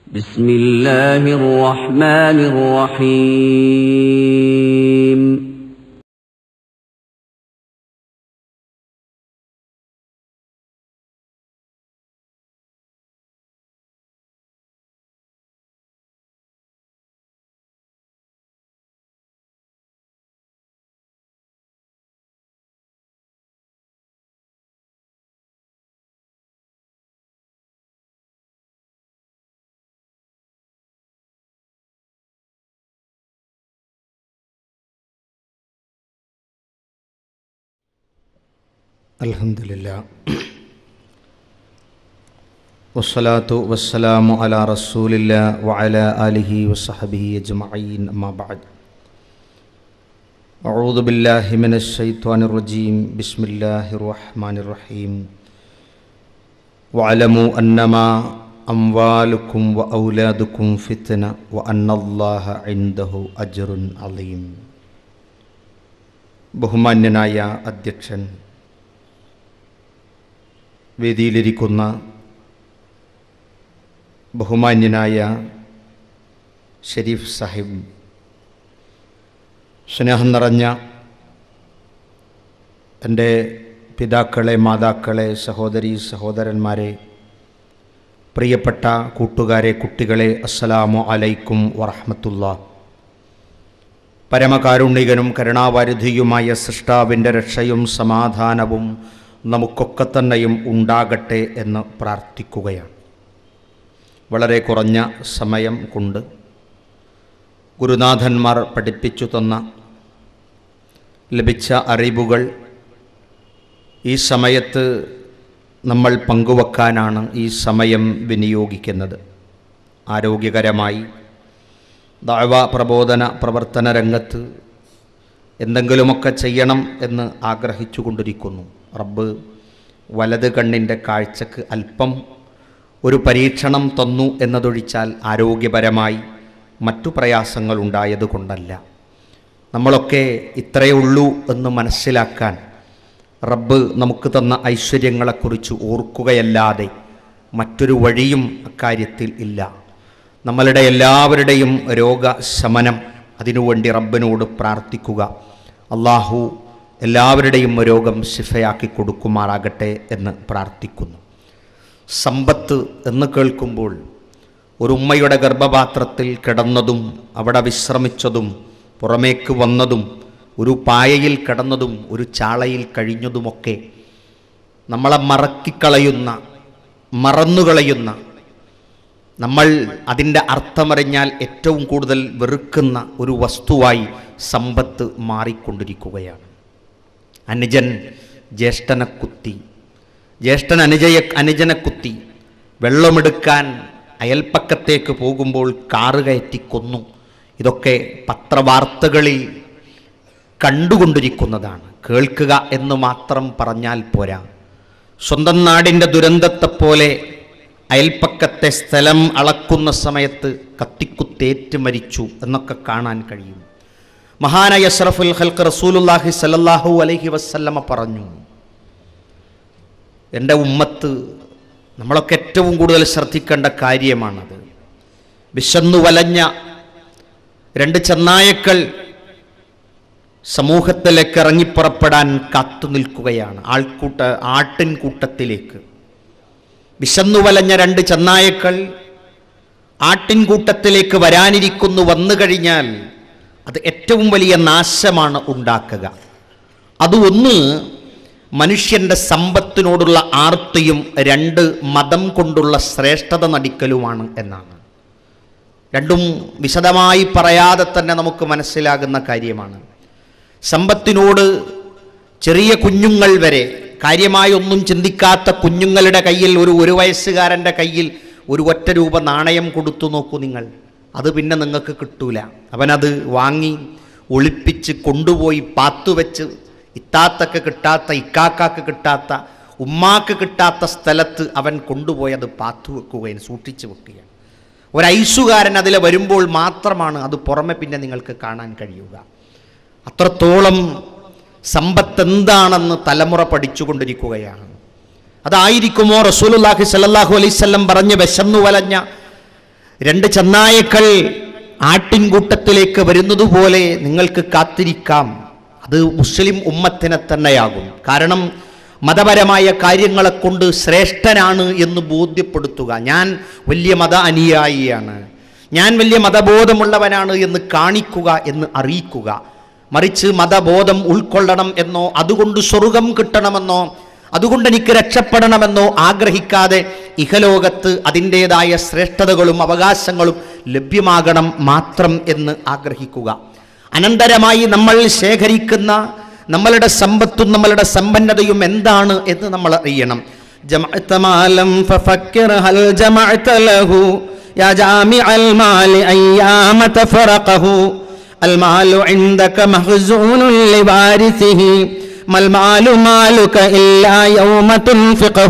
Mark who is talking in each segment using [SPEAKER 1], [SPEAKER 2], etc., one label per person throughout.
[SPEAKER 1] بسم الله الرحمن الرحيم
[SPEAKER 2] الحمد لله والصلاة والسلام على رسول الله وعلى آله وصحبه أجمعين أما بعد أعوذ بالله من الشيطان الرجيم بسم الله الرحمن الرحيم واعلموا أنما أموالكم وأولادكم فتنة وأن الله عنده أجر عظيم ബഹുമാന്യനായ അധ്യക്ഷൻ വേദിയിലിരിക്കുന്ന ബഹുമാന്യനായ ഷെരീഫ് സാഹിബ് സ്നേഹം നിറഞ്ഞ എൻ്റെ പിതാക്കളെ മാതാക്കളെ സഹോദരി സഹോദരന്മാരെ പ്രിയപ്പെട്ട കൂട്ടുകാരെ കുട്ടികളെ അസ്സലാമു അലൈക്കും വറഹമത്തുള്ള പരമകാരുണികനും കരുണാവാരിധിയുമായ സൃഷ്ടാവിൻ്റെ രക്ഷയും സമാധാനവും നമുക്കൊക്കെ തന്നെയും ഉണ്ടാകട്ടെ എന്ന് പ്രാർത്ഥിക്കുകയാണ് വളരെ കുറഞ്ഞ സമയം കൊണ്ട് ഗുരുനാഥന്മാർ പഠിപ്പിച്ചു തന്ന ലഭിച്ച അറിവുകൾ ഈ സമയത്ത് നമ്മൾ പങ്കുവെക്കാനാണ് ഈ സമയം വിനിയോഗിക്കുന്നത് ആരോഗ്യകരമായി ദാവ പ്രബോധന പ്രവർത്തന രംഗത്ത് എന്തെങ്കിലുമൊക്കെ ചെയ്യണം എന്ന് ആഗ്രഹിച്ചു കൊണ്ടിരിക്കുന്നു റബ്ബ് വലത് കണ്ണിൻ്റെ കാഴ്ചക്ക് അല്പം ഒരു പരീക്ഷണം തന്നു എന്നതൊഴിച്ചാൽ ആരോഗ്യപരമായി മറ്റു പ്രയാസങ്ങൾ ഉണ്ടായതുകൊണ്ടല്ല നമ്മളൊക്കെ ഇത്രയേ ഉള്ളൂ എന്ന് മനസ്സിലാക്കാൻ റബ്ബ് നമുക്ക് തന്ന ഐശ്വര്യങ്ങളെക്കുറിച്ച് ഓർക്കുകയല്ലാതെ മറ്റൊരു വഴിയും അക്കാര്യത്തിൽ ഇല്ല നമ്മളുടെ എല്ലാവരുടെയും രോഗശമനം അതിനുവേണ്ടി റബ്ബിനോട് പ്രാർത്ഥിക്കുക അള്ളാഹു എല്ലാവരുടെയും രോഗം ശിഫയാക്കി കൊടുക്കുമാറാകട്ടെ എന്ന് പ്രാർത്ഥിക്കുന്നു സമ്പത്ത് എന്ന് കേൾക്കുമ്പോൾ ഒരു ഉമ്മയുടെ ഗർഭപാത്രത്തിൽ കിടന്നതും അവിടെ വിശ്രമിച്ചതും പുറമേക്ക് വന്നതും ഒരു പായയിൽ കിടന്നതും ഒരു ചാളയിൽ കഴിഞ്ഞതുമൊക്കെ നമ്മളെ മറക്കിക്കളയുന്ന മറന്നുകളയുന്ന നമ്മൾ അതിൻ്റെ അർത്ഥമറിഞ്ഞാൽ ഏറ്റവും കൂടുതൽ വെറുക്കുന്ന ഒരു വസ്തുവായി സമ്പത്ത് മാറിക്കൊണ്ടിരിക്കുകയാണ് അനുജൻ ജ്യേഷ്ഠനെ കുത്തി ജ്യേഷ്ഠൻ അനുജയെ അനുജനെ കുത്തി വെള്ളമെടുക്കാൻ അയൽപ്പക്കത്തേക്ക് പോകുമ്പോൾ കാറ് കയറ്റി കൊന്നു ഇതൊക്കെ പത്രവാർത്തകളിൽ കണ്ടുകൊണ്ടിരിക്കുന്നതാണ് കേൾക്കുക എന്ന് മാത്രം പറഞ്ഞാൽ പോരാ സ്വന്തം നാടിൻ്റെ ദുരന്തത്തെപ്പോലെ അയൽപ്പക്കത്തെ സ്ഥലം അളക്കുന്ന സമയത്ത് കത്തിക്കുത്തേറ്റ് മരിച്ചു എന്നൊക്കെ കാണാൻ കഴിയും മഹാനായ അഷ്റഫുൽ ഹൽക്ക് റസൂലുല്ലാഹി സല്ലല്ലാഹു അലൈഹി വസല്ലമ പറഞ്ഞു എൻ്റെ ഉമ്മത്ത് നമ്മളൊക്കെ ഏറ്റവും കൂടുതൽ ശ്രദ്ധിക്കേണ്ട കാര്യമാണത് വിശന്നു വലഞ്ഞ രണ്ട് ചെന്നായക്കൾ സമൂഹത്തിലേക്ക് ഇറങ്ങിപ്പുറപ്പെടാൻ കാത്തു നിൽക്കുകയാണ് ആൾക്കൂട്ട ആട്ടിൻകൂട്ടത്തിലേക്ക് വിശന്നു വലഞ്ഞ രണ്ട് ചെന്നായക്കൾ ആട്ടിൻകൂട്ടത്തിലേക്ക് വരാനിരിക്കുന്നു വന്നു കഴിഞ്ഞാൽ അത് ഏറ്റവും വലിയ നാശമാണ് ഉണ്ടാക്കുക അത് ഒന്ന് മനുഷ്യൻ്റെ സമ്പത്തിനോടുള്ള ആർത്തിയും രണ്ട് മതം കൊണ്ടുള്ള ശ്രേഷ്ഠത നടിക്കലുമാണ് എന്നാണ് രണ്ടും വിശദമായി പറയാതെ തന്നെ നമുക്ക് മനസ്സിലാകുന്ന കാര്യമാണ് സമ്പത്തിനോട് ചെറിയ കുഞ്ഞുങ്ങൾ വരെ കാര്യമായി ഒന്നും ചിന്തിക്കാത്ത കുഞ്ഞുങ്ങളുടെ കയ്യിൽ ഒരു ഒരു വയസ്സുകാരൻ്റെ കയ്യിൽ ഒരു ഒറ്റ രൂപ നാണയം കൊടുത്തു നോക്കൂ നിങ്ങൾ അത് പിന്നെ നിങ്ങൾക്ക് കിട്ടൂല അവനത് വാങ്ങി ഒളിപ്പിച്ച് കൊണ്ടുപോയി പാത്തുവെച്ച് ഇത്താത്തക്ക് കിട്ടാത്ത ഇക്കാക്കാക്ക് കിട്ടാത്ത ഉമ്മാക്ക് കിട്ടാത്ത സ്ഥലത്ത് അവൻ കൊണ്ടുപോയി അത് പാത്തു വെക്കുകയും സൂക്ഷിച്ചു വെക്കുകയാണ് ഒരു ഐസുകാരൻ അതിൽ വരുമ്പോൾ മാത്രമാണ് അത് പുറമെ പിന്നെ നിങ്ങൾക്ക് കാണാൻ കഴിയുക അത്രത്തോളം സമ്പത്ത് എന്താണെന്ന് തലമുറ പഠിച്ചുകൊണ്ടിരിക്കുകയാണ് അതായിരിക്കുമോ റസൂലുല്ലാഹി സല്ലല്ലാഹു അലൈഹി വസല്ലം പറഞ്ഞ് വിശന്നു വലഞ്ഞ രണ്ട് ചെന്നായക്കൾ ആട്ടിൻകൂട്ടത്തിലേക്ക് വരുന്നതുപോലെ നിങ്ങൾക്ക് കാത്തിരിക്കാം അത് മുസ്ലിം ഉമ്മത്തിനെ തന്നെയാകും കാരണം മതപരമായ കാര്യങ്ങളെ കൊണ്ട് ശ്രേഷ്ഠനാണ് എന്ന് ബോധ്യപ്പെടുത്തുക ഞാൻ വലിയ മത അനുയായിയാണ് ഞാൻ വലിയ മതബോധമുള്ളവനാണ് എന്ന് കാണിക്കുക എന്ന് അറിയിക്കുക മറിച്ച് മതബോധം ഉൾക്കൊള്ളണം എന്നോ അതുകൊണ്ട് സ്വർഗം കിട്ടണമെന്നോ അതുകൊണ്ട് എനിക്ക് രക്ഷപ്പെടണമെന്നോ ആഗ്രഹിക്കാതെ ഇഹലോകത്ത് അതിൻ്റെതായ ശ്രേഷ്ഠതകളും അവകാശങ്ങളും ലഭ്യമാകണം മാത്രം എന്ന് ആഗ്രഹിക്കുക അനന്തരമായി നമ്മൾ ശേഖരിക്കുന്ന നമ്മളുടെ സമ്പത്തും നമ്മളുടെ സമ്പന്നതയും എന്താണ് എന്ന് നമ്മൾ അറിയണം
[SPEAKER 3] جمعت مالا ففكر هل جمعت له يا جامع المال أيام تفرقه المال عندك مخزون لوارثه ما المال مالك إلا يوم تنفقه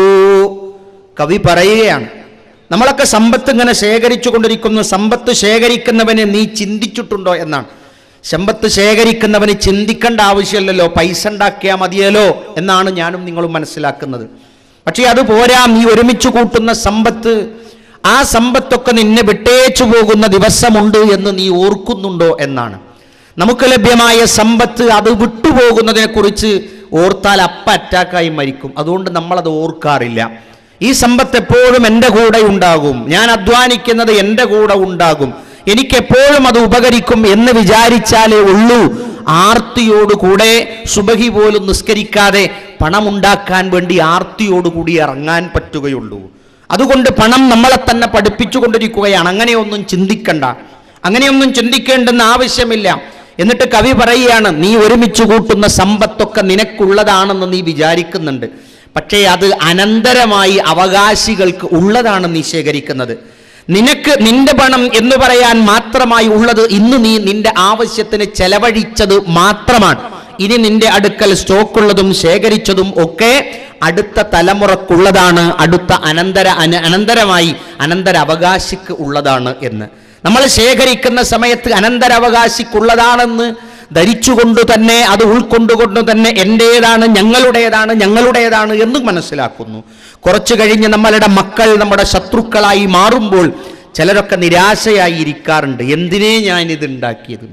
[SPEAKER 2] കവി പറയുകയാണ് നമ്മളൊക്കെ സമ്പത്ത് ഇങ്ങനെ ശേഖരിച്ചു കൊണ്ടിരിക്കുന്നു സമ്പത്ത് ശേഖരിക്കുന്നവനെ നീ ചിന്തിച്ചിട്ടുണ്ടോ എന്നാണ് സമ്പത്ത് ശേഖരിക്കുന്നവന് ചിന്തിക്കേണ്ട ആവശ്യമില്ലല്ലോ പൈസ ഉണ്ടാക്കിയാൽ മതിയല്ലോ എന്നാണ് ഞാനും നിങ്ങളും മനസ്സിലാക്കുന്നത് പക്ഷേ അത് പോരാ നീ ഒരുമിച്ച് കൂട്ടുന്ന സമ്പത്ത് ആ സമ്പത്തൊക്കെ നിന്നെ വിട്ടേച്ചു പോകുന്ന ദിവസമുണ്ട് എന്ന് നീ ഓർക്കുന്നുണ്ടോ എന്നാണ് നമുക്ക് ലഭ്യമായ സമ്പത്ത് അത് വിട്ടുപോകുന്നതിനെ കുറിച്ച് ഓർത്താൽ അപ്പ അറ്റാക്കായി മരിക്കും അതുകൊണ്ട് നമ്മളത് ഓർക്കാറില്ല ഈ സമ്പത്ത് എപ്പോഴും എൻ്റെ കൂടെ ഉണ്ടാകും ഞാൻ അധ്വാനിക്കുന്നത് എൻ്റെ കൂടെ ഉണ്ടാകും എനിക്ക് എപ്പോഴും അത് ഉപകരിക്കും എന്ന് വിചാരിച്ചാലേ ഉള്ളൂ ആർത്തിയോടുകൂടെ സുബഹി പോലും നിസ്കരിക്കാതെ പണമുണ്ടാക്കാൻ വേണ്ടി ആർത്തിയോടുകൂടി ഇറങ്ങാൻ പറ്റുകയുള്ളൂ അതുകൊണ്ട് പണം നമ്മളെ തന്നെ പഠിപ്പിച്ചുകൊണ്ടിരിക്കുകയാണ് അങ്ങനെയൊന്നും ചിന്തിക്കണ്ട അങ്ങനെയൊന്നും ചിന്തിക്കേണ്ടെന്ന് ആവശ്യമില്ല എന്നിട്ട് കവി പറയുകയാണ് നീ ഒരുമിച്ച് കൂട്ടുന്ന സമ്പത്തൊക്കെ നിനക്കുള്ളതാണെന്ന് നീ വിചാരിക്കുന്നുണ്ട് പക്ഷേ അത് അനന്തരമായി അവകാശികൾക്ക് ഉള്ളതാണ് നീ ശേഖരിക്കുന്നത് നിനക്ക് നിന്റെ പണം എന്ന് പറയാൻ മാത്രമായി ഉള്ളത് ഇന്ന് നീ നിന്റെ ആവശ്യത്തിന് ചെലവഴിച്ചത് മാത്രമാണ് ഇനി നിന്റെ അടുക്കൽ സ്റ്റോക്കുള്ളതും ശേഖരിച്ചതും ഒക്കെ അടുത്ത തലമുറക്കുള്ളതാണ് അടുത്ത അനന്തര അന- അനന്തരമായി അനന്തര അവകാശിക്ക് ഉള്ളതാണ് എന്ന് നമ്മൾ ശേഖരിക്കുന്ന സമയത്ത് അനന്തരാവകാശിക്കുള്ളതാണെന്ന് ധരിച്ചുകൊണ്ട് തന്നെ അത് ഉൾക്കൊണ്ടുകൊണ്ട് തന്നെ എൻ്റേതാണ് ഞങ്ങളുടേതാണ് ഞങ്ങളുടേതാണ് എന്ന് മനസ്സിലാക്കുന്നു കുറച്ചു കഴിഞ്ഞ് നമ്മളുടെ മക്കൾ നമ്മുടെ ശത്രുക്കളായി മാറുമ്പോൾ ചിലരൊക്കെ നിരാശയായി ഇരിക്കാറുണ്ട് എന്തിനേ ഞാനിത് ഉണ്ടാക്കിയത്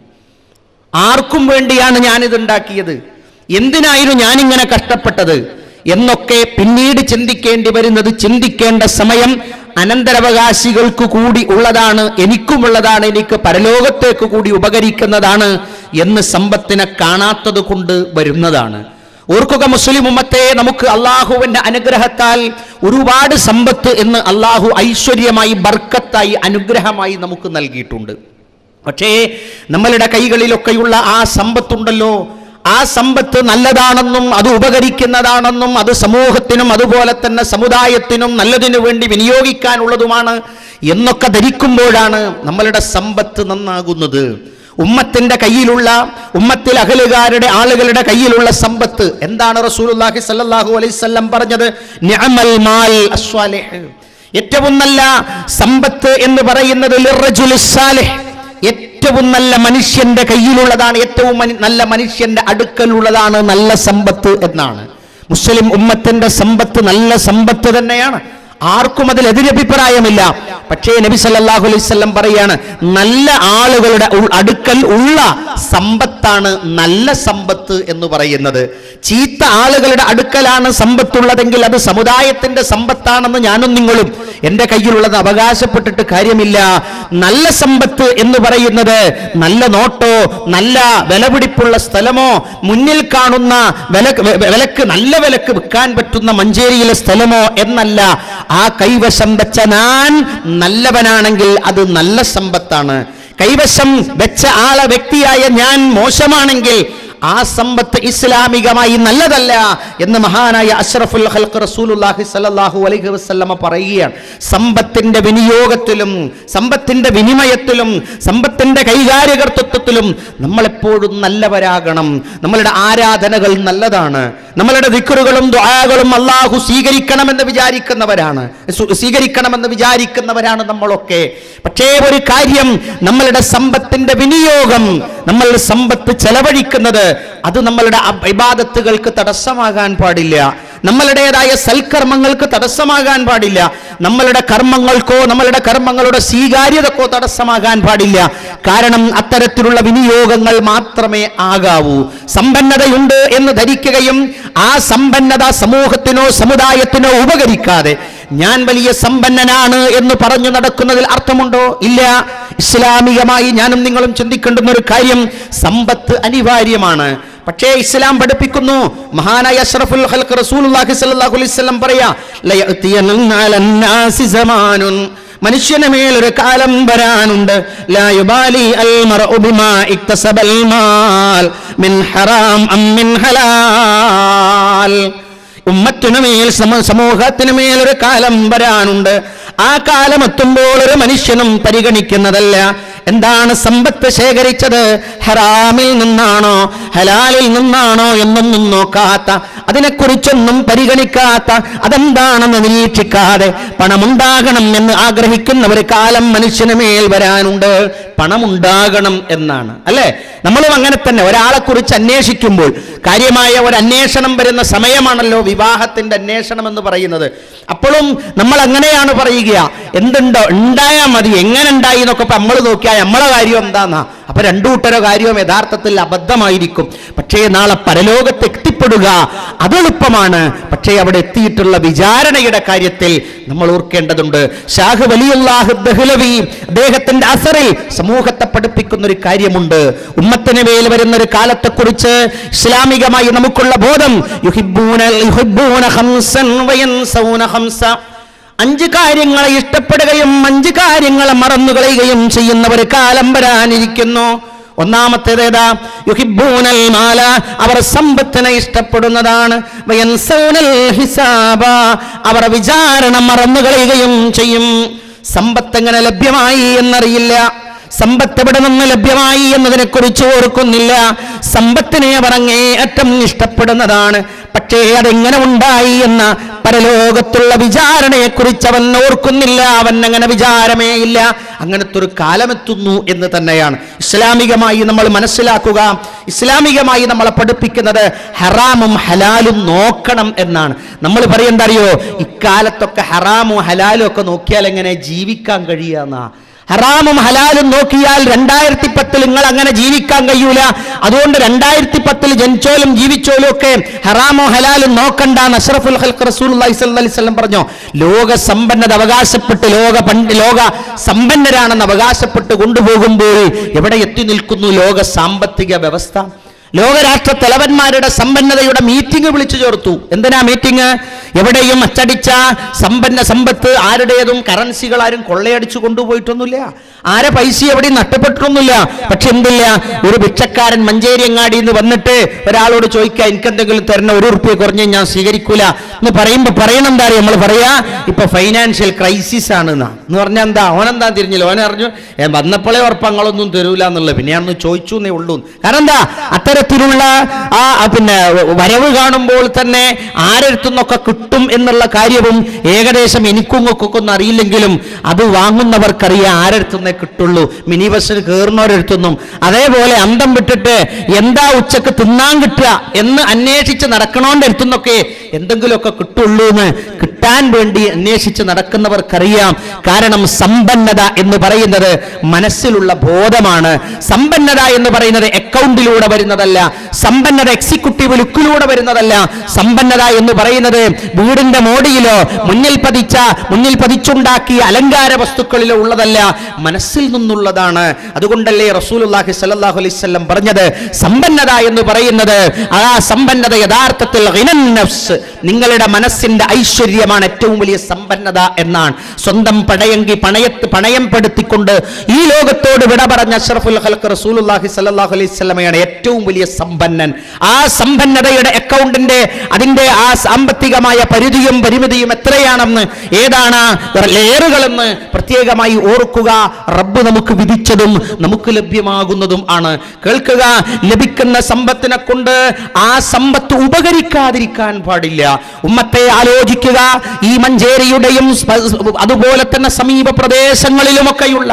[SPEAKER 2] ആർക്കും വേണ്ടിയാണ് ഞാനിത് ഉണ്ടാക്കിയത് എന്തിനായിരുന്നു ഞാനിങ്ങനെ കഷ്ടപ്പെട്ടത് എന്നൊക്കെ പിന്നീട് ചിന്തിക്കേണ്ടി വരുന്നത് ചിന്തിക്കേണ്ട സമയം അനന്തരാവകാശികൾക്ക് കൂടി ഉള്ളതാണ് എനിക്കുമുള്ളതാണ് എനിക്ക് പരലോകത്തേക്ക് കൂടി ഉപകരിക്കുന്നതാണ് എന്ന് സമ്പത്തിനെ കാണാത്തത് കൊണ്ട് വരുന്നതാണ് ഓർക്കുക മുസ്ലിം ഉമ്മത്തെ നമുക്ക് അള്ളാഹുവിന്റെ അനുഗ്രഹത്താൽ ഒരുപാട് സമ്പത്ത് എന്ന് അള്ളാഹു ഐശ്വര്യമായി ബർക്കത്തായി അനുഗ്രഹമായി നമുക്ക് നൽകിയിട്ടുണ്ട് പക്ഷേ നമ്മളുടെ കൈകളിലൊക്കെയുള്ള ആ സമ്പത്തുണ്ടല്ലോ ആ സമ്പത്ത് നല്ലതാണെന്നും അത് ഉപകരിക്കുന്നതാണെന്നും അത് സമൂഹത്തിനും അതുപോലെ തന്നെ സമുദായത്തിനും നല്ലതിനു വേണ്ടി വിനിയോഗിക്കാനുള്ളതുമാണ് എന്നൊക്കെ ധരിക്കുമ്പോഴാണ് നമ്മളുടെ സമ്പത്ത് നന്നാകുന്നത് ഉമ്മത്തിന്റെ കയ്യിലുള്ള ഉമ്മത്തിൽ അകലുകാരുടെ ആളുകളുടെ കയ്യിലുള്ള സമ്പത്ത് എന്താണ് റസൂലുള്ളാഹി സല്ലല്ലാഹു അലൈഹി വസല്ലം പറഞ്ഞത് നിഅമൽ മാൽ അസ്വാലിഹ് ഏറ്റവും നല്ല സമ്പത്ത് എന്ന് പറയുന്നത് ലിർറജുലിസ് സാലിഹ് ഏറ്റവും നല്ല മനുഷ്യന്റെ കയ്യിലുള്ളതാണ് ഏറ്റവും മനി- നല്ല മനുഷ്യന്റെ അടുക്കലുള്ളതാണ് നല്ല സമ്പത്ത് എന്നാണ് മുസ്ലിം ഉമ്മത്തിന്റെ സമ്പത്ത് നല്ല സമ്പത്ത് തന്നെയാണ് ആർക്കും അതിൽ എതിരഭിപ്രായമില്ല പക്ഷേ നബി സല്ലല്ലാഹു അലൈഹി വസല്ലം പറയാണ് നല്ല ആളുകളുടെ ഉൾ- അടുക്കൽ ഉള്ള സമ്പത്താണ് നല്ല സമ്പത്ത് എന്ന് പറയുന്നത് ചീത്ത ആളുകളുടെ അടുക്കലാണ് സമ്പത്തുള്ളതെങ്കിൽ അത് സമുദായത്തിന്റെ സമ്പത്താണെന്ന് ഞാനും നിങ്ങളും എൻ്റെ കയ്യിലുള്ളത് അവകാശപ്പെട്ടിട്ട് കാര്യമില്ല നല്ല സമ്പത്ത് എന്ന് പറയുന്നത് നല്ല നോട്ടോ നല്ല വിലപിടിപ്പുള്ള സ്ഥലമോ മുന്നിൽ കാണുന്ന വില വിലക്ക് നല്ല വിലക്ക് വിൽക്കാൻ പറ്റുന്ന മഞ്ചേരിയിലെ സ്ഥലമോ എന്നല്ല ആ കൈവശം വെച്ച ഞാൻ നല്ലവനാണെങ്കിൽ അത് നല്ല സമ്പത്താണ് കൈവശം വെച്ച ആളെ വ്യക്തിയായ ഞാൻ മോശമാണെങ്കിൽ ആ സമ്പത്ത് ഇസ്ലാമികമായി നല്ലതല്ല എന്ന് മഹാനായ അഷ്റഫുൽ ഖൽഖ് റസൂലുള്ളാഹി സ്വല്ലല്ലാഹു അലൈഹി വസല്ലമ പറയുകയാണ് സമ്പത്തിന്റെ വിനിയോഗത്തിലും സമ്പത്തിന്റെ വിനിമയത്തിലും സമ്പത്തിന്റെ കൈകാര്യകർത്തൃത്വത്തിലും നമ്മളെപ്പോഴും നല്ലവരാകണം നമ്മളുടെ ആരാധനകൾ നല്ലതാണ് നമ്മളുടെ ദിക്കറുകളും ദുആകളും അള്ളാഹു സ്വീകരിക്കണമെന്ന് വിചാരിക്കുന്നവരാണ് സു- സ്വീകരിക്കണമെന്ന് വിചാരിക്കുന്നവരാണ് നമ്മളൊക്കെ പക്ഷേ ഒരു കാര്യം നമ്മളുടെ സമ്പത്തിന്റെ വിനിയോഗം നമ്മൾ സമ്പത്ത് ചെലവഴിക്കുന്നത് അത് നമ്മളുടെ അബ്- ഇബാദത്തുകൾക്ക് തടസ്സമാകാൻ പാടില്ല നമ്മളുടേതായ സൽക്കർമ്മങ്ങൾക്ക് തടസ്സമാകാൻ പാടില്ല നമ്മളുടെ കർമ്മങ്ങൾക്കോ നമ്മളുടെ കർമ്മങ്ങളുടെ സ്വീകാര്യതക്കോ തടസ്സമാകാൻ പാടില്ല കാരണം അത്തരത്തിലുള്ള വിനിയോഗങ്ങൾ മാത്രമേ ആകാവൂ സമ്പന്നതയുണ്ട് എന്ന് ധരിക്കുകയും ആ സമ്പന്നത സമൂഹത്തിനോ സമുദായത്തിനോ ഉപകരിക്കാതെ ഞാൻ വലിയ സമ്പന്നനാണ് എന്ന് പറഞ്ഞു നടക്കുന്നതിൽ അർത്ഥമുണ്ടോ ഇല്ല ഇസ്ലാമികമായി ഞാനും നിങ്ങളും ചിന്തിക്കേണ്ടുന്ന ഒരു കാര്യം സമ്പത്ത് അനിവാര്യമാണ് പക്ഷേ ഇസ്ലാം പഠിപ്പിക്കുന്നു മഹാനായ അഷ്റഫുൽ ഖൽഖ് റസൂലുള്ളാഹി സ്വല്ലല്ലാഹു അലൈഹി വസല്ലം പറയാ ലയഅതിയനന്ന അലന്നാസി സമാനുൻ മനുഷ്യന് മേൽ ഒരു കാലം വരാനുണ്ട് ലാ യുബാലി അൽ മർഉ ബിമാ ഇക്തസബൽ മാൽ മിൻ ഹറാം അം മിൻ ഹലാൽ ഉമ്മത്തിനു മേൽ സമ- സമൂഹത്തിനു മേൽ ഒരു കാലം വരാനുണ്ട് ആ കാലം എത്തുമ്പോൾ ഒരു മനുഷ്യനും പരിഗണിക്കുന്നതല്ല എന്താണ് സമ്പത്ത് ശേഖരിച്ചത് ഹറാമിൽ നിന്നാണോ ഹലാലിൽ നിന്നാണോ എന്നൊന്നും നോക്കാത്ത അതിനെക്കുറിച്ചൊന്നും പരിഗണിക്കാത്ത അതെന്താണെന്ന് നിരീക്ഷിക്കാതെ പണമുണ്ടാകണം എന്ന് ആഗ്രഹിക്കുന്ന ഒരു കാലം മനുഷ്യന് മേൽ വരാനുണ്ട് പണമുണ്ടാകണം എന്നാണ് അല്ലെ നമ്മളും അങ്ങനെ തന്നെ ഒരാളെ കുറിച്ച് അന്വേഷിക്കുമ്പോൾ കാര്യമായ ഒരു അന്വേഷണം വരുന്ന സമയമാണല്ലോ വിവാഹത്തിന്റെ അന്വേഷണം എന്ന് പറയുന്നത് അപ്പോഴും നമ്മൾ അങ്ങനെയാണ് പറയുക എന്തുണ്ടോ ഉണ്ടായാൽ മതി എങ്ങനെ ഉണ്ടായി എന്നൊക്കെ ഇപ്പൊ നമ്മൾ നോക്കിയാൽ നമ്മളെ കാര്യം എന്താന്നാ അപ്പൊ രണ്ടു കൂട്ടരോ കാര്യവും യഥാർത്ഥത്തിൽ അബദ്ധമായിരിക്കും പക്ഷേ നാളെ പരലോകത്ത് എത്തിപ്പെടുക അതെളുപ്പമാണ് പക്ഷേ അവിടെ എത്തിയിട്ടുള്ള വിചാരണയുടെ കാര്യത്തിൽ നമ്മൾ ഓർക്കേണ്ടതുണ്ട് ഷാഹ് വലിയുല്ലാഹ് ദഹ്ലവി അദ്ദേഹത്തിന്റെ അസറിൽ സമൂഹത്തെ പഠിപ്പിക്കുന്ന ഒരു കാര്യമുണ്ട് ഉമ്മത്തിന് മേൽ വരുന്ന ഒരു കാലത്തെക്കുറിച്ച് ഇസ്ലാമികമായി നമുക്കുള്ള ബോധം യുഹിബ്ബൂന യുഹിബ്ബൂന ഖംസൻ വയൻസൗന ഖംസ അഞ്ച് കാര്യങ്ങളെ ഇഷ്ടപ്പെടുകയും അഞ്ച് കാര്യങ്ങളെ മറന്നുകളയുകയും ചെയ്യുന്ന ഒരു കാലം വരാനിരിക്കുന്നു ഒന്നാമത്തേതേതാ യുഹിബ്ബൂനൽ മാല അവർ സമ്പത്തിനെ ഇഷ്ടപ്പെടുന്നതാണ് വയൻസൗനൽ ഹിസാബ അവർ വിചാരണ മറന്നുകളയുകയും ചെയ്യും സമ്പത്ത് എങ്ങനെ ലഭ്യമായി എന്നറിയില്ല സമ്പത്ത് എവിടെ നിന്ന് ലഭ്യമായി എന്നതിനെ കുറിച്ച് ഓർക്കുന്നില്ല സമ്പത്തിനെ അവർ അങ്ങേയറ്റം ഇഷ്ടപ്പെടുന്നതാണ് പക്ഷേ അതെങ്ങനെ ഉണ്ടായി എന്ന പരലോകത്തുള്ള വിചാരണയെ കുറിച്ച് അവൻ ഓർക്കുന്നില്ല അവൻ അങ്ങനെ വിചാരമേ ഇല്ല അങ്ങനത്തെ ഒരു കാലമെത്തുന്നു എന്ന് തന്നെയാണ് ഇസ്ലാമികമായി നമ്മൾ മനസ്സിലാക്കുക ഇസ്ലാമികമായി നമ്മളെ പഠിപ്പിക്കുന്നത് ഹറാമും ഹലാലും നോക്കണം എന്നാണ് നമ്മൾ പറയെന്താ അറിയോ ഇക്കാലത്തൊക്കെ ഹറാമും ഹലാലും ഒക്കെ നോക്കിയാൽ എങ്ങനെ ജീവിക്കാൻ കഴിയാന്നാ ഹറാമും ഹലാലും നോക്കിയാൽ രണ്ടായിരത്തി പത്തിൽ നിങ്ങൾ അങ്ങനെ ജീവിക്കാൻ കഴിയൂല അതുകൊണ്ട് രണ്ടായിരത്തി പത്തിൽ ജനിച്ചോലും ജീവിച്ചോലും ഒക്കെ ഹറാമോ ഹലാലും നോക്കണ്ട അഷ്റഫുൽ ഹൽക്ക് റസൂലുള്ളാഹി സ്വല്ലല്ലാഹി അലൈഹി വസല്ലം പറഞ്ഞു ലോക സമ്പന്നത അവകാശപ്പെട്ട് ലോക പണ്ട് ലോക സമ്പന്നരാണെന്ന് അവകാശപ്പെട്ട് കൊണ്ടുപോകുമ്പോൾ എവിടെ എത്തി നിൽക്കുന്നു ലോക സാമ്പത്തിക വ്യവസ്ഥ ലോകരാഷ്ട്ര തലവന്മാരുടെ സമ്പന്നതയുടെ മീറ്റിംഗ് വിളിച്ചു ചേർത്തു എന്തിനാ മീറ്റിംഗ് എവിടെയും അച്ചടിച്ച സമ്പന്ന സമ്പത്ത് ആരുടേതും കറൻസികൾ ആരും കൊള്ളയടിച്ചു കൊണ്ടുപോയിട്ടൊന്നുമില്ല ആരെ പൈസ എവിടെയും നഷ്ടപ്പെട്ടിട്ടൊന്നുമില്ല പക്ഷെ എന്തില്ല ഒരു ഭിക്ഷക്കാരൻ മഞ്ചേരിയങ്ങാടി എന്ന് വന്നിട്ട് ഒരാളോട് ചോദിക്കുക എനിക്ക് എന്തെങ്കിലും തരണ ഒരു ഉറുപ്പ്യ കുറഞ്ഞ് ഞാൻ സ്വീകരിക്കൂല എന്ന് പറയുമ്പോ പറയണം എന്താ നമ്മൾ പറയാ ഇപ്പൊ ഫൈനാൻഷ്യൽ ക്രൈസിസ് ആണ് എന്നാ എന്ന് പറഞ്ഞാൽ എന്താ ഓനെന്താ തിരിഞ്ഞില്ല ഓനെ അറിഞ്ഞു "ഏ, വന്നപ്പോഴേ ഉറപ്പങ്ങളൊന്നും തരൂല എന്നുള്ളത് പിന്നെ അന്ന് ചോദിച്ചു എന്നേ ഉള്ളൂ കാരണം എന്താ അത്തരത്തിലുള്ള ആ ആ, പിന്നെ വരവ് കാണുമ്പോൾ തന്നെ ആരെടുത്തുനിന്നൊക്കെ കിട്ടും എന്നുള്ള കാര്യവും ഏകദേശം എനിക്കും ഒക്കെ ഒന്നും അറിയില്ലെങ്കിലും അത് വാങ്ങുന്നവർക്കറിയാം ആരെടുത്തുനിന്നേ കിട്ടുള്ളൂ മിനി ബസ്സിൽ കയറുന്നവരെടുത്തൊന്നും അതേപോലെ അന്തം വിട്ടിട്ട് എന്താ ഉച്ചക്ക് തിന്നാൻ കിട്ടുക എന്ന് അന്വേഷിച്ച് നടക്കണോന്റെ അടുത്തുനിന്നൊക്കെ എന്തെങ്കിലുമൊക്കെ കിട്ടുള്ളൂ എന്ന് കിട്ടാൻ വേണ്ടി അന്വേഷിച്ച് നടക്കുന്നവർക്കറിയാം കാരണം സമ്പന്നത എന്ന് പറയുന്നത് മനസ്സിലുള്ള ബോധമാണ് സമ്പന്നത എന്ന് പറയുന്നത് അക്കൗണ്ടിലൂടെ വരുന്നതല്ല സമ്പന്നത എക്സിക്യൂട്ടീവ് ലുക്കിലൂടെ വരുന്നതല്ല സമ്പന്നത എന്ന് പറയുന്നത് വീടിന്റെ മോടിയിലോ മുന്നിൽ പതിച്ച മുന്നിൽ പതിച്ചുണ്ടാക്കിയ അലങ്കാര വസ്തുക്കളിലോ ഉള്ളതല്ല മനസ്സിൽ നിന്നുള്ളതാണ് അതുകൊണ്ടല്ലേ റസൂലുള്ളാഹി സ്വല്ലല്ലാഹു അലൈഹി വസല്ലം പറഞ്ഞത് സമ്പന്നത എന്ന് പറയുന്നത് ആ സമ്പന്നത യഥാർത്ഥത്തിൽ ഗിനൻ നഫ്സ് നിങ്ങളുടെ മനസ്സിന്റെ ഐശ്വര്യമാണ് ഏറ്റവും വലിയ സമ്പന്നത എന്നാണ് സ്വന്തം പടയങ്കി പണയത്ത് പണയം പെടുത്തിക്കൊണ്ട് ഈ ലോകത്തോട് വിട പറഞ്ഞ അഷ്റഫുൽ ഖൽഖ് റസൂലുള്ളാഹി സ്വല്ലല്ലാഹു അലൈഹി വസല്ലമയാണ് ഏറ്റവും വലിയ സമ്പന്നൻ ആ സമ്പന്നതയുടെ അക്കൗണ്ടിന്റെ അതിന്റെ ആ സാമ്പത്തികമായ പരിധിയും പരിമിതിയും എത്രയാണെന്ന് ഏതാണ് ലെയറുകളെന്ന് പ്രത്യേകമായി ഓർക്കുക റബ്ബ് നമുക്ക് വിധിച്ചതും നമുക്ക് ലഭ്യമാകുന്നതും ആണ് കേൾക്കുക ലഭിക്കുന്ന സമ്പത്തിനെ കൊണ്ട് ആ സമ്പത്ത് ഉപകരിക്കാതിരിക്കാൻ പാടില്ല ഉമ്മത്തെ ആലോചിക്കുക ഈ മഞ്ചേരിയുടെയും സ്പ- അതുപോലെ തന്നെ സമീപ പ്രദേശങ്ങളിലുമൊക്കെയുള്ള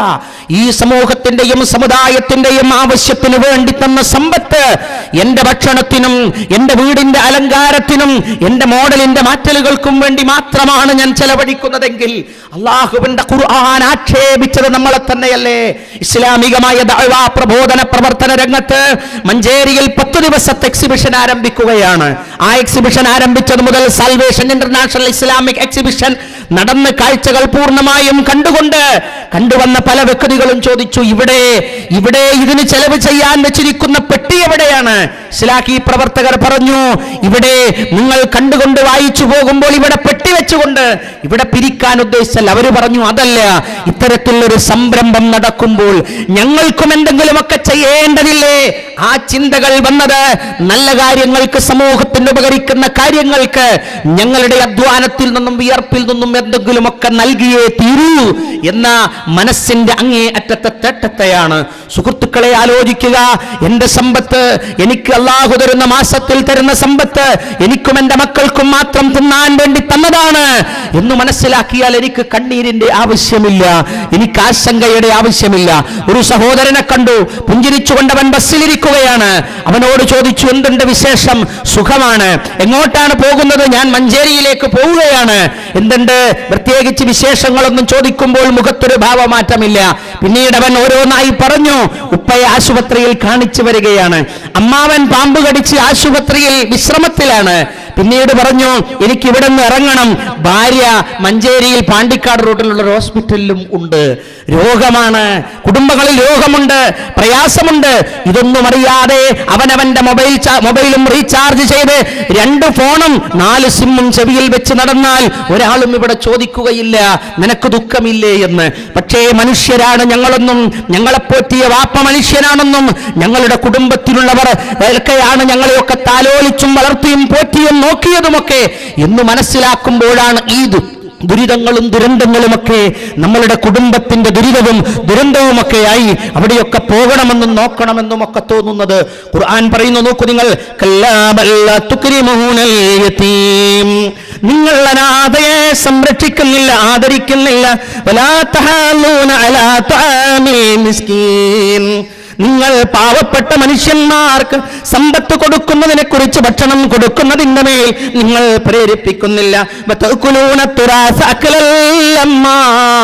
[SPEAKER 3] ഈ സമൂഹത്തിന്റെയും സമുദായത്തിന്റെയും ആവശ്യത്തിന് വേണ്ടി തന്ന സമ്പത്ത് എന്റെ ഭക്ഷണത്തിനും എന്റെ വീടിന്റെ അലങ്കാരത്തിനും എന്റെ മോഡലിന്റെ മാറ്റലുകൾക്കും വേണ്ടി മാത്രമാണ് ഞാൻ ചെലവഴിക്കുന്നതെങ്കിൽ അള്ളാഹുവിന്റെ ഖുർആൻ ആക്ഷേപിച്ചത് നമ്മളെ തന്നെയല്ലേ ഇസ്ലാമികമായ ദഅവാ പ്രബോധന പ്രവർത്തന രംഗത്ത് മഞ്ചേരിയിൽ പത്ത് ദിവസത്തെ എക്സിബിഷൻ ആരംഭിക്കുകയാണ് ആ എക്സിബിഷൻ ആരംഭിച്ചത് മുതൽ സാൽവേഷൻ ഇന്റർനാഷണൽ ഇസ്ലാമിക് എക്സിബിഷൻ നടന്ന കാഴ്ചകൾ പൂർണ്ണമായും കണ്ടുകൊണ്ട് കണ്ടുവന്ന പല വ്യക്തികളും ചോദിച്ചു ഇവിടെ ഇവിടെ ഇതിന് ചെലവ് ചെയ്യാൻ വെച്ചിരിക്കുന്ന പെട്ടി എവിടെയാണ് ഇസ്ലാഹി പ്രവർത്തകർ പറഞ്ഞു ഇവിടെ നിങ്ങൾ കണ്ടുകൊണ്ട് വായിച്ചു പോകുമ്പോൾ ഇവിടെ പെട്ടി വെച്ചുകൊണ്ട് ഇവിടെ പിരിക്കാൻ ഉദ്ദേശിച്ചല്ല അവർ പറഞ്ഞു അതല്ല ഇത്തരത്തിലൊരു സംരംഭം നടക്കുമ്പോൾ ഞങ്ങൾക്കും എന്തെങ്കിലുമൊക്കെ ചെയ്യേണ്ടതില്ലേ ആ ചിന്തകൾ വന്നത് നല്ല കാര്യങ്ങൾക്ക് സമൂഹത്തിന് ഉപകരിക്കുന്ന കാര്യങ്ങൾക്ക് ഞങ്ങളുടെ അധ്വാനത്തിൽ നിന്നും വിയർപ്പിൽ നിന്നും എന്തെങ്കിലുമൊക്കെ നൽകിയേ തീരൂ എന്ന മനസ്സിന്റെ അങ്ങേ അറ്റത്തെ തേട്ടത്തെയാണ് സുഹൃത്തുക്കളെ ആലോചിക്കുക എന്റെ സമ്പത്ത് എനിക്ക് അള്ളാഹു തരുന്ന മാസത്തിൽ തരുന്ന സമ്പത്ത് എനിക്കും എന്റെ മക്കൾക്കും മാത്രം തിന്നാൻ വേണ്ടി തന്നതാണ് എന്ന് മനസ്സിലാക്കിയാൽ എനിക്ക് കണ്ണീരിന്റെ ആവശ്യമില്ല എനിക്ക് ആശങ്കയുടെ ആവശ്യമില്ല ഒരു സഹോദരനെ കണ്ടു പുഞ്ചിരിച്ചുകൊണ്ട് അവൻ ബസ്സിലിരിക്കുകയാണ് അവനോട് ചോദിച്ചു എന്തുണ്ട് വിശേഷം സുഖമാണ് എങ്ങോട്ടാണ് പോകുന്നത് ഞാൻ മഞ്ചേരിയിലേക്ക് പോവുകയാണ് എന്തുണ്ട് പ്രത്യേകിച്ച് വിശേഷങ്ങളൊന്നും ചോദിക്കുമ്പോൾ മുഖത്തൊരു ഭാവമാറ്റമില്ല പിന്നീട് അവൻ ഓരോന്നായി പറഞ്ഞു ഉപ്പയെ ആശുപത്രിയിൽ കാണിച്ചു വരികയാണ് അമ്മാവൻ പാമ്പ് കടിച്ച് ആശുപത്രിയിൽ വിശ്രമത്തിലാണ് പിന്നീട് പറഞ്ഞു എനിക്ക് ഇവിടെ നിന്ന് ഇറങ്ങണം ഭാര്യ മഞ്ചേരിയിൽ പാണ്ടിക്കാട് റൂട്ടിലുള്ള ഒരു ഹോസ്പിറ്റലിലും ഉണ്ട് രോഗമാണ് കുടുംബങ്ങളിൽ രോഗമുണ്ട് പ്രയാസമുണ്ട് ഇതൊന്നും അറിയാതെ അവനവന്റെ മൊബൈൽ ചാ- മൊബൈലും റീചാർജ് ചെയ്ത് രണ്ട് ഫോണും നാല് സിമ്മും ചെവിയിൽ വെച്ച് നടന്നാൽ ഒരാളും ഇവിടെ ചോദിക്കുകയില്ല നിനക്ക് ദുഃഖമില്ലേ എന്ന് പക്ഷേ മനുഷ്യരാണ് ഞങ്ങളൊന്നും ഞങ്ങളെപ്പോറ്റിയ വാപ്പ മനുഷ്യനാണെന്നും ഞങ്ങളുടെ കുടുംബത്തിലുള്ളവർ ഒക്കെയാണ് ഞങ്ങളെയൊക്കെ താലോലിച്ചും വളർത്തിയും പോറ്റിയും നോക്കിയതുമൊക്കെ എന്ന് മനസ്സിലാക്കുമ്പോഴാണ് ഈ ദു- ദുരിതങ്ങളും ദുരന്തങ്ങളുമൊക്കെ നമ്മളുടെ കുടുംബത്തിന്റെ ദുരിതവും ദുരന്തവുമൊക്കെയായി അവിടെയൊക്കെ പോകണമെന്നും നോക്കണമെന്നും ഒക്കെ തോന്നുന്നത് ഖുർആൻ പറയുന്നു നോക്കൂ നിങ്ങൾ കല്ലാ ബൽ ലാ തുക്രിമൂനൽ യതീം. നിങ്ങൾ അനാഥയെ സംരക്ഷിക്കുന്നില്ല ആദരിക്കുന്നില്ല വലാ തഹാലൂന അലാ തആമിൽ മിസ്കീൻ നിങ്ങൾ പാവപ്പെട്ട മനുഷ്യന്മാർക്ക് സമ്പത്ത് കൊടുക്കുന്നതിനെ കുറിച്ച് ഭക്ഷണം കൊടുക്കുന്നതിന്റെ മേൽ നിങ്ങൾ പ്രേരിപ്പിക്കുന്നില്ല വതഅകുലൂന തുറാസ അക്ലൽ ലമ്മാ.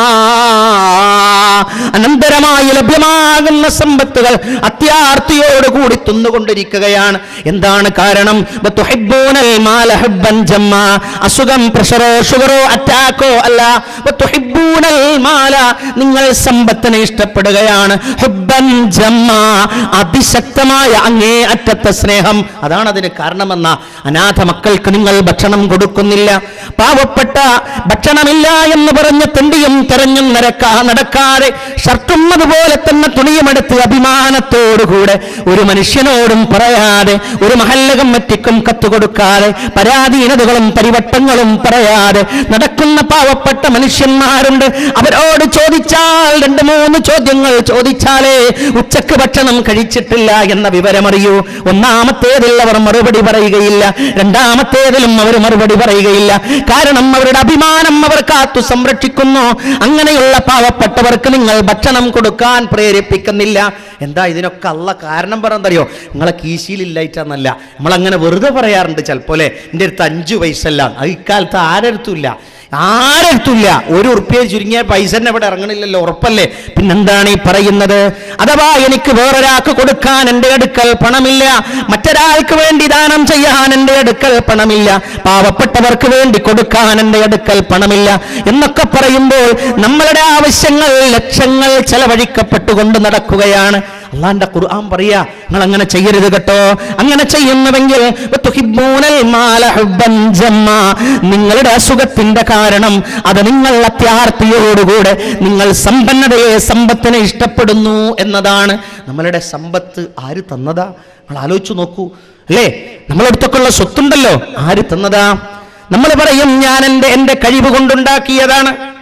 [SPEAKER 3] അനന്തരമായി ലഭ്യമാകുന്ന സമ്പത്തുകൾ അത്യാർത്തിയോടുകൂടി തിന്നുകൊണ്ടിരിക്കുകയാണ് എന്താണ് കാരണം വതുഹിബ്ബൂനൽ മാല ഹബ്ബൻ ജമ്മാ. അസുഖം പ്രഷറോ ഷുഗറോ അറ്റാക്കോ അല്ല വതുഹിബ്ബൂനൽ മാല നിങ്ങൾ സമ്പത്തിനെ ഇഷ്ടപ്പെടുകയാണ് ഹുബ്ബൻ ജമ്മ അതിശക്തമായ അങ്ങേ അറ്റത്തെ സ്നേഹം അതാണ് അതിന് കാരണമെന്ന അനാഥ മക്കൾക്ക് നിങ്ങൾ ഭക്ഷണം കൊടുക്കുന്നില്ല പാവപ്പെട്ട ഭക്ഷണമില്ല എന്ന് പറഞ്ഞ് തെണ്ടിയും തെരഞ്ഞും നിരക്കാ നടക്കാതെ ഷർട്ടും അതുപോലെ തന്നെ തുണിയുമെടുത്ത് അഭിമാനത്തോടുകൂടെ ഒരു മനുഷ്യനോടും പറയാതെ ഒരു മഹല്ല കമ്മിറ്റിക്കും കത്ത് കൊടുക്കാതെ പരാധീനതകളും പരിവട്ടങ്ങളും പറയാതെ നടക്കുന്ന പാവപ്പെട്ട മനുഷ്യന്മാരുണ്ട് അവരോട് ചോദിച്ചാൽ രണ്ട് മൂന്ന് ചോദ്യങ്ങൾ ചോദിച്ചാലേ ഉച്ചക്ക് ഭക്ഷണം കഴിച്ചിട്ടില്ല എന്ന വിവരമറിയൂ ഒന്നാമത്തേതിൽ അവർ മറുപടി പറയുകയില്ല രണ്ടാമത്തേതിലും അവർ മറുപടി പറയുകയില്ല കാരണം അവരുടെ അഭിമാനം അവർ കാത്തു സംരക്ഷിക്കുന്നു അങ്ങനെയുള്ള പാവപ്പെട്ടവർക്ക് നിങ്ങൾ ഭക്ഷണം കൊടുക്കാൻ പ്രേരിപ്പിക്കുന്നില്ല എന്താ ഇതിനൊക്കെ അല്ല കാരണം പറഞ്ഞറിയോ നിങ്ങളെ കീശിയിലില്ലായിട്ടെന്നല്ല നമ്മളങ്ങനെ വെറുതെ പറയാറുണ്ട് ചിലപ്പോലെ എൻ്റെ അടുത്ത് അഞ്ചു പൈസല്ല അത് ഇക്കാലത്ത് ആരടുത്തുമില്ല ആരടുത്തില്ല ഒരു ഉറുപ്പ്യ ചുരുങ്ങിയ പൈസ തന്നെ ഇവിടെ ഇറങ്ങണില്ലല്ലോ ഉറപ്പല്ലേ പിന്നെന്താണ് ഈ പറയുന്നത് അഥവാ എനിക്ക് വേറൊരാൾക്ക് കൊടുക്കാൻ എൻ്റെ അടുക്കൽ പണമില്ല മറ്റൊരാൾക്ക് വേണ്ടി ദാനം ചെയ്യാൻ എൻ്റെ അടുക്കൽ പണമില്ല പാവപ്പെട്ടവർക്ക് വേണ്ടി കൊടുക്കാൻ എൻ്റെ അടുക്കൽ പണമില്ല എന്നൊക്കെ പറയുമ്പോൾ നമ്മളുടെ ആവശ്യങ്ങൾ ലക്ഷങ്ങൾ ചെലവഴിക്കപ്പെട്ടുകൊണ്ട് നടക്കുകയാണ് അള്ളാന്റെ ഖുർആൻ പറയാ നിങ്ങൾ അങ്ങനെ ചെയ്യരുത് കേട്ടോ അങ്ങനെ ചെയ്യുന്നുവെങ്കിൽ വതുഹിബ്ബൂനൽ മാല ഹുബ്ബൻ ജമ്മാ. നിങ്ങളുടെ അസുഖത്തിന്റെ കാരണം അത് നിങ്ങൾ അത്യാർത്തിയോടുകൂടെ നിങ്ങൾ സമ്പന്നതയെ സമ്പത്തിനെ ഇഷ്ടപ്പെടുന്നു എന്നതാണ് നമ്മളുടെ സമ്പത്ത് ആര് തന്നതാ നിങ്ങൾ ആലോചിച്ചു നോക്കൂ അല്ലേ നമ്മളടുത്തൊക്കെ ഉള്ള സ്വത്തുണ്ടല്ലോ ആര് തന്നതാ നമ്മൾ പറയും ഞാൻ എൻ്റെ എൻ്റെ കഴിവ് കൊണ്ടുണ്ടാക്കിയതാണ്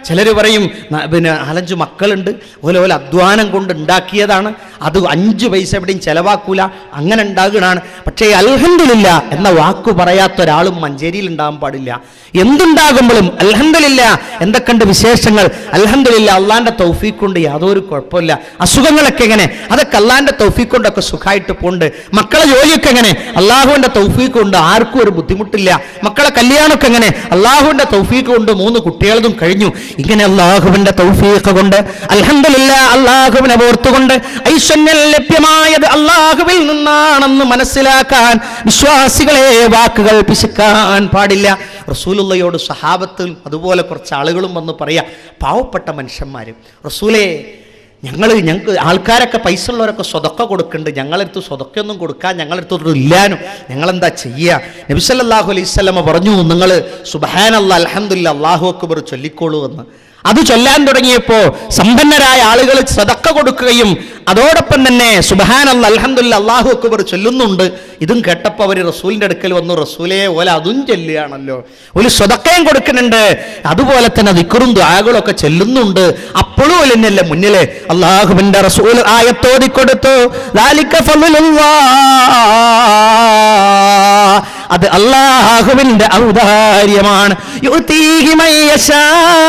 [SPEAKER 2] ചിലർ പറയും "ന- പിന്നെ നാലഞ്ച് മക്കളുണ്ട് ഓലെ ഓലെ അധ്വാനം കൊണ്ട് ഉണ്ടാക്കിയതാണ് അത് അഞ്ച് പൈസ എവിടെയും ചെലവാക്കൂല അങ്ങനെ ഉണ്ടാകുകയാണ് പക്ഷേ അൽഹന്ദില്ല എന്ന വാക്ക് പറയാത്ത ഒരാളും മഞ്ചേരിയിൽ ഉണ്ടാകാൻ പാടില്ല എന്തുണ്ടാകുമ്പോഴും അൽഹന്ദില്ല എന്തൊക്കെയുണ്ട് വിശേഷങ്ങൾ അൽഹന്ദില്ല അള്ളാന്റെ തൗഫീഖ് കൊണ്ട് യാതൊരു കുഴപ്പമില്ല അസുഖങ്ങളൊക്കെ എങ്ങനെ അതൊക്കെ അള്ളാന്റെ തൗഫീഖ് കൊണ്ടൊക്കെ സുഖമായിട്ട് പോണ്ട് മക്കളെ ജോലിയൊക്കെ എങ്ങനെ അള്ളാഹുവിന്റെ തൗഫീഖ് കൊണ്ട് ആർക്കും ഒരു ബുദ്ധിമുട്ടില്ല മക്കളെ കല്യാണമൊക്കെ എങ്ങനെ അള്ളാഹുവിന്റെ തൗഫീഖ് കൊണ്ട് മൂന്ന് കുട്ടികളതും കഴിഞ്ഞു ഇങ്ങനെ അള്ളാഹുവിന്റെ തൗഫീഖ് കൊണ്ട് അൽഹംദുലില്ലാ അള്ളാഹുവിനെ ഓർത്തുകൊണ്ട് ഐശ്വര്യം ലഭ്യമായത് അള്ളാഹുവിൽ നിന്നാണെന്ന് മനസ്സിലാക്കാൻ വിശ്വാസികളെ വാക്കുകൾ പിശുക്കാൻ പാടില്ല റസൂലുള്ളയോട് സഹാബത്തും അതുപോലെ കുറച്ച് ആളുകളും വന്ന് പറയാ പാവപ്പെട്ട മനുഷ്യന്മാരും റസൂലേ ഞങ്ങൾ ഞങ്ങൾക്ക് ആൾക്കാരൊക്കെ പൈസ ഉള്ളവരൊക്കെ സ്വതക്ക കൊടുക്കുന്നുണ്ട് ഞങ്ങളടുത്ത് സ്വതക്കൊന്നും കൊടുക്കാൻ ഞങ്ങളടുത്ത് ഇല്ലാനും ഞങ്ങളെന്താ ചെയ്യുക നബിസല്ലാഹു അലൈഹി സ്വലമ പറഞ്ഞു നിങ്ങൾ സുബഹാനല്ല അലഹമില്ല അള്ളാഹു അക്ബർ ചൊല്ലിക്കോളൂ എന്ന് അത് ചൊല്ലാൻ തുടങ്ങിയപ്പോ സമ്പന്നരായ ആളുകൾ സതക്ക കൊടുക്കുകയും അതോടൊപ്പം തന്നെ സുബഹാനല്ല അൽഹംദുലില്ലാ അള്ളാഹു അക്ബർ ചൊല്ലുന്നുണ്ട് ഇതും കേട്ടപ്പോൾ അവർ റസൂലിന്റെ അടുക്കൽ വന്നു റസൂലെ ഓല അതും ചൊല്ലുകയാണല്ലോ ഒരു സ്വതക്കയും കൊടുക്കുന്നുണ്ട് അതുപോലെ തന്നെ ദിക്കറും ദ്വാകളൊക്കെ ചെല്ലുന്നുണ്ട് അപ്പോഴും തന്നെയല്ലേ മുന്നില് അള്ളാഹുവിന്റെ റസൂൽ ആയത്തോതി കൊടുത്തു ذَلِكَ فَضْلُ اللَّهِ. അത് അള്ളാഹുവിന്റെ ഔദാര്യമാണ് യുതീഹി മൻ യശാ.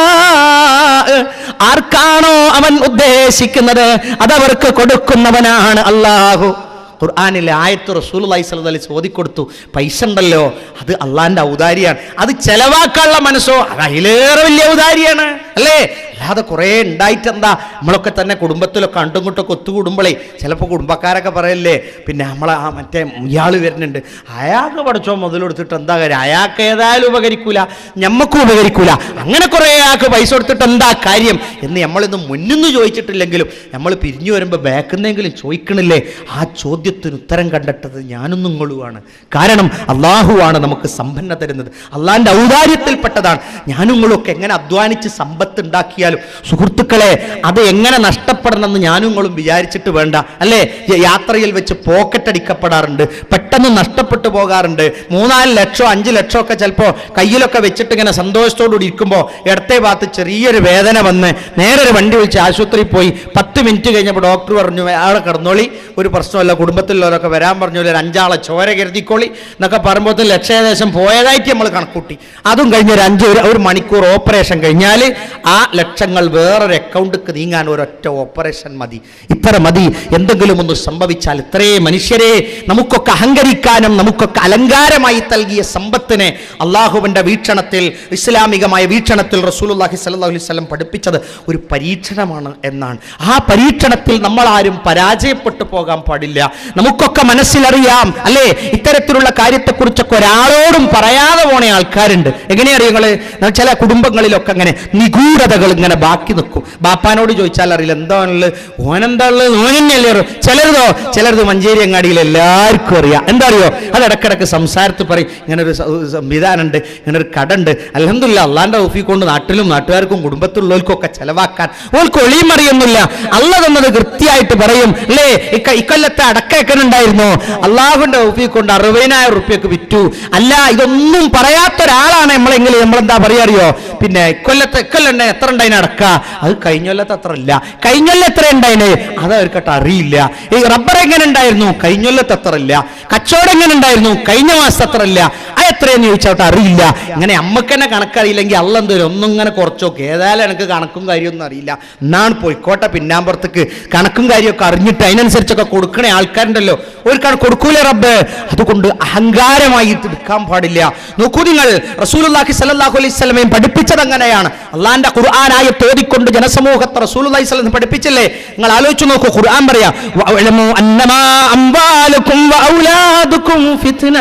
[SPEAKER 2] ആർക്കാണോ അവൻ ഉദ്ദേശിക്കുന്നത് അതവർക്ക് കൊടുക്കുന്നവനാണ് അള്ളാഹു ഖുർആാനിലെ ആയത്ത് റസൂൽ അലൈഹി ചോദിക്കൊടുത്തു പൈസ ഉണ്ടല്ലോ അത് അള്ളാന്റെ ഔദാരിയാണ് അത് ചെലവാക്കാനുള്ള മനസ്സോ അത് അതിലേറെ വലിയ ഔദാരിയാണ് അല്ലേ അല്ലാതെ കുറേ ഉണ്ടായിട്ട് എന്താ നമ്മളൊക്കെ തന്നെ കുടുംബത്തിലൊക്കെ കണ്ടും ഇങ്ങോട്ടൊക്കെ ഒത്തുകൂടുമ്പോഴേ ചിലപ്പോൾ കുടുംബക്കാരൊക്കെ പറയല്ലേ പിന്നെ നമ്മളെ ആ മറ്റേ ഇയാൾ വരുന്നുണ്ട് അയാൾക്ക് പഠിച്ചോ മുതലെടുത്തിട്ട് എന്താ കാര്യം അയാൾക്ക് ഏതായാലും ഉപകരിക്കൂല ഞമ്മക്കും ഉപകരിക്കൂല അങ്ങനെ കുറേ ആൾക്ക് പൈസ കൊടുത്തിട്ട് എന്താ കാര്യം എന്ന് നമ്മളിന്ന് മുന്നിന്ന് ചോദിച്ചിട്ടില്ലെങ്കിലും നമ്മൾ പിരിഞ്ഞു വരുമ്പോൾ ബാക്കുന്നെങ്കിലും ചോദിക്കണില്ലേ ആ ചോദ്യത്തിന് ഉത്തരം കണ്ടെത്തത് ഞാനും നിങ്ങളുമാണ് കാരണം അള്ളാഹുവാണ് നമുക്ക് സമ്പന്ന തരുന്നത് അള്ളാഹിൻ്റെ ഔദാര്യത്തിൽപ്പെട്ടതാണ് ഞാനും നിങ്ങളൊക്കെ എങ്ങനെ അധ്വാനിച്ച് സമ്പത്ത് ഉണ്ടാക്കിയാലും സുഹൃത്തുക്കളെ അത് എങ്ങനെ നഷ്ടപ്പെടണമെന്ന് ഞാനും നിങ്ങളും വിചാരിച്ചിട്ട് വേണ്ട അല്ലേ യ- യാത്രയിൽ വെച്ച് പോക്കറ്റ് അടിക്കപ്പെടാറുണ്ട് പെട്ടെന്ന് നഷ്ടപ്പെട്ടു പോകാറുണ്ട് മൂന്നാല് ലക്ഷോ അഞ്ച് ലക്ഷോ ഒക്കെ ചിലപ്പോൾ കയ്യിലൊക്കെ വെച്ചിട്ട് ഇങ്ങനെ സന്തോഷത്തോടുകൂടി ഇരിക്കുമ്പോൾ ഇടത്തെ ഭാഗത്ത് ചെറിയൊരു വേദന വന്ന് നേരെ ഒരു വണ്ടി വിളിച്ച് ആശുപത്രിയിൽ പോയി പത്ത് മിനിറ്റ് കഴിഞ്ഞപ്പോൾ ഡോക്ടർ പറഞ്ഞു ആളെ കിടന്നോളി ഒരു പ്രശ്നമല്ല കുടുംബത്തിലുള്ളവരൊക്കെ വരാൻ പറഞ്ഞു ഒരു അഞ്ചാളെ ചോര കരുതിക്കോളി എന്നൊക്കെ പറയുമ്പോൾ ലക്ഷം ഏകദേശം പോയതായിട്ട് നമ്മൾ കണക്കൂട്ടി അതും കഴിഞ്ഞ് ഒരു അഞ്ച് ഒരു- ഒരു മണിക്കൂർ ഓപ്പറേഷൻ കഴിഞ്ഞാൽ ആ ലക്ഷങ്ങൾ വേറൊരു അക്കൗണ്ടിക്ക് നീങ്ങാൻ ഒരൊറ്റ ഓപ്പറേഷൻ മതി ഇത്ര മതി എന്തെങ്കിലും ഒന്ന് സംഭവിച്ചാൽ ഇത്രയേ മനുഷ്യരെ നമുക്കൊക്കെ അഹങ്കരിക്കാനും നമുക്കൊക്കെ അലങ്കാരമായി നൽകിയ സമ്പത്തിനെ അള്ളാഹുവിൻ്റെ വീക്ഷണത്തിൽ ഇസ്ലാമികമായ വീക്ഷണത്തിൽ റസൂലുള്ളാഹി സ്വല്ലല്ലാഹു അലൈഹി വസല്ലം പഠിപ്പിച്ചത് ഒരു പരീക്ഷണമാണ് എന്നാണ് ആ പരീക്ഷണത്തിൽ നമ്മൾ ആരും പരാജയപ്പെട്ടു പോകാൻ പാടില്ല നമുക്കൊക്കെ മനസ്സിലറിയാം അല്ലേ ഇത്തരത്തിലുള്ള കാര്യത്തെക്കുറിച്ചൊക്കെ ഒരാളോടും പറയാതെ പോണ ആൾക്കാരുണ്ട് എങ്ങനെയാ അറിയങ്ങള് ചില കുടുംബങ്ങളിലൊക്കെ അങ്ങനെ നിഗൂഢതകൾ ഇങ്ങനെ ബാക്കി നിൽക്കും ബാപ്പാനോട് ചോദിച്ചാൽ അറിയില്ല എന്താണുള്ളത് ഓനെന്താ ഉള്ളത് ഓനെന്നെയല്ലേ അറിയൂ ചിലരതോ ചിലരത് മഞ്ചേരി അങ്ങാടിയിൽ എല്ലാവർക്കും അറിയാം എന്താ അറിയോ അത് ഇടക്കിടക്ക് സംസാരത്തിൽ പറയും ഇങ്ങനെ ഒരു സ- സംവിധാനമുണ്ട് ഇങ്ങനെ ഒരു കട ഉണ്ട് അലഹമില്ല അള്ളാന്റെ ഓഫീസ് കൊണ്ട് നാട്ടിലും നാട്ടുകാർക്കും കുടുംബത്തിലുള്ളവർക്കും ഒക്കെ ചെലവാക്കാൻ ഓൾക്ക് ഒളിയും അറിയൊന്നുമില്ല അല്ല തന്നത് കൃത്യമായിട്ട് പറയും അല്ലേ ഇക്ക- ഇക്കൊല്ലത്തെ അടക്കയൊക്കെ ഉണ്ടായിരുന്നു അള്ളാഹുവിന്റെ ഓഫീസ് കൊണ്ട് അറുപതിനായിരം റുപ്യക്ക് വിറ്റു അല്ല ഇതൊന്നും പറയാത്ത ഒരാളാണ് നമ്മളെങ്കിൽ നമ്മളെന്താ പറയാ അറിയോ പിന്നെ ഇക്കൊല്ലത്തെ ഇക്കൊല്ലം എത്ര ഉണ്ടായിന് അടക്ക അത് കഴിഞ്ഞൊല്ലത്തെ അത്ര ഇല്ല കഴിഞ്ഞൊല്ലം എത്ര ഉണ്ടായിന് അത് അവർക്കട്ട് അറിയില്ല ഈ റബ്ബർ എങ്ങനെ ഉണ്ടായിരുന്നു കഴിഞ്ഞൊല്ലത്തെ അത്ര ഇല്ല കച്ചവടം എങ്ങനെ ഉണ്ടായിരുന്നു കഴിഞ്ഞ മാസത്തെ അത്ര ഇല്ല അത് എത്രയെന്ന് ചോദിച്ചാൽ അറിയില്ല ഇങ്ങനെ അമ്മക്ക് തന്നെ കണക്കറിയില്ലെങ്കിൽ അല്ല എന്തോരും ഒന്നും ഇങ്ങനെ കുറച്ചോക്കെ ഏതായാലും എനിക്ക് കണക്കും കാര്യമൊന്നും അറിയില്ല എന്നാണ് പോയിക്കോട്ടെ പിന്നാമ്പുറത്തേക്ക് കണക്കും കാര്യമൊക്കെ അറിഞ്ഞിട്ട് അതിനനുസരിച്ചൊക്കെ കൊടുക്കണ ആൾക്കാരുണ്ടല്ലോ ഒരു കണക്ക് കൊടുക്കൂല റബ്ബ് അതുകൊണ്ട് അഹങ്കാരമായി ഇത് എടുക്കാൻ പാടില്ല നോക്കൂ നിങ്ങൾ റസൂലുള്ളാഹി സ്വല്ലല്ലാഹു അലൈഹി വസല്ലമയും പഠിപ്പിച്ചത് അങ്ങനെയാണ് അള്ളാന്റെ ഖുർആനായ തോതിക്കൊണ്ട് ജനസമൂഹത്തെ റസൂലുള്ളാഹി സ്വല്ലം പഠിപ്പിച്ചില്ലേ നിങ്ങൾ ആലോചിച്ച് നോക്കൂ ഖുർആൻ പറയാ വഅലമു അന്നമാ അംവാലുക്കും വഔലാദുക്കും ഫിത്ന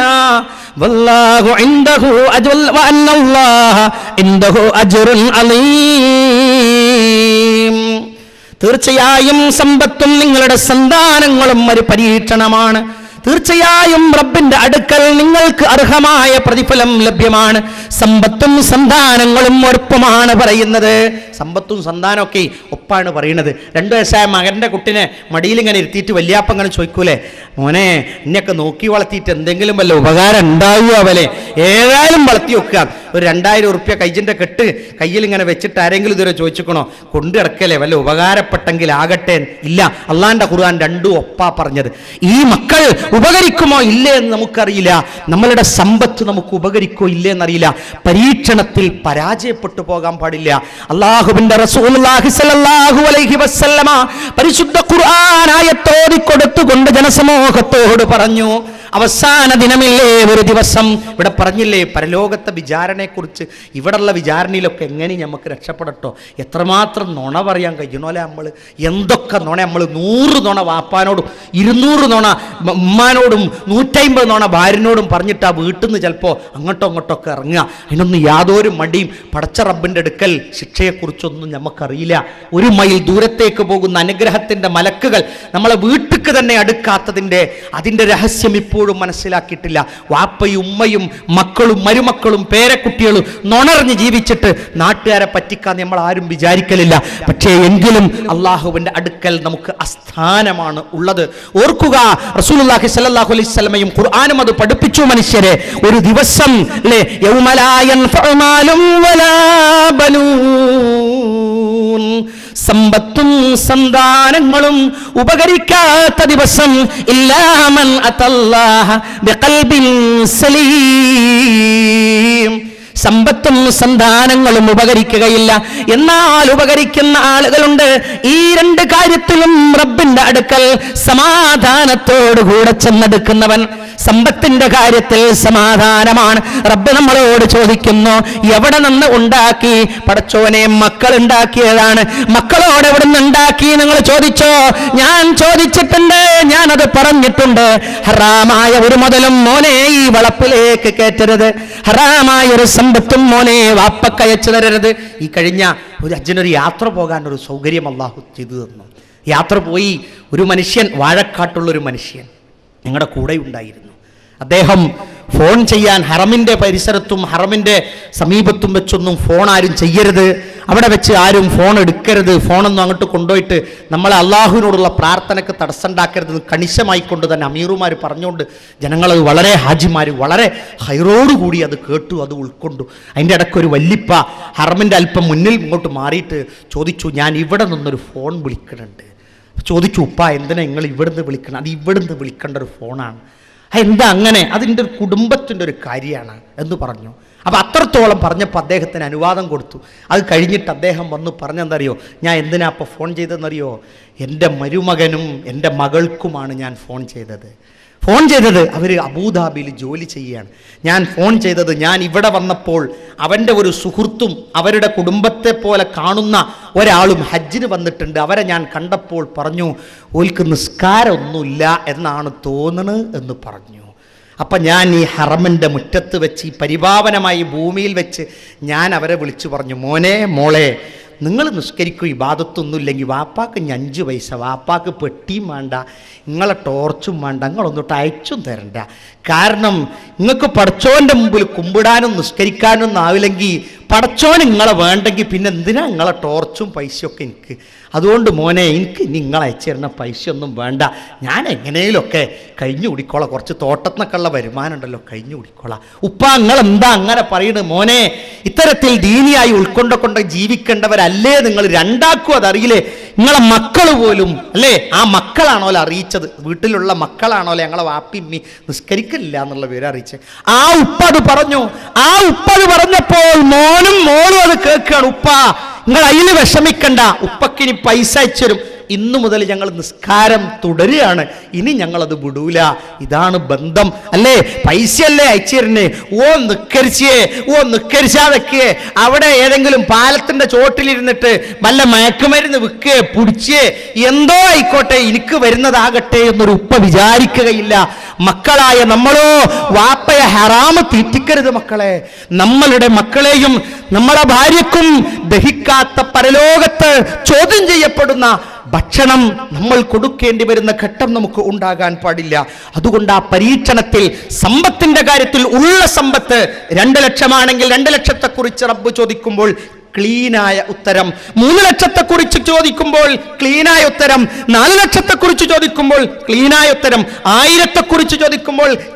[SPEAKER 2] والله عنده أجر وأن الله عنده أجر عظيم തീർച്ചയായും സമ്പത്തും നിങ്ങളുടെ സന്താനങ്ങളും ഒരു പരീക്ഷണമാണ് തീർച്ചയായും റബ്ബിന്റെ അടുക്കൽ നിങ്ങൾക്ക് അർഹമായ പ്രതിഫലം ലഭ്യമാണ് സമ്പത്തും സന്താനങ്ങളും ഒപ്പമാണ് പറയുന്നത് സമ്പത്തും സന്താനമൊക്കെ ഒപ്പാണ് പറയുന്നത് രണ്ടു വയസ്സായ മകന്റെ കുട്ടിനെ മടിയിൽ ഇങ്ങനെ ഇരുത്തിയിട്ട് വല്യാപ്പം ഇങ്ങനെ ചോദിക്കൂലേ മോനെ എന്നെയൊക്കെ നോക്കി വളർത്തിയിട്ട് എന്തെങ്കിലും വല്ല ഉപകാരം ഉണ്ടാവുക അവലെ ഏതായാലും വളർത്തി വെക്കുക ഒരു രണ്ടായിരം ഉറുപ്പ്യ കൈജിന്റെ കെട്ട് കയ്യിൽ ഇങ്ങനെ വെച്ചിട്ട് ആരെങ്കിലും ഇതുവരെ ചോദിച്ചിക്കണോ കൊണ്ടു കിടക്കല്ലേ വല്ല ഉപകാരപ്പെട്ടെങ്കിൽ ആകട്ടെ ഇല്ല അള്ളാന്റെ ഖുർആൻ രണ്ടും ഒപ്പാ പറഞ്ഞത്
[SPEAKER 3] ഈ മക്കൾ ഉപകരിക്കുമോ ഇല്ലേ എന്ന് നമുക്കറിയില്ല നമ്മളുടെ സമ്പത്ത് നമുക്ക് ഉപകരിക്കോ ഇല്ലേ എന്നറിയില്ല പരീക്ഷണത്തിൽ പരാജയപ്പെട്ടു പോകാൻ പാടില്ല അള്ളാഹുവിന്റെ റസൂലുള്ളാഹി സ്വല്ലല്ലാഹു അലൈഹി വസല്ലമ പരിശുദ്ധ ഖുർആനായത്തോതി കൊടുത്തുകൊണ്ട് ജനസമൂഹത്തോട് പറഞ്ഞു അവസാന ദിനമില്ലേ ഒരു ദിവസം
[SPEAKER 2] ഇവിടെ പറഞ്ഞില്ലേ പരലോകത്തെ വിചാരണയെക്കുറിച്ച് ഇവിടെയുള്ള വിചാരണയിലൊക്കെ എങ്ങനെ നമുക്ക് രക്ഷപ്പെടട്ടോ എത്രമാത്രം നുണ പറയാൻ കഴിയണോലെ നമ്മൾ എന്തൊക്കെ നുണ നമ്മൾ നൂറ് നുണ വാപ്പാനോടും ഇരുന്നൂറ് നുണ മ- ഉമ്മാനോടും നൂറ്റമ്പത് നുണ ഭാര്യനോടും പറഞ്ഞിട്ട് ആ വീട്ടിൽ നിന്ന് ചിലപ്പോൾ അങ്ങോട്ടോ ഇങ്ങോട്ടോ ഒക്കെ ഇറങ്ങുക അതിനൊന്നും യാതൊരു മടിയും പടച്ച റബ്ബിൻ്റെ അടുക്കൽ ശിക്ഷയെക്കുറിച്ചൊന്നും നമുക്കറിയില്ല ഒരു മൈൽ ദൂരത്തേക്ക് പോകുന്ന അനുഗ്രഹത്തിൻ്റെ മലക്കുകൾ നമ്മളെ വീട്ടിക്ക് തന്നെ അടുക്കാത്തതിൻ്റെ അതിൻ്റെ രഹസ്യം ഇപ്പോഴും മനസ്സിലാക്കിയിട്ടില്ല വാപ്പയും ഉമ്മയും മക്കളും മരുമക്കളും പേരക്കുട്ടികളും നുണറിഞ്ഞ് ജീവിച്ചിട്ട് നാട്ടുകാരെ പറ്റിക്കാൻ നമ്മൾ ആരും വിചാരിക്കലില്ല പക്ഷേ എങ്കിലും അള്ളാഹുവിൻ്റെ അടുക്കൽ നമുക്ക് അസ്ഥാനമാണ് ഉള്ളത് ഓർക്കുക റസൂലുള്ളാഹി സ്വല്ലല്ലാഹു അലൈഹി വസല്ലമയും ഖുർആനും അത് പഠിപ്പിച്ചു മനുഷ്യരെ ഒരു ദിവസം അല്ലേ യൗമലായൻ ഫഅമാലും വലാ ബനൂൻ സമ്പത്തും സന്താനങ്ങളും ഉപകരിക്കാത്ത ദിവസം ഇല്ലാമൻ അതല്ലാഹ ബിഖൽബിൻ സലീം സമ്പത്തും സന്താനങ്ങളും ഉപകരിക്കുകയില്ല എന്നാൽ ഉപകരിക്കുന്ന ആളുകളുണ്ട് ഈ രണ്ട് കാര്യത്തിലും റബ്ബിന്റെ അടുക്കൽ സമാധാനത്തോടുകൂടെ ചെന്നെടുക്കുന്നവൻ സമ്പത്തിന്റെ കാര്യത്തിൽ സമാധാനമാണ് റബ്ബ് നമ്മളോട് ചോദിക്കുന്നു എവിടെ നിന്ന് ഉണ്ടാക്കി പടച്ചോനെ മക്കൾ ഉണ്ടാക്കിയതാണ് മക്കളോട് എവിടെ നിന്ന് ഉണ്ടാക്കി നിങ്ങൾ ചോദിച്ചോ ഞാൻ ചോദിച്ചിട്ടുണ്ട് ഞാൻ അത് പറഞ്ഞിട്ടുണ്ട് ഹറാമായ ഒരു മുതലും മോനെ ഈ വളപ്പിലേക്ക് കയറ്റരുത് ഹറാമായ ഒരു സമ്പത്തും മോനെ വാപ്പക്കയച്ചു തരരുത് ഈ കഴിഞ്ഞ ഒരു അച്ഛനൊരു യാത്ര പോകാൻ ഒരു സൗകര്യം അള്ളാഹു ചെയ്തു തന്നു യാത്ര പോയി ഒരു മനുഷ്യൻ വാഴക്കാട്ടുള്ള ഒരു മനുഷ്യൻ ഞങ്ങളുടെ കൂടെ ഉണ്ടായിരുന്നു അദ്ദേഹം ഫോൺ ചെയ്യാൻ ഹറമിൻ്റെ പരിസരത്തും ഹറമിൻ്റെ സമീപത്തും വെച്ചൊന്നും ഫോൺ ആരും ചെയ്യരുത് അവിടെ വെച്ച് ആരും ഫോൺ എടുക്കരുത് ഫോണൊന്നും അങ്ങോട്ട് കൊണ്ടുപോയിട്ട് നമ്മളെ അള്ളാഹുവിനോടുള്ള പ്രാർത്ഥനയ്ക്ക് തടസ്സമുണ്ടാക്കരുതെന്ന് കണിശമായിക്കൊണ്ട് തന്നെ അമീറുമാർ പറഞ്ഞുകൊണ്ട് ജനങ്ങളത് വളരെ ഹാജിമാർ വളരെ ഹൈറോടുകൂടി അത് കേട്ടു അത് ഉൾക്കൊണ്ടു അതിൻ്റെ ഇടയ്ക്ക് ഒരു വല്ലിപ്പ ഹറമിൻ്റെ അല്പം മുന്നിൽ ഇങ്ങോട്ട് മാറിയിട്ട് ചോദിച്ചു ഞാൻ ഇവിടെ നിന്നൊരു ഫോൺ വിളിക്കുന്നുണ്ട് ചോദിച്ചു ഉപ്പ എന്തിനാ നിങ്ങൾ ഇവിടുന്ന് വിളിക്കണം അത് ഇവിടുന്ന് വിളിക്കേണ്ട ഒരു ഫോണാണ് ആ, എന്താ അങ്ങനെ അതിൻ്റെ ഒരു കുടുംബത്തിൻ്റെ ഒരു കാര്യമാണ് എന്ന് പറഞ്ഞു അപ്പോൾ അത്രത്തോളം പറഞ്ഞപ്പോൾ അദ്ദേഹത്തിന് അനുവാദം കൊടുത്തു അത് കഴിഞ്ഞിട്ട് അദ്ദേഹം വന്ന് പറഞ്ഞെന്തറിയോ ഞാൻ എന്തിനാ അപ്പോൾ ഫോൺ ചെയ്തതെന്നറിയോ എൻ്റെ മരുമകനും എൻ്റെ മകൾക്കുമാണ് ഞാൻ ഫോൺ ചെയ്തത് ഫോൺ ചെയ്തത് അവർ അബൂദാബിയിൽ ജോലി ചെയ്യുകയാണ് ഞാൻ ഫോൺ ചെയ്തത് ഞാൻ ഇവിടെ വന്നപ്പോൾ അവൻ്റെ ഒരു സുഹൃത്തും അവരുടെ കുടുംബത്തെ പോലെ കാണുന്ന ഒരാളും ഹജ്ജിന് വന്നിട്ടുണ്ട് അവരെ ഞാൻ കണ്ടപ്പോൾ പറഞ്ഞു ഓൽക്ക് നിസ്കാരമൊന്നുമില്ല എന്നാണ് തോന്നണ് എന്ന് പറഞ്ഞു അപ്പം ഞാൻ ഈ ഹറമിൻ്റെ മുറ്റത്ത് വെച്ച് ഈ പരിപാവനമായി ഭൂമിയിൽ വെച്ച് ഞാൻ അവരെ വിളിച്ചു പറഞ്ഞു മോനെ മോളെ നിങ്ങൾ നിസ്കരിക്കും ഇബാദത്തൊന്നുമില്ലെങ്കിൽ വാപ്പാക്ക് ഇനി അഞ്ച് പൈസ വാപ്പാക്ക് പെട്ടിയും വേണ്ട നിങ്ങളെ ടോർച്ചും വേണ്ട നിങ്ങളൊന്നിട്ട് അയച്ചും തരണ്ട കാരണം നിങ്ങൾക്ക് പടച്ചോൻ്റെ മുമ്പിൽ കുമ്പിടാനും നിസ്കരിക്കാനും ഒന്നും ആവില്ലെങ്കിൽ പടച്ചോൻ നിങ്ങളെ വേണ്ടെങ്കിൽ പിന്നെ എന്തിനാ നിങ്ങളെ ടോർച്ചും പൈസയൊക്കെ എനിക്ക് അതുകൊണ്ട് മോനെ എനിക്ക് നിങ്ങൾ അയച്ചു തരുന്ന പൈസ ഒന്നും വേണ്ട ഞാൻ എങ്ങനെയൊക്കെ കഴിഞ്ഞു കുടിക്കോളാം കുറച്ച് തോട്ടത്തിനൊക്കെ ഉള്ള വരുമാനം ഉണ്ടല്ലോ കഴിഞ്ഞു കുടിക്കോളാം ഉപ്പ നിങ്ങൾ എന്താ അങ്ങനെ പറയുന്നത് മോനെ ഇത്തരത്തിൽ ദീനിയായി ഉൾക്കൊണ്ടൊക്കൊണ്ട് ജീവിക്കേണ്ടവരല്ലേ നിങ്ങൾ രണ്ടാക്കും അതറിയില്ലേ നിങ്ങളെ മക്കൾ പോലും അല്ലേ ആ മക്കളാണോ അറിയിച്ചത് വീട്ടിലുള്ള മക്കളാണോ ഞങ്ങളെ വാപ്പിമ്മി നിസ്കരിക്കില്ല എന്നുള്ള പേര് അറിയിച്ചത് ആ ഉപ്പ അത് പറഞ്ഞു ആ ഉപ്പ അത് പറഞ്ഞപ്പോൾ മോനും മോളും അത് കേൾക്കുകയാണ് ഉപ്പ നിങ്ങൾ അതിൽ വിഷമിക്കണ്ട ഉപ്പക്കിനി പൈസ അയച്ചുതരും ഇന്നു മുതൽ ഞങ്ങൾ നിസ്കാരം തുടരുകയാണ് ഇനി ഞങ്ങളത് വിടൂല ഇതാണ് ബന്ധം അല്ലേ പൈസയല്ലേ അയച്ചിരുന്നേ ഓ നിക്കരിച്ചേ ഓ നിക്കരിച്ചാതൊക്കെ അവിടെ ഏതെങ്കിലും പാലത്തിന്റെ ചോട്ടിലിരുന്നിട്ട് വല്ല മയക്കുമരുന്ന് വിൽക്കേ പിടിച്ചേ എന്തോ ആയിക്കോട്ടെ എനിക്ക് വരുന്നതാകട്ടെ എന്നൊരു ഉപ്പ വിചാരിക്കുകയില്ല മക്കളായ നമ്മളോ വാപ്പയെ ഹറാമ് തീറ്റിക്കരുത് മക്കളെ നമ്മളുടെ മക്കളെയും നമ്മളെ ഭാര്യക്കും ദഹിക്കാത്ത പരലോകത്ത് ചോദ്യം ചെയ്യപ്പെടുന്ന ഭക്ഷണം നമ്മൾ കൊടുക്കേണ്ടി വരുന്ന ഘട്ടം നമുക്ക് ഉണ്ടാകാൻ പാടില്ല അതുകൊണ്ട് ആ പരീക്ഷണത്തിൽ സമ്പത്തിന്റെ കാര്യത്തിൽ ഉള്ള സമ്പത്ത് രണ്ട് ലക്ഷമാണെങ്കിൽ രണ്ട് ലക്ഷത്തെക്കുറിച്ച് റബ്ബ് ചോദിക്കുമ്പോൾ ക്ലീനായ ഉത്തരം മൂന്ന് ലക്ഷത്തെക്കുറിച്ച് ചോദിക്കുമ്പോൾ ക്ലീനായ ഉത്തരം നാല് ലക്ഷത്തെക്കുറിച്ച് ചോദിക്കുമ്പോൾ ക്ലീനായ ഉത്തരം ആയിരത്തെക്കുറിച്ച് ചോദിക്കുമ്പോൾ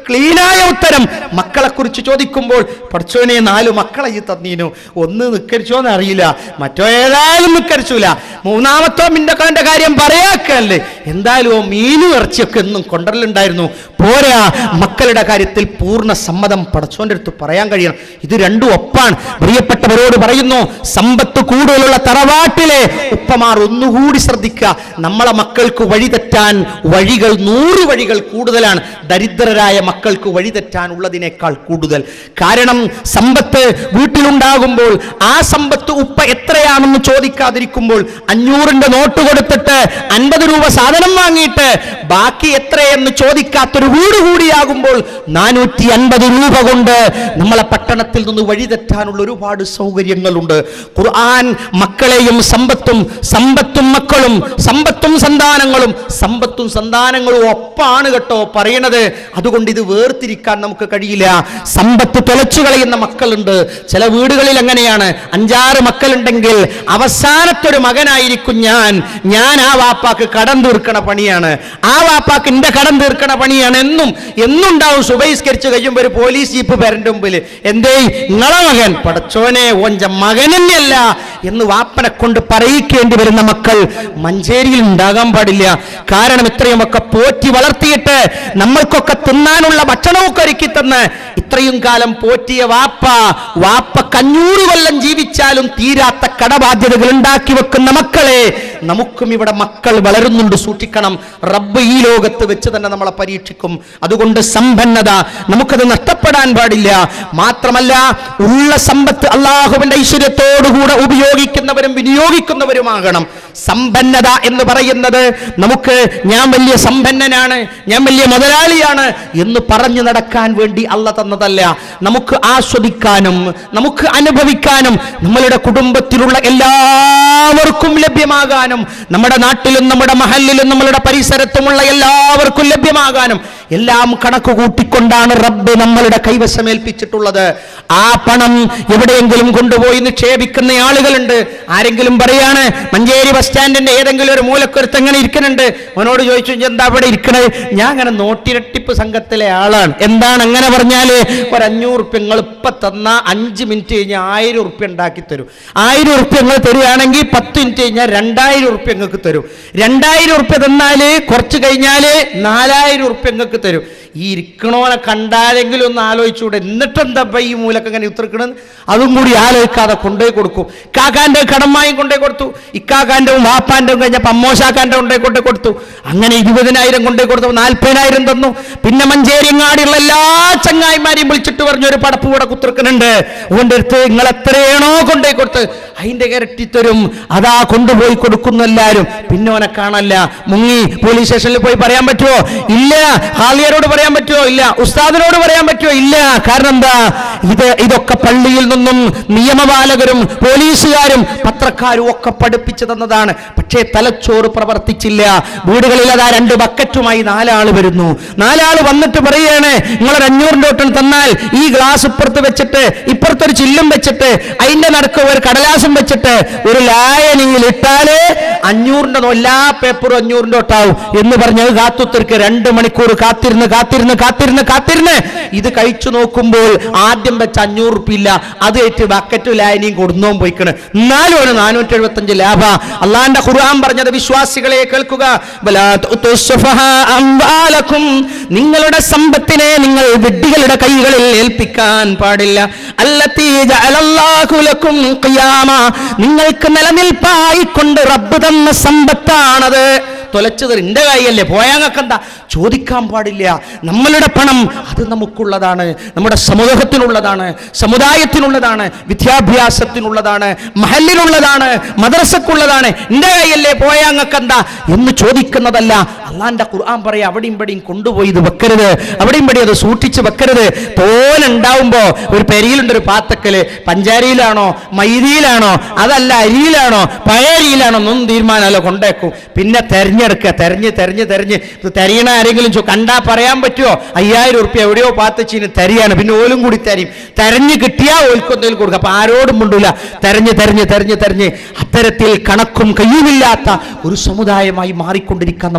[SPEAKER 3] ക്ലീനായ ഉത്തരം മക്കളെ കുറിച്ച് ചോദിക്കുമ്പോൾ പഠിച്ചോനെ നാലു മക്കളെ ഈ തന്നീനു ഒന്ന് നിക്കരിച്ചോന്ന് അറിയില്ല മറ്റോ ഏതായാലും നിക്കരിച്ചൂല മൂന്നാമത്തോ മിണ്ടക്കാന്റെ കാര്യം പറയാക്കല്ലേ എന്തായാലും ഓ മീനും ഇറച്ചിയൊക്കെ എന്നും കൊണ്ടരലുണ്ടായിരുന്നു പോരാ മക്കളുടെ കാര്യത്തിൽ പൂർണ്ണ സമ്മതം പടച്ചോന്റെ അടുത്ത് പറയാൻ കഴിയണം ഇത് രണ്ടും ഒപ്പാണ് പ്രിയപ്പെട്ടവരോട് പറയുന്നു സമ്പത്ത് കൂടുതലുള്ള തറവാട്ടിലെ ഉപ്പമാർ ഒന്നുകൂടി ശ്രദ്ധിക്കുക നമ്മളെ മക്കൾക്ക് വഴി തെറ്റാൻ വഴികൾ നൂറ് വഴികൾ കൂടുതലാണ് ദരിദ്രരായ മക്കൾക്ക് വഴി തെറ്റാനുള്ളതിനേക്കാൾ കൂടുതൽ കാരണം സമ്പത്ത് വീട്ടിലുണ്ടാകുമ്പോൾ ആ സമ്പത്ത് ഉപ്പ എത്രയാണെന്ന് ചോദിക്കാതിരിക്കുമ്പോൾ അഞ്ഞൂറിന്റെ നോട്ട് കൊടുത്തിട്ട് അൻപത് രൂപ സാധനം വാങ്ങിയിട്ട് ബാക്കി എത്രയെന്ന് ചോദിക്കാത്തൊരു വീട് കൂടിയാകുമ്പോൾ നാനൂറ്റി അൻപത് രൂപ കൊണ്ട് നമ്മളെ പട്ടണത്തിൽ നിന്ന് വഴി തെറ്റാനുള്ള ഒരുപാട് സൗകര്യങ്ങളുണ്ട് ഖുർആൻ മക്കളെയും സമ്പത്തും സമ്പത്തും മക്കളും സമ്പത്തും സന്താനങ്ങളും സമ്പത്തും സന്താനങ്ങളും ഒപ്പാണ് കേട്ടോ പറയണത് അതുകൊണ്ട് ഇത് വേർതിരിക്കാൻ നമുക്ക് കഴിയില്ല സമ്പത്ത് തുലച്ചു കളയുന്ന മക്കളുണ്ട് ചില വീടുകളിൽ എങ്ങനെയാണ് അഞ്ചാറ് മക്കളുണ്ടെങ്കിൽ അവസാനത്തൊരു മകനായിരിക്കും ഞാൻ ഞാൻ ആ വാപ്പാക്ക് കടം തീർക്കണ പണിയാണ് ആ വാപ്പാക്ക് എന്റെ കടം തീർക്കണ പണിയാണ് എന്നും എന്നുണ്ടാവും സുബഹിസ്കരിച്ച് കഴിയുമ്പോൾ ഒരു പോലീസ് ജീപ്പ് പേരന്റെ മുമ്പിൽ എന്തേ നിങ്ങളെ മകൻ പടച്ചോനെ ഓഞ്ച മകൻ തന്നെയല്ല എന്ന് വാപ്പനെ കൊണ്ട് പറയിക്കേണ്ടി വരുന്ന മക്കൾ മഞ്ചേരിയിൽ ഉണ്ടാകാൻ പാടില്ല കാരണം ഇത്രയുമൊക്കെ പോറ്റി വളർത്തിയിട്ട് നമ്മൾക്കൊക്കെ തിന്നാനുള്ള ഭക്ഷണമൊക്കെ ഒരുക്കി തന്ന് ഇത്രയും കാലം പോറ്റിയ വാപ്പ വാപ്പ കഞ്ഞൂറ് കൊല്ലം ജീവിച്ചാലും തീരാത്ത കടബാധ്യതകൾ ഉണ്ടാക്കി വെക്കുന്ന മക്കളെ നമുക്കും ഇവിടെ മക്കൾ വളരുന്നുണ്ട് സൂക്ഷിക്കണം റബ്ബ് ഈ ലോകത്ത് വെച്ച് തന്നെ നമ്മളെ പരീക്ഷിക്കും അതുകൊണ്ട് സമ്പന്നത നമുക്കത് നഷ്ടപ്പെടാൻ പാടില്ല മാത്രമല്ല ഉള്ള സമ്പത്ത് അള്ളാഹുവിന്റെ ഐശ്വര്യത്തോടുകൂടെ ഉപയോഗിക്കുന്നവരും വിനിയോഗിക്കുന്നവരുമാകണം സമ്പന്നത എന്ന് പറയുന്നത് നമുക്ക് ഞാൻ വലിയ സമ്പന്നനാണ് ഞാൻ വലിയ മുതലാളിയാണ് എന്ന് പറഞ്ഞു നടക്കാൻ വേണ്ടി അല്ല തന്നതല്ല നമുക്ക് ആസ്വദിക്കാനും നമുക്ക് അനുഭവിക്കാനും നമ്മളുടെ കുടുംബത്തിലുള്ള എല്ലാവർക്കും ലഭ്യമാകാനും നമ്മുടെ നാട്ടിലും നമ്മുടെ മഹലിലും നമ്മളുടെ പരിസരത്തുമുള്ള എല്ലാവർക്കും ലഭ്യമാകാനും എല്ലാം കണക്ക് കൂട്ടിക്കൊണ്ടാണ് റബ്ബ് നമ്മളുടെ കൈവശമേൽപ്പിച്ചിട്ടുള്ളത് ആ പണം എവിടെയെങ്കിലും കൊണ്ടുപോയി നിക്ഷേപിക്കുന്ന ആളുകളുണ്ട് ആരെങ്കിലും പറയാണ് മഞ്ചേരി ബസ് സ്റ്റാൻഡിന്റെ ഏതെങ്കിലും ഒരു മൂലക്കൊരുത്ത് എങ്ങനെ ഇരിക്കുന്നുണ്ട് അവനോട് ചോദിച്ചു "ഇജ്ജ് എന്താ അവിടെ ഇരിക്കണത് ഞാൻ അങ്ങനെ നോട്ടിരട്ടിപ്പ് സംഘത്തിലെ ആളാണ് എന്താണ് അങ്ങനെ പറഞ്ഞാല് ഒരു അഞ്ഞൂറ് ഉറുപ്പ്യ നിങ്ങൾ ഇപ്പൊ തന്ന അഞ്ച് മിനിറ്റ് കഴിഞ്ഞാൽ ആയിരം ഉറുപ്പ്യ ഉണ്ടാക്കി തരും ആയിരം ഉറുപ്പ്യ നിങ്ങൾ തരികയാണെങ്കിൽ പത്ത് മിനിറ്റ് കഴിഞ്ഞാൽ രണ്ടായിരം ഉറുപ്പ്യ നിങ്ങൾക്ക് തരും രണ്ടായിരം ഉറുപ്പ്യ തന്നാല് കുറച്ച് കഴിഞ്ഞാല് നാലായിരം ഉറുപ്പ്യ നിങ്ങൾക്ക് തരും ഈ ഇരിക്കണോനെ കണ്ടാലെങ്കിലും ഒന്ന് ആലോചിച്ചുകൂടെ എന്നിട്ടെന്താ ഇപ്പൊ ഈ മൂലക്ക് അങ്ങനെ ഉത്തരക്കണെന്ന് അതും കൂടി ആലോചിക്കാതെ കൊണ്ടുപോയി കൊടുക്കും കാക്കാന്റെ കടമായും കൊണ്ടുപോയി കൊടുത്തു ഇക്കാക്കാന്റെ വാപ്പാന്റെ കഴിഞ്ഞപ്പോൾ അമ്മോശാക്കാന്റെ കൊണ്ടുപോയി കൊണ്ടുപോയി കൊടുത്തു അങ്ങനെ ഇരുപതിനായിരം കൊണ്ടുപോയി കൊടുത്തു നാൽപ്പതിനായിരം തന്നു പിന്നെ മഞ്ചേരിങ്ങാടിയുള്ള എല്ലാ ചങ്ങായിമാരെയും വിളിച്ചിട്ട് പറഞ്ഞു ഒരു പടപ്പ് കൂടെ കുത്തിർക്കുന്നുണ്ട് ഓന്റെ അടുത്ത് നിങ്ങൾ എത്രയാണോ കൊണ്ടുപോയി കൊടുത്ത് അതിന്റെ ഇരട്ടി തരും അതാ കൊണ്ടുപോയി കൊടുക്കുന്നു എല്ലാരും പിന്നെ ഓനെ കാണല്ല മുങ്ങി പോലീസ് സ്റ്റേഷനിൽ പോയി പറയാൻ പറ്റുമോ ഇല്ല ഹാലിയരോട് പറയാൻ പറ്റുമോ ഇല്ല ഉസ്താദിനോട് പറയാൻ പറ്റുമോ ഇല്ല കാരണം എന്താ ഇത് ഇതൊക്കെ പള്ളിയിൽ നിന്നും നിയമപാലകരും പോലീസുകാരും പത്രക്കാരും ഒക്കെ പഠിപ്പിച്ചു തന്നതാണ് പക്ഷേ തലച്ചോറ് പ്രവർത്തിച്ചില്ല വീടുകളിൽ അതാ രണ്ട് ബക്കറ്റുമായി നാലാള് വരുന്നു നാലാള് വന്നിട്ട് പറയാണ് നിങ്ങളൊരു അഞ്ഞൂറിന്റെ ഒട്ടം തന്നാൽ ഈ ഗ്ലാസ് ഇപ്പുറത്ത് വെച്ചിട്ട് ഇപ്പുറത്തൊരു ചില്ലും വെച്ചിട്ട് അതിന്റെ നടുക്ക് ഒരു കടലാസും വെച്ചിട്ട് ഒരു ലായനിയിൽ ഇട്ടാല് അഞ്ഞൂറിന്റെ നോ- എല്ലാ പേപ്പറും അഞ്ഞൂറിന്റെ ഒട്ടാവും എന്ന് പറഞ്ഞ് അത് കാത്തുത്തിർക്ക് രണ്ട് മണിക്കൂർ കാത്തിരുന്ന് കാത്തിരുന്ന് കാത്തിരുന്ന് കാത്തിരുന്ന് ഇത് കഴിച്ചു നോക്കുമ്പോൾ ആദ്യം വെച്ച അഞ്ഞൂറ് ഉറുപ്പില്ല അത് ഏറ്റ് ബക്കറ്റ് ലായനിയും കൊടുന്നോം പോയിക്കണ് എന്നാലും ഒരു നാനൂറ്റി എഴുപത്തി അഞ്ച് ലാഭ അള്ളാന്റെ ഖുർആൻ പറഞ്ഞത് വിശ്വാസികളെ കേൾക്കുക വലാ തുഅ്തു സുഫഹാ അംവാലക്കും. നിങ്ങളുടെ സമ്പത്തിനെ നിങ്ങൾ വിഡ്ഢികളുടെ കൈകളിൽ ഏൽപ്പിക്കാൻ പാടില്ല അല്ലത്തീ ജഅലല്ലാഹു ലക്കും ഖിയാമ. നിങ്ങൾക്ക് നിലനിൽപ്പായിക്കൊണ്ട് റബ്ബ് തന്ന സമ്പത്താണത് തൊലച്ചത് എന്റെ കൈയല്ലേ പോയാങ്ങക്ക് എന്താ ചോദിക്കാൻ പാടില്ല നമ്മളുടെ പണം അത് നമുക്കുള്ളതാണ് നമ്മുടെ സമൂഹത്തിനുള്ളതാണ് സമുദായത്തിനുള്ളതാണ് വിദ്യാഭ്യാസത്തിനുള്ളതാണ് മഹലിനുള്ളതാണ് മദ്രസക്കുള്ളതാണ് എന്റെ കൈയല്ലേ പോയാങ്ങക്ക് എന്താ എന്ന് ചോദിക്കുന്നതല്ല അള്ളാന്റെ ഖുർആൻ പറയാ അവിടെയും ഇവിടെയും കൊണ്ടുപോയി ഇത് വെക്കരുത് അവിടെയും ഇവിടെ അത് സൂക്ഷിച്ച് വെക്കരുത് തോലുണ്ടാവുമ്പോ ഒരു പെരിയിലുണ്ട് ഒരു പാത്തക്കല് പഞ്ചാരിയിലാണോ മൈദിയിലാണോ അതല്ല അരിയിലാണോ പഴയ അരിയിലാണോ ഒന്നും തീരുമാനമല്ല കൊണ്ടേക്കും പിന്നെ തെരഞ്ഞെടുക്കുക തെരഞ്ഞ് തെരഞ്ഞ് തെരഞ്ഞ് ഇത് തെരയണ ആരെങ്കിലും ചോ കണ്ടാ പറയാൻ പറ്റുമോ അയ്യായിരം ഉറുപ്പ്യ എവിടെയോ പാത്തച്ചീന് തെരയാണ് പിന്നെ ഓലും കൂടി തരും തെരഞ്ഞ് കിട്ടിയാ ഓൽക്കൊന്നേലും കൊടുക്കുക അപ്പൊ ആരോടും മുണ്ടൂല തെരഞ്ഞ് തെരഞ്ഞ് തെരഞ്ഞ് തെരഞ്ഞ് അത്തരത്തിൽ കണക്കും കയ്യുമില്ലാത്ത ഒരു സമുദായമായി മാറിക്കൊണ്ടിരിക്കാൻ നമുക്ക് പാടില്ല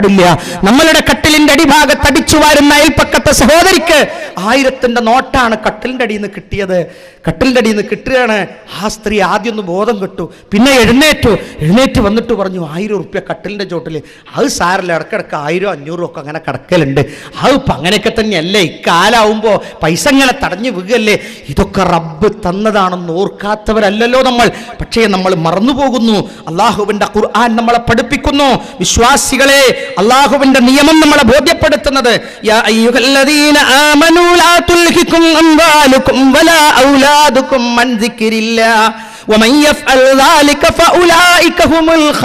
[SPEAKER 3] പാടില്ല നമ്മളുടെ കട്ടിലിന്റെ അടിഭാഗത്ത് അടിച്ചു വാരുന്ന അയൽപ്പക്കത്തെ സഹോദരിക്ക് ആയിരത്തിന്റെ നോട്ടാണ് കട്ടിലിന്റെ അടിയിൽ നിന്ന് കിട്ടിയത് കട്ടിലിന്റെ അടിയിൽ നിന്ന് കിട്ടുകയാണ് ആ സ്ത്രീ ആദ്യം ഒന്ന് ബോധം കെട്ടു പിന്നെ എഴുന്നേറ്റു എഴുന്നേറ്റ് വന്നിട്ട് പറഞ്ഞു ആയിരം ഉറുപ്യ കട്ടിലിന്റെ ചോട്ടിൽ അത് സാരല്ല ഇടക്കിടക്ക് ആയിരം അഞ്ഞൂറും ഒക്കെ അങ്ങനെ കിടക്കലുണ്ട് അത് ഇപ്പം അങ്ങനെയൊക്കെ തന്നെയല്ലേ ഇക്കാലാവുമ്പോൾ പൈസ ഇങ്ങനെ തടഞ്ഞു വീകല്ലേ ഇതൊക്കെ റബ്ബ് തന്നതാണെന്ന് ഓർക്കാത്തവരല്ലല്ലോ നമ്മൾ പക്ഷേ നമ്മൾ മറന്നുപോകുന്നു അള്ളാഹുവിന്റെ ഖുർആൻ നമ്മളെ പഠിപ്പിക്കുന്നു വിശ്വാസികളെ അള്ളാഹുവിന്റെ നിയമം നമ്മളെ ബോധ്യപ്പെടുത്തുന്നത് യാ അയ്യുഹല്ലദീന ആമനൂ ലാ തുൽഹികും അംവാലുകും വലാ ഔലാദുകും അൻ ദിക്രില്ലാ ومن يفعل ذلك فأولئك هم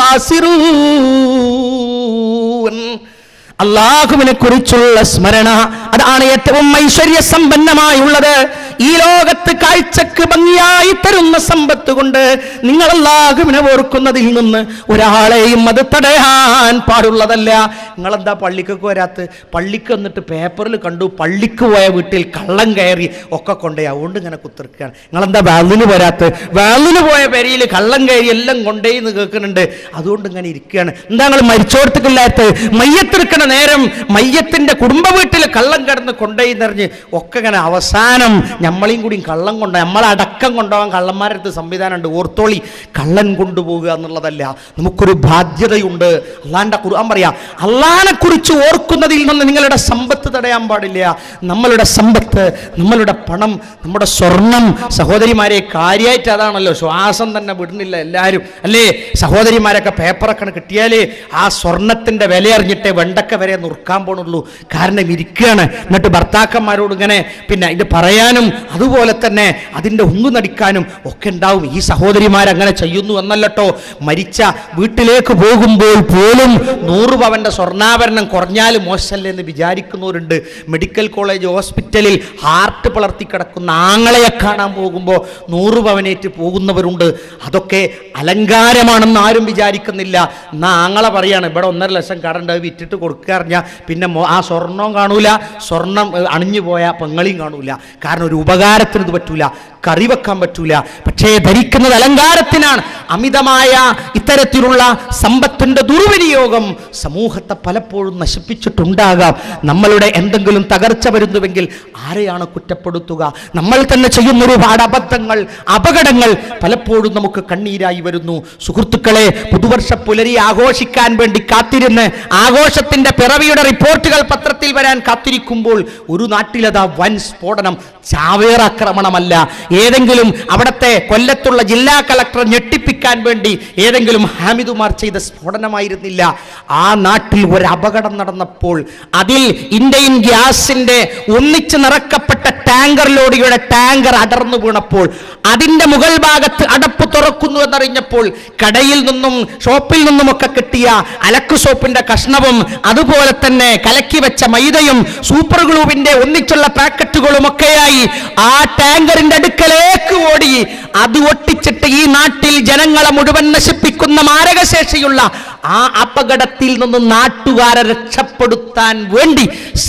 [SPEAKER 3] الخاسرون അള്ളാഹുവിനെ കുറിച്ചുള്ള സ്മരണ അതാണ് ഏറ്റവും ഐശ്വര്യ സമ്പന്നമായുള്ളത് ഈ ലോകത്ത് കാഴ്ചക്ക് ഭംഗിയായി തരുന്ന സമ്പത്ത് കൊണ്ട് നിങ്ങൾ അള്ളാഹുവിനെ ഓർക്കുന്നതിൽ നിന്ന് ഒരാളെയും അത് തടയാൻ പാടുള്ളതല്ല നിങ്ങളെന്താ പള്ളിക്കൊക്കെ വരാത്ത് പള്ളിക്ക് വന്നിട്ട് പേപ്പറിൽ കണ്ടു പള്ളിക്ക് പോയ വീട്ടിൽ കള്ളം കയറി ഒക്കെ കൊണ്ടുപോയി അതുകൊണ്ട് ഇങ്ങനെ കുത്തിർക്കുകയാണ് നിങ്ങളെന്താ വാലിന് വരാത്ത് വാലിന് പോയ പെരിയിൽ കള്ളം കയറി എല്ലാം കൊണ്ടുപോയി എന്ന് കേൾക്കുന്നുണ്ട് അതുകൊണ്ട് ഇങ്ങനെ ഇരിക്കുകയാണ് എന്താ നിങ്ങൾ മരിച്ചോടത്തേക്കില്ലാത്ത മയ്യത്തെടുക്കണ നേരം മയ്യത്തിന്റെ കുടുംബ വീട്ടിൽ കള്ളം കിടന്ന് കൊണ്ടുപോയി നിറഞ്ഞ് ഒക്കെ ഇങ്ങനെ അവസാനം നമ്മളെയും കൂടി കള്ളം കൊണ്ട് നമ്മളെ അടക്കം കൊണ്ടുപോകാൻ കള്ളന്മാരടുത്ത് സംവിധാനമുണ്ട് ഓർത്തോളി കള്ളൻ കൊണ്ടുപോകുക എന്നുള്ളതല്ല നമുക്കൊരു ബാധ്യതയുണ്ട് അള്ളാന്റെ ഖുർആൻ പറയാ അള്ളാനെ കുറിച്ച് ഓർക്കുന്നതിൽ നിന്ന് നിങ്ങളുടെ സമ്പത്ത് തടയാൻ പാടില്ല നമ്മളുടെ സമ്പത്ത് നമ്മളുടെ പണം നമ്മുടെ സ്വർണം സഹോദരിമാരെ കാര്യമായിട്ട് അതാണല്ലോ ശ്വാസം തന്നെ വിടുന്നില്ല എല്ലാവരും അല്ലേ സഹോദരിമാരൊക്കെ പേപ്പറൊക്കെ കിട്ടിയാലേ ആ സ്വർണത്തിന്റെ വില അറിഞ്ഞിട്ടേ വെണ്ടക്ക വരെ നുറുക്കാൻ പോണുള്ളൂ കാരണം ഇരിക്കുകയാണ് എന്നിട്ട് ഭർത്താക്കന്മാരോട് ഇങ്ങനെ പിന്നെ ഇത് പറയാനും അതുപോലെ തന്നെ അതിൻ്റെ ഒന്നു നടിക്കാനും ഒക്കെ ഉണ്ടാവും ഈ സഹോദരിമാരങ്ങനെ ചെയ്യുന്നു എന്നല്ലട്ടോ മരിച്ച വീട്ടിലേക്ക് പോകുമ്പോൾ പോലും നൂറ് പവന്റെ സ്വർണ്ണാഭരണം കുറഞ്ഞാൽ മോശമല്ലേ എന്ന് വിചാരിക്കുന്നവരുണ്ട് മെഡിക്കൽ കോളേജ് ഹോസ്പിറ്റലിൽ ഹാർട്ട് പിളർത്തി കിടക്കുന്ന ആങ്ങളെ കാണാൻ പോകുമ്പോൾ നൂറ് പവനേറ്റ് പോകുന്നവരുണ്ട് അതൊക്കെ അലങ്കാരമാണെന്ന് ആരും വിചാരിക്കുന്നില്ല എന്നാ ആങ്ങളെ പറയാണ് ഇവിടെ ഒന്നര ലക്ഷം കടണ്ട് അത് വിറ്റിട്ട് കൊടുക്കുക അറിഞ്ഞാൽ പിന്നെ മോ- ആ സ്വർണം കാണൂല സ്വർണം ഏഹ്, അണിഞ്ഞു പോയ പെങ്ങളിയും കാണൂല കാരണം ഒരു ഉപകാരത്തിന് ഇത് പറ്റൂല കറി വെക്കാൻ പറ്റൂല പക്ഷേ ധരിക്കുന്നത് അലങ്കാരത്തിനാണ് അമിതമായ ഇത്തരത്തിലുള്ള സമ്പത്തിന്റെ ദുർവിനിയോഗം സമൂഹത്തെ പലപ്പോഴും നശിപ്പിച്ചിട്ടുണ്ടാകാം നമ്മളുടെ എന്തെങ്കിലും തകർച്ച വരുന്നുവെങ്കിൽ ആരെയാണ് കുറ്റപ്പെടുത്തുക നമ്മൾ തന്നെ ചെയ്യുന്ന ഒരുപാട് അബദ്ധങ്ങൾ അപകടങ്ങൾ പലപ്പോഴും നമുക്ക് കണ്ണീരായി വരുന്നു സുഹൃത്തുക്കളെ പുതുവർഷ പുലരി ആഘോഷിക്കാൻ വേണ്ടി കാത്തിരുന്ന് ആഘോഷത്തിന്റെ പിറവിയുടെ റിപ്പോർട്ടുകൾ പത്രത്തിൽ വരാൻ കാത്തിരിക്കുമ്പോൾ ഒരു നാട്ടിലതാ വൻ സ്ഫോടനം ചാവേറാക്രമണമല്ല ഏതെങ്കിലും അവിടത്തെ കൊല്ലത്തുള്ള ജില്ലാ കളക്ടർ ഞെട്ടിപ്പിക്കാൻ വേണ്ടി ഏതെങ്കിലും ഹാമിദുമാർ ചെയ്ത സ്ഫോടനമായിരുന്നില്ല ആ നാട്ടിൽ ഒരു അപകടം നടന്നപ്പോൾ അതിൽ ഇന്ത്യൻ ഗ്യാസിന്റെ ഒന്നിച്ച് നിറക്കപ്പെട്ട ടാങ്കർ ലോറിയുടെ ടാങ്കർ അടർന്നു വീണപ്പോൾ അതിന്റെ മുകൾ ഭാഗത്ത് അടപ്പ് തുറക്കുന്നു എന്നറിഞ്ഞപ്പോൾ കടയിൽ നിന്നും ഷോപ്പിൽ നിന്നുമൊക്കെ കിട്ടിയ അലക്ക് സോപ്പിന്റെ കഷ്ണവും അതുപോലെ തന്നെ കലക്കി വെച്ച മൈദയും സൂപ്പർ ഗ്ലൂവിന്റെ ഒന്നിച്ചുള്ള പാക്കറ്റുകളും ഒക്കെയായി ആ ടാങ്കറിന്റെ അടുക്കലേക്ക് ഓടി അത് ഒട്ടിച്ചിട്ട് ഈ നാട്ടിൽ ജനങ്ങളെ മുഴുവൻ നശിപ്പിക്കുന്ന മാരകശേഷിയുള്ള ആ അപകടത്തിൽ നിന്ന് നാട്ടുകാരെ രക്ഷപ്പെടുത്താൻ വേണ്ടി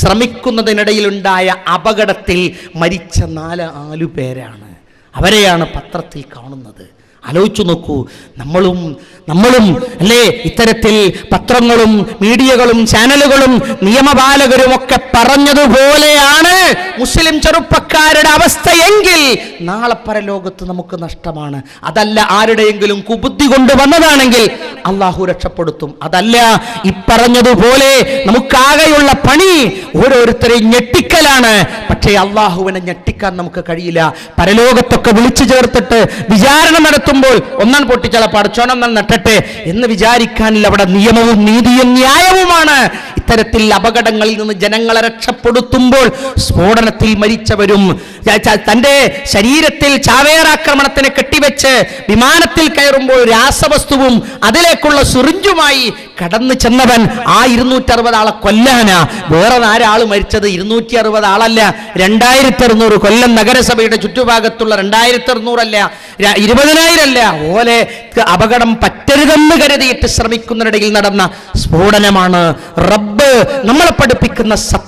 [SPEAKER 3] ശ്രമിക്കുന്നതിനിടയിലുണ്ടായ അപകടത്തിൽ മരിച്ച നാല് ആലു പേരാണ് അവരെയാണ് പത്രത്തിൽ കാണുന്നത് ആലോചിച്ചു നോക്കൂ നമ്മളും നമ്മളും അല്ലേ ഇത്തരത്തിൽ പത്രങ്ങളും മീഡിയകളും ചാനലുകളും നിയമപാലകരും ഒക്കെ പറഞ്ഞതുപോലെയാണ് മുസ്ലിം ചെറുപ്പക്കാരുടെ അവസ്ഥയെങ്കിൽ നാളെ പരലോകത്ത് നമുക്ക് നഷ്ടമാണ് അതല്ല ആരുടെയെങ്കിലും കുബുദ്ധി കൊണ്ട് വന്നതാണെങ്കിൽ അള്ളാഹു രക്ഷപ്പെടുത്തും അതല്ല ഇപ്പറഞ്ഞതുപോലെ നമുക്കാകെയുള്ള പണി ഓരോരുത്തരെയും ഞെട്ടിക്കലാണ് പക്ഷേ അള്ളാഹുവിനെ ഞെട്ടിക്കാൻ നമുക്ക് കഴിയില്ല പരലോകത്തൊക്കെ വിളിച്ചു ചേർത്തിട്ട് വിചാരണ നടത്തുമ്പോൾ ഒന്നാൻ പൊട്ടിച്ചാൽ പഠിച്ചോണം നട്ടട്ടെ എന്ന് വിചാരിക്കാനില്ല അവിടെ നിയമവും നീതിയും ന്യായവുമാണ് ഇത്തരത്തിൽ അപകടങ്ങളിൽ നിന്ന് ജനങ്ങളെ രക്ഷപ്പെടുത്തുമ്പോൾ സ്ഫോടനത്തിൽ മരിച്ചവരും ച- ച- തന്റെ ശരീരത്തിൽ ചാവേറാക്രമണത്തിന് കെട്ടിവെച്ച് വിമാനത്തിൽ കയറുമ്പോൾ രാസവസ്തുവും അതിലേക്കുള്ള സുറിഞ്ചുമായി കടന്നു ചെന്നവൻ ആ ഇരുന്നൂറ്റി അറുപത് ആളെ കൊല്ലാനാ വേറെ നാലാള് മരിച്ചത് ഇരുന്നൂറ്റി അറുപത് ആളല്ല രണ്ടായിരത്തി അറുന്നൂറ് കൊല്ലം നഗരസഭയുടെ ചുറ്റുഭാഗത്തുള്ള രണ്ടായിരത്തി അറുന്നൂറല്ല ര- ഇരുപതിനായിരം അല്ല ഓലെ അപകടം പറ്റരുതെന്ന് കരുതിയിട്ട് ശ്രമിക്കുന്നതിനിടയിൽ നടന്ന സ്ഫോടനമാണ് റബ്ബ് നമ്മളെ പഠിപ്പിക്കുന്ന സത്യം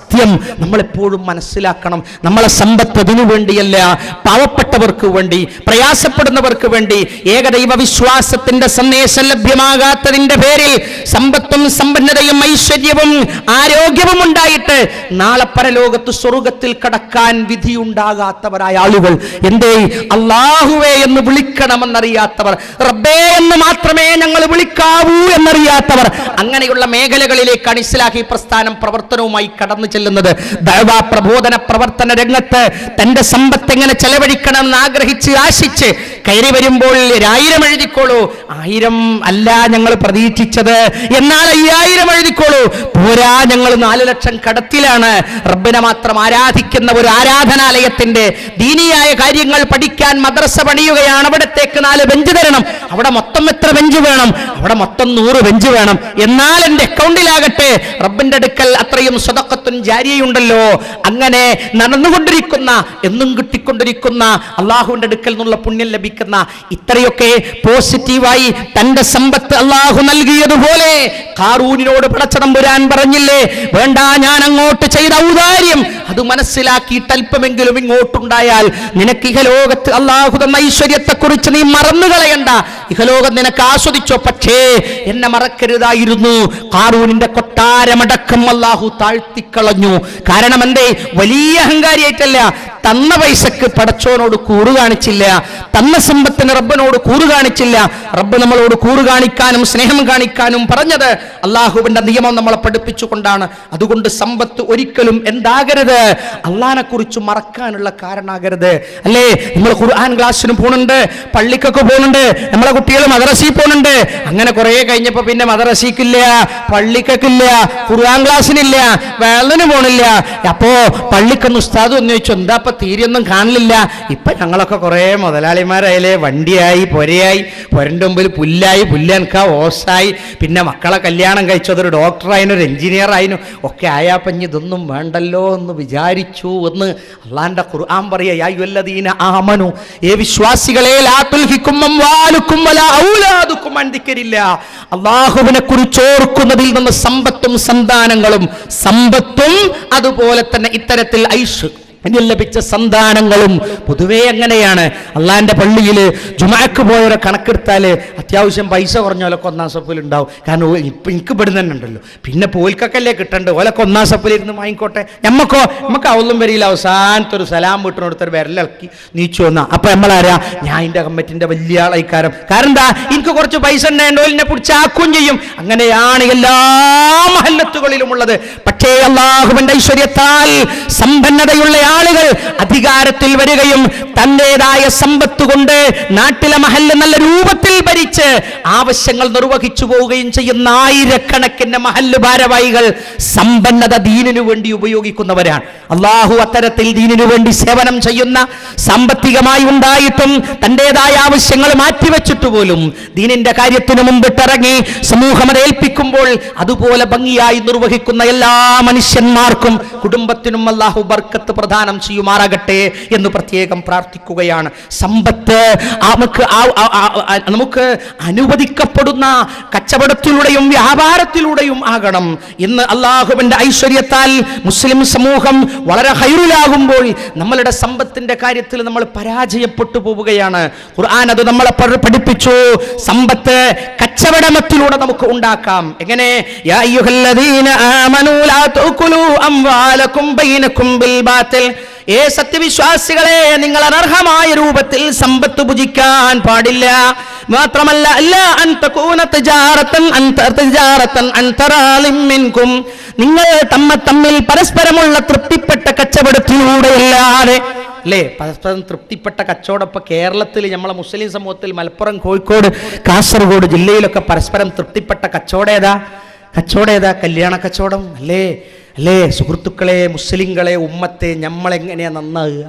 [SPEAKER 3] സത്യം നമ്മളെപ്പോഴും മനസ്സിലാക്കണം നമ്മളെ സമ്പത്ത് അതിനു വേണ്ടിയല്ല പാവപ്പെട്ടവർക്ക് വേണ്ടി പ്രയാസപ്പെടുന്നവർക്ക് വേണ്ടി ഏകദൈവ വിശ്വാസത്തിന്റെ സന്ദേശം ലഭ്യമാകാത്തതിന്റെ പേരിൽ സമ്പത്തും സമ്പന്നതയും ഐശ്വര്യവും ആരോഗ്യവും ഉണ്ടായിട്ട് നാളെ പരലോകത്ത് സ്വർഗത്തിൽ കടക്കാൻ വിധിയുണ്ടാകാത്തവരായ ആളുകൾ എന്തേ അള്ളാഹുവേ എന്ന് വിളിക്കണമെന്നറിയാത്തവർ റബ്ബേ എന്ന് മാത്രമേ ഞങ്ങൾ വിളിക്കാവൂ എന്നറിയാത്തവർ അങ്ങനെയുള്ള മേഖലകളിലേക്കാണ് ഇസ്ലാഹി പ്രസ്ഥാനം പ്രവർത്തനവുമായി കടന്നു ചെല്ലുന്നത് ദൈവ പ്രബോധന പ്രവർത്തന രംഗത്ത് തന്റെ സമ്പത്ത് എങ്ങനെ ചെലവഴിക്കണമെന്ന് ആഗ്രഹിച്ച് ആശിച്ച് കയറി വരുമ്പോൾ ഒരായിരം എഴുതിക്കോളൂ ആയിരം അല്ല ഞങ്ങൾ പ്രതീക്ഷിച്ചത് എന്നാൽ അയ്യായിരം എഴുതിക്കോളൂ പോരാ ഞങ്ങൾ നാല് ലക്ഷം കടത്തിലാണ് റബ്ബിനെ മാത്രം ആരാധിക്കുന്ന ഒരു ആരാധനാലയത്തിന്റെ ദീനിയായ കാര്യങ്ങൾ പഠിക്കാൻ മദ്രസ പണിയുകയാണ് അവിടത്തേക്ക് നാല് ബെഞ്ച് തരണം അവിടെ മൊത്തം എത്ര ബെഞ്ച് വേണം അവിടെ മൊത്തം നൂറ് ബെഞ്ച് വേണം എന്നാൽ എന്റെ അക്കൗണ്ടിലാകട്ടെ റബ്ബിന്റെ അടുക്കൽ അത്രയും സ്വതക്കത്തും ജാരിയുണ്ടല്ലോ അങ്ങനെ നടന്നുകൊണ്ടിരിക്കുന്ന എന്നും കിട്ടിക്കൊണ്ടിരിക്കുന്ന അള്ളാഹുവിന്റെ അടുക്കൽ നിന്നുള്ള പുണ്യം ലഭിക്കുന്ന ഇത്രയൊക്കെ പോസിറ്റീവായി തന്റെ സമ്പത്ത് അള്ളാഹു നൽകിയതുപോലെ കാറൂനിനോട് പടച്ചതമ്പുരാൻ പറഞ്ഞില്ലേ വേണ്ട ഞാൻ അങ്ങോട്ട് ചെയ്ത ഔദാര്യം അത് മനസ്സിലാക്കിയിട്ട് അല്പമെങ്കിലും ഇങ്ങോട്ടുണ്ടായാൽ നിനക്ക് ഇഹലോകത്ത് അള്ളാഹു തന്ന ഐശ്വര്യത്തെ കുറിച്ച് നീ മറന്നു കളയണ്ട ഇഹലോകം നിനക്ക് ആസ്വദിച്ചോ പക്ഷേ എന്നെ മറക്കരുതായിരുന്നു കാറൂനിന്റെ കൊട്ടാരമടക്കം അള്ളാഹു താഴ്ത്തിക്കളഞ്ഞു കാരണം എന്തേ വലിയ അഹങ്കാരിയായിട്ടല്ല തന്ന പൈസക്ക് പടച്ചോനോട് കൂറ് കാണിച്ചില്ല തന്ന സമ്പത്തിന് റബ്ബിനോട് കൂറ് കാണിച്ചില്ല റബ്ബ് നമ്മളോട് കൂറ് കാണിക്കാനും സ്നേഹം കാണിക്കാനും പറഞ്ഞത് അള്ളാഹുവിന്റെ നിയമം നമ്മളെ പഠിപ്പിച്ചുകൊണ്ടാണ് അതുകൊണ്ട് സമ്പത്ത് ഒരിക്കലും എന്താകരുത് അള്ളഹാനെ കുറിച്ച് മറക്കാനുള്ള കാരണാകരുത് അല്ലേ നമ്മൾ ഖുർആൻ ക്ലാസ്സിനും പോകുന്നുണ്ട് പള്ളിക്കൊക്കെ പോകുന്നുണ്ട് നമ്മളെ കുട്ടികൾ മദ്രസയിൽ പോകുന്നുണ്ട് അങ്ങനെ കുറെ കഴിഞ്ഞപ്പോ പിന്നെ മദ്രസയ്ക്കില്ല പള്ളിക്കൊക്കില്ല ഖുർആൻ ക്ലാസ്സിനില്ല വെള്ളന് പോണില്ല അപ്പോ പള്ളിക്കൊന്ന് ഉസ്താദ് ഒന്ന് ചോദിച്ചു എന്താ ഇപ്പൊ തീരെയൊന്നും കാണില്ല ഇപ്പൊ ഞങ്ങളൊക്കെ കുറെ മുതലാളിമാരായാലേ വണ്ടിയായി പൊരയായി പൊരന്റെ മുമ്പിൽ പുല്ലായി പുല്ലനക്ക ഓസായി പിന്നെ മക്കളെ കല്യാണം കഴിച്ചതൊരു ഡോക്ടറായിനും ഒരു എഞ്ചിനീയർ ആയിനും ഒക്കെ ആയാപ്പഞ്ഞ് ഇതൊന്നും വേണ്ടല്ലോ എന്ന് വിചാരിച്ചു എന്ന് അള്ളാന്റെ ഖുർആൻ പറയാ യാ അയ്യുഹല്ലദീന ആമനു ഏ വിശ്വാസികളെ ലാ തുൽഹിക്കും അംവാലുക്കും വലാ ഔലാദുക്കും അൻ ദിക്രില്ല അള്ളാഹുവിനെ കുറിച്ച് ഓർക്കുന്നതിൽ നിന്ന് സമ്പത്തും സന്താനങ്ങളും സമ്പത്തും അതുപോലെ തന്നെ ഇത്തരത്തിൽ ഐഷ് എന്നിൽ ലഭിച്ച സന്താനങ്ങളും പൊതുവേ അങ്ങനെയാണ് അള്ളാന്റെ പള്ളിയിൽ ജുമാക്ക് പോയവരെ കണക്കെടുത്താല് അത്യാവശ്യം പൈസ കുറഞ്ഞോലൊക്കെ ഒന്നാം സപ്പിൽ ഉണ്ടാവും കാരണം ഓ- ഇപ്പൊ എനിക്ക് ഇവിടുന്ന് തന്നെ ഉണ്ടല്ലോ പിന്നെ പോൽക്കൊക്കെയല്ലേ കിട്ടണ്ട് ഓലൊക്കെ ഒന്നാം സപ്പിൽ ഇരുന്ന് വാങ്ങിക്കോട്ടെ നമ്മക്കോ നമുക്ക് അവളും വരിയില്ല അവസാനത്തെ ഒരു സലാം വീട്ടിനടുത്തൊരു വിരലിളക്കി നീച്ചു വന്ന അപ്പൊ നമ്മളാരാ ഞാൻ എന്റെ കമ്മിറ്റിന്റെ വലിയ ആളായിക്കാരം കാരണം എന്താ എനിക്ക് കുറച്ച് പൈസ ഉണ്ടായതുകൊണ്ട് എന്നെ പിടിച്ചാക്കുകയും ചെയ്യും അങ്ങനെയാണ് എല്ലാ മഹല്ലത്തുകളിലും ഉള്ളത് പക്ഷേ അള്ളാഹുവിന്റെ ഐശ്വര്യത്താൽ സമ്പന്നതയുള്ള ആളുകൾ അധികാരത്തിൽ വരികയും തന്റേതായ സമ്പത്ത് കൊണ്ട് നാട്ടിലെ മഹല്ല് നല്ല രൂപത്തിൽ ഭരിച്ച് ആവശ്യങ്ങൾ നിർവഹിച്ചു പോവുകയും ചെയ്യുന്ന ആയിരക്കണക്കിന് മഹല്ല് ഭാരവാഹികൾ സമ്പന്നത ദീനിനു വേണ്ടി ഉപയോഗിക്കുന്നവരാണ് അള്ളാഹു അത്തരത്തിൽ ദീനിനു വേണ്ടി സേവനം ചെയ്യുന്ന സാമ്പത്തികമായി ഉണ്ടായിട്ടും തന്റേതായ ആവശ്യങ്ങൾ മാറ്റിവെച്ചിട്ട് പോലും ദീനിന്റെ കാര്യത്തിന് മുമ്പിട്ടിറങ്ങി സമൂഹം അത് ഏൽപ്പിക്കുമ്പോൾ അതുപോലെ ഭംഗിയായി നിർവഹിക്കുന്ന എല്ലാ മനുഷ്യന്മാർക്കും കുടുംബത്തിനും അള്ളാഹു ബർക്കത്ത് പ്രദാനം ചെയ്യുമാറാകട്ടെ എന്ന് പ്രത്യേകം പ്രാർത്ഥിക്കുകയാണ് സമ്പത്ത് നമുക്ക് ആ- ആ- ആ- ആ- നമുക്ക് അനുവദിക്കപ്പെടുന്ന കച്ചവടത്തിലൂടെയും വ്യാപാരത്തിലൂടെയും ആകണം ഇന്ന് അള്ളാഹുവിന്റെ ഐശ്വര്യത്താൽ മുസ്ലിം സമൂഹം വളരെ ഹൈറിലാകുമ്പോൾ നമ്മളുടെ സമ്പത്തിന്റെ കാര്യത്തിൽ നമ്മൾ പരാജയപ്പെട്ടു പോവുകയാണ് ഖുർആൻ അത് നമ്മളെ പഠി- പഠിപ്പിച്ചു സമ്പത്ത് കച്ചവടമത്തിലൂടെ നമുക്ക് ഉണ്ടാക്കാം എങ്ങനെ യാ അയ്യുഹല്ലദീന ആമനൂ ലാ തഅകുലൂ അംവാലക്കും ബൈനക്കും ബിൽ ബാത്തിൽ ഏ സത്യവിശ്വാസികളെ നിങ്ങൾ അനർഹമായ രൂപത്തിൽ സമ്പത്ത് ഭുജിക്കാൻ പാടില്ല മാത്രമല്ല അല്ല അൻ തകൂന തിജാറത്തൻ അൻ ത- തിജാറത്തൻ അൻ തറാളിം മിൻകും നിങ്ങൾ തമ്മ തമ്മിൽ പരസ്പരമുള്ള തൃപ്തിപ്പെട്ട കച്ചവടത്തിലൂടെയല്ലാതെ അല്ലേ പരസ്പരം തൃപ്തിപ്പെട്ട കച്ചവടം ഇപ്പൊ കേരളത്തിൽ നമ്മളെ മുസ്ലിം സമൂഹത്തിൽ മലപ്പുറം കോഴിക്കോട് കാസർഗോഡ് ജില്ലയിലൊക്കെ പരസ്പരം തൃപ്തിപ്പെട്ട കച്ചവടം ഏതാ കച്ചവടം ഏതാ കല്യാണ കച്ചവടം അല്ലേ അല്ലേ സുഹൃത്തുക്കളെ മുസ്ലിങ്ങളെ ഉമ്മത്തെ നമ്മളെങ്ങനെയാ നന്നാകുക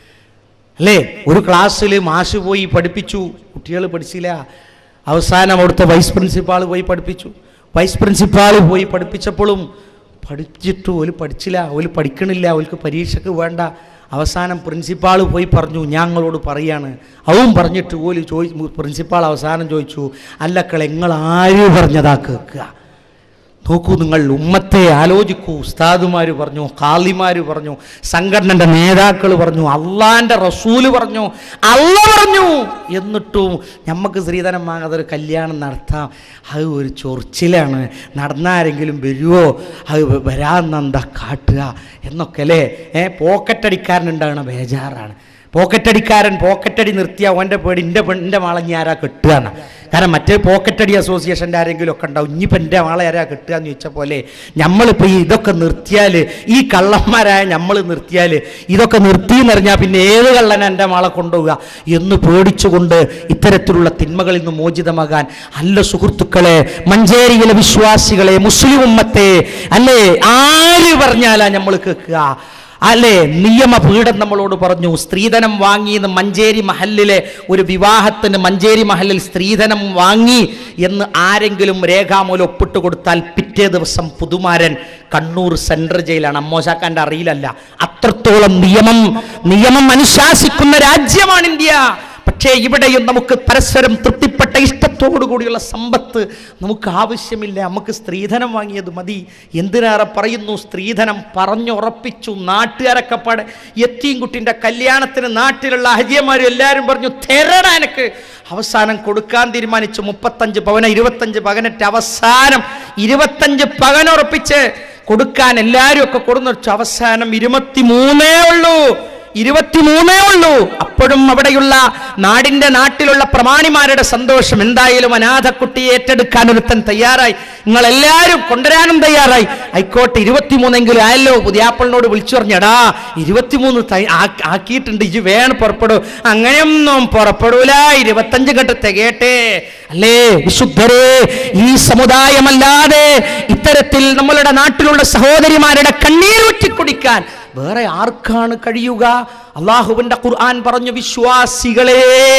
[SPEAKER 3] അല്ലേ ഒരു ക്ലാസ്സിൽ മാഷ് പോയി പഠിപ്പിച്ചു കുട്ടികൾ പഠിച്ചില്ല അവസാനം അവിടുത്തെ വൈസ് പ്രിൻസിപ്പാൾ പോയി പഠിപ്പിച്ചു വൈസ് പ്രിൻസിപ്പാൾ പോയി പഠിപ്പിച്ചപ്പോഴും പഠിച്ചിട്ട് ഓല് പഠിച്ചില്ല ഓല് പഠിക്കണില്ല ഓൽക്ക് പരീക്ഷയ്ക്ക് വേണ്ട അവസാനം പ്രിൻസിപ്പാൾ പോയി പറഞ്ഞു ഞങ്ങളോട് പറയാണ് അവൻ പറഞ്ഞിട്ട് ഓല് ചോദിച്ചു പ്രിൻസിപ്പാൾ അവസാനം ചോദിച്ചു അല്ലക്കളെ നിങ്ങൾ ആര് പറഞ്ഞതാ കേൾക്കുക നോക്കൂ നിങ്ങൾ ഉമ്മത്തെ ആലോചിക്കൂ ഉസ്താദുമാർ പറഞ്ഞു കാളിമാർ പറഞ്ഞു സംഘടനയുടെ നേതാക്കൾ പറഞ്ഞു അള്ളാന്റെ റസൂല് പറഞ്ഞു അള്ള പറഞ്ഞു എന്നിട്ടും നമുക്ക് സ്ത്രീധനം വാങ്ങാതെ ഒരു കല്യാണം നടത്താം അത് ഒരു ചൊറിച്ചിലാണ് നടന്നാരെങ്കിലും വരുമോ അത് വരാന്നെന്താ കാട്ടുക എന്നൊക്കെ അല്ലേ ഏ പോക്കറ്റടിക്കാരനുണ്ടാകണ ബേജാറാണ് പോക്കറ്റടിക്കാരൻ പോക്കറ്റടി നിർത്തിയ അവൻ്റെ പേടി എൻ്റെ പെണ്ണിൻ്റെ മാളെ ഇനി ആരാ കെട്ടുകയാണ് കാരണം മറ്റേ പോക്കറ്റടി അസോസിയേഷൻ്റെ ആരെങ്കിലും ഒക്കെ ഉണ്ടാവും ഇനിയിപ്പോൾ എൻ്റെ മാളെ ആരാ കെട്ടുക എന്ന് ചോദിച്ച പോലെ നമ്മളിപ്പോൾ ഈ ഇതൊക്കെ നിർത്തിയാൽ ഈ കള്ളന്മാരായ നമ്മൾ നിർത്തിയാൽ ഇതൊക്കെ നിർത്തി എന്നറിഞ്ഞാൽ പിന്നെ ഏത് കള്ളനെ എൻ്റെ മാളെ കൊണ്ടുപോവുക എന്ന് പേടിച്ചുകൊണ്ട് ഇത്തരത്തിലുള്ള തിന്മകളിൽ നിന്ന് മോചിതമാകാൻ അല്ല സുഹൃത്തുക്കളെ മഞ്ചേരിയിലെ വിശ്വാസികളെ മുസ്ലിം ഉമ്മത്തെ അല്ലേ ആര് പറഞ്ഞാലാ നമ്മൾ കേൾക്കുക അല്ലേ നിയമപീഠം നമ്മളോട് പറഞ്ഞു സ്ത്രീധനം വാങ്ങിയെന്ന് മഞ്ചേരി മഹലിലെ ഒരു വിവാഹത്തിന് മഞ്ചേരി മഹലിൽ സ്ത്രീധനം വാങ്ങി എന്ന് ആരെങ്കിലും രേഖാമൂലം ഒപ്പിട്ട് കൊടുത്താൽ പിറ്റേ ദിവസം പുതുമാരൻ കണ്ണൂർ സെൻട്രൽ ജയിലാണ് അമ്മോശാക്കാൻ്റെ അറിയില്ലല്ല അത്രത്തോളം നിയമം നിയമം അനുശാസിക്കുന്ന രാജ്യമാണ് ഇന്ത്യ പക്ഷേ ഇവിടെയും നമുക്ക് പരസ്പരം തൃപ്തിപ്പെട്ട ഇഷ്ടത്തോടു കൂടിയുള്ള സമ്പത്ത് നമുക്ക് ആവശ്യമില്ല നമുക്ക് സ്ത്രീധനം വാങ്ങിയത് മതി എന്തിനേറെ പറയുന്നു സ്ത്രീധനം പറഞ്ഞുറപ്പിച്ചു നാട്ടുകാരൊക്കെ പാടെ എത്തിയും കുട്ടിൻ്റെ കല്യാണത്തിന് നാട്ടിലുള്ള ഹരിയന്മാരും എല്ലാവരും പറഞ്ഞു തെരടാ എനിക്ക് അവസാനം കൊടുക്കാൻ തീരുമാനിച്ചു മുപ്പത്തഞ്ച് പവന ഇരുപത്തഞ്ച് പവനറ്റ് അവസാനം ഇരുപത്തഞ്ച് പവനുറപ്പിച്ച് കൊടുക്കാൻ എല്ലാവരും ഒക്കെ കൊടുന്നു വെച്ചു അവസാനം ഇരുപത്തി മൂന്നേ ഉള്ളൂ ഇരുപത്തിമൂന്നേ ഉള്ളൂ അപ്പോഴും അവിടെയുള്ള നാടിന്റെ നാട്ടിലുള്ള പ്രമാണിമാരുടെ സന്തോഷം എന്തായാലും അനാഥക്കുട്ടിയെ ഏറ്റെടുക്കാൻ ഒരുത്തൻ തയ്യാറായി നിങ്ങൾ എല്ലാവരും കൊണ്ടുവരാനും തയ്യാറായി ആയിക്കോട്ടെ ഇരുപത്തിമൂന്നെങ്കിലും ആയല്ലോ പുതിയാപ്പിളിനോട് വിളിച്ചു പറഞ്ഞടാ ഇരുപത്തിമൂന്ന് തൈ- ആ- ആക്കിയിട്ടുണ്ട് ഇജ് വേണം പുറപ്പെടൂ അങ്ങനെയൊന്നും പുറപ്പെടൂല ഇരുപത്തഞ്ച് ഘട്ട തികയട്ടെ അല്ലേ വിശുദ്ധരെ ഈ സമുദായമല്ലാതെ ഇത്തരത്തിൽ നമ്മളുടെ നാട്ടിലുള്ള സഹോദരിമാരുടെ കണ്ണീരൂറ്റി കുടിക്കാൻ വേറെ ആർക്കാണ് കഴിയുക അള്ളാഹുവിന്റെ ഖുർആൻ പറഞ്ഞു വിശ്വാസികളെ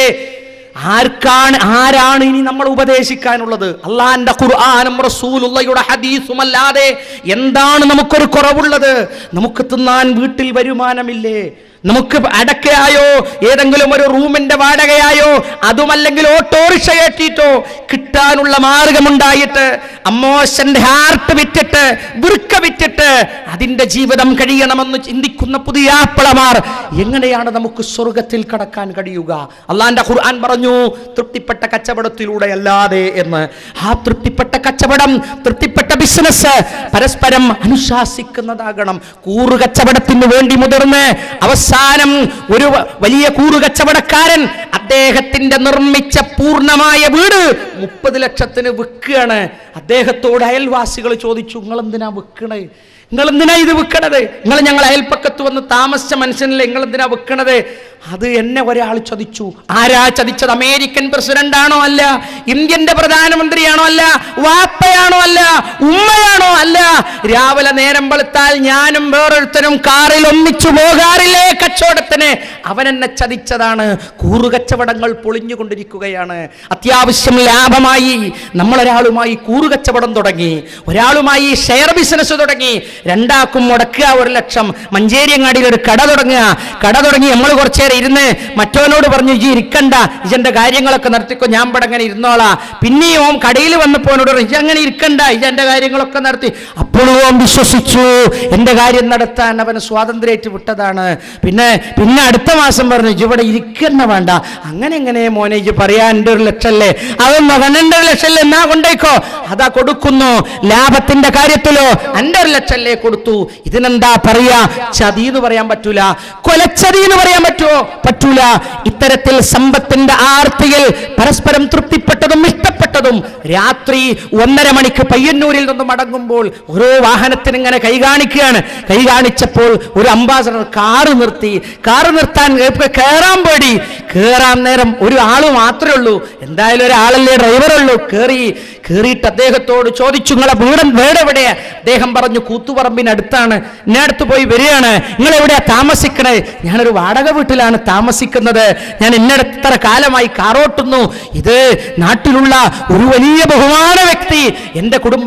[SPEAKER 3] ആർക്കാണ് ആരാണ് ഇനി നമ്മൾ ഉപദേശിക്കാനുള്ളത് അള്ളാന്റെ ഖുർആാനും റസൂലുള്ളയുടെ ഹദീസും അല്ലാതെ എന്താണ് നമുക്കൊരു കുറവുള്ളത് നമുക്ക് തിന്നാൻ വീട്ടിൽ വരുമാനമില്ലേ നമുക്ക് അടക്കയായോ ഏതെങ്കിലും ഒരു റൂമിന്റെ വാടകയായോ അതുമല്ലെങ്കിൽ ഓട്ടോറിക്ഷ ഏറ്റിട്ടോ കിട്ടാനുള്ള മാർഗമുണ്ടായിട്ട് അമ്മോശന്റെ ഹാർട്ട് വിറ്റിട്ട് വൃക്ക വിറ്റിട്ട് അതിന്റെ ജീവിതം കഴിയണമെന്ന് ചിന്തിക്കുന്ന പുതിയ ആപ്പിളമാർ എങ്ങനെയാണ് നമുക്ക് സ്വർഗത്തിൽ കടക്കാൻ കഴിയുക അള്ളാന്റെ ഖുർആൻ പറഞ്ഞു തൃപ്തിപ്പെട്ട കച്ചവടത്തിലൂടെ അല്ലാതെ എന്ന് ആ തൃപ്തിപ്പെട്ട കച്ചവടം തൃപ്തിപ്പെട്ട ബിസിനസ് പരസ്പരം അനുശാസിക്കുന്നതാകണം കൂറു കച്ചവടത്തിന് വേണ്ടി മുതിർന്ന് അവസാനം ഒരു വ- വലിയ കൂറു കച്ചവടക്കാരൻ അദ്ദേഹത്തിന്റെ നിർമ്മിച്ച പൂർണ്ണമായ വീട് മുപ്പത് ലക്ഷത്തിന് വിൽക്കുകയാണ് അദ്ദേഹത്തോട് അയൽവാസികൾ ചോദിച്ചു നിങ്ങൾ എന്തിനാ വിൽക്കണേ നിങ്ങൾ എന്തിനാ ഇത് വിൽക്കണത് നിങ്ങൾ ഞങ്ങൾ അയൽപ്പക്കത്ത് വന്ന് താമസിച്ച മനുഷ്യനല്ലേ നിങ്ങൾ എന്തിനാ വിൽക്കണത് അത് എന്നെ ഒരാൾ ചതിച്ചു ആരാ ചതിച്ചത് അമേരിക്കൻ പ്രസിഡന്റ് ആണോ അല്ല ഇന്ത്യന്റെ പ്രധാനമന്ത്രിയാണോ അല്ല വാപ്പയാണോ അല്ല ഉമ്മയാണോ അല്ല രാവിലെ നേരം വെളുത്താൽ ഞാനും വേറൊരുത്തനും കാറിൽ ഒന്നിച്ചു പോകാറില്ലേ കച്ചവടത്തിന് അവൻ എന്നെ ചതിച്ചതാണ് കൂറുകച്ചവടങ്ങൾ പൊളിഞ്ഞുകൊണ്ടിരിക്കുകയാണ് അത്യാവശ്യം ലാഭമായി നമ്മളൊരാളുമായി കൂറുകച്ചവടം തുടങ്ങി ഒരാളുമായി ഷെയർ ബിസിനസ് തുടങ്ങി രണ്ടാക്കും മുടക്കുക ഒരു ലക്ഷം മഞ്ചേരിയങ്ങാടിയിൽ ഒരു കട തുടങ്ങുക കട തുടങ്ങി നമ്മൾ കുറച്ചേരം ഇരുന്ന് മറ്റവനോട് പറഞ്ഞു ഇജി ഇരിക്കണ്ട ഇജന്റെ കാര്യങ്ങളൊക്കെ നടത്തിക്കോ ഞാൻ ഇവിടെ അങ്ങനെ ഇരുന്നോളാ പിന്നെയും ഓം കടയിൽ വന്നപ്പോൾ എന്നോട് പറഞ്ഞു ഇജ അങ്ങനെ ഇരിക്കണ്ട ഇജന്റെ കാര്യങ്ങളൊക്കെ നടത്തി അപ്പോഴും ഓം വിശ്വസിച്ചു എന്റെ കാര്യം നടത്താൻ അവന് സ്വാതന്ത്ര്യമായിട്ട് വിട്ടതാണ് പിന്നെ പിന്നെ അടുത്ത മാസം പറഞ്ഞു ഇജ് ഇവിടെ ഇരിക്കണ്ട വേണ്ട അങ്ങനെ എങ്ങനെ മോനെ ഇജ് പറയാൻ എൻ്റെ ഒരു ലക്ഷല്ലേ അതൊന്നോ പന്ത്രണ്ട് ലക്ഷല്ലേ എന്നാ കൊണ്ടേക്കോ അതാ കൊടുക്കുന്നു ലാഭത്തിന്റെ കാര്യത്തിലോ എൻ്റെ ഒരു ലക്ഷല്ലേ കൊടുത്തു ഇതിനെന്താ പറയാ ചതി എന്ന് പറയാൻ പറ്റൂല കൊലച്ചതി എന്ന് പറയാൻ പറ്റുമോ പറ്റൂല ഇത്തരത്തിൽ സമ്പത്തിന്റെ ആർത്തിയിൽ പരസ്പരം തൃപ്തിപ്പെട്ടതും ഇഷ്ടപ്പെട്ടതും രാത്രി ഒന്നര മണിക്ക് പയ്യന്നൂരിൽ നിന്ന് മടങ്ങുമ്പോൾ ഓരോ വാഹനത്തിന് ഇങ്ങനെ കൈ കാണിക്കുകയാണ് കൈ കാണിച്ചപ്പോൾ ഒരു അംബാസഡർ കാറ് നിർത്തി കാറ് നിർത്താൻ കയറാൻ പേടി കയറാൻ നേരം ഒരു ആള് മാത്രമേ ഉള്ളൂ എന്തായാലും ഒരാളല്ലേ ഡ്രൈവറുള്ളൂ കയറി കയറിയിട്ട് അദ്ദേഹത്തോട് ചോദിച്ചു നിങ്ങളെ വീടൻ വീട് എവിടെയാ അദ്ദേഹം പറഞ്ഞു കൂത്തുപറമ്പിനടുത്താണ് എന്നെ അടുത്ത് പോയി വരികയാണ് നിങ്ങൾ എവിടെയാ താമസിക്കണേ ഞാനൊരു വാടക വീട്ടിലാണ് താമസിക്കുന്നത് ഞാൻ ഇന്നടത്ര കാലമായി കാറോട്ടുന്നു ഇത് നാട്ടിലുള്ള ഒരു വലിയ ബഹുമാന വ്യക്തി എൻ്റെ കുടുംബം പട്ടിണി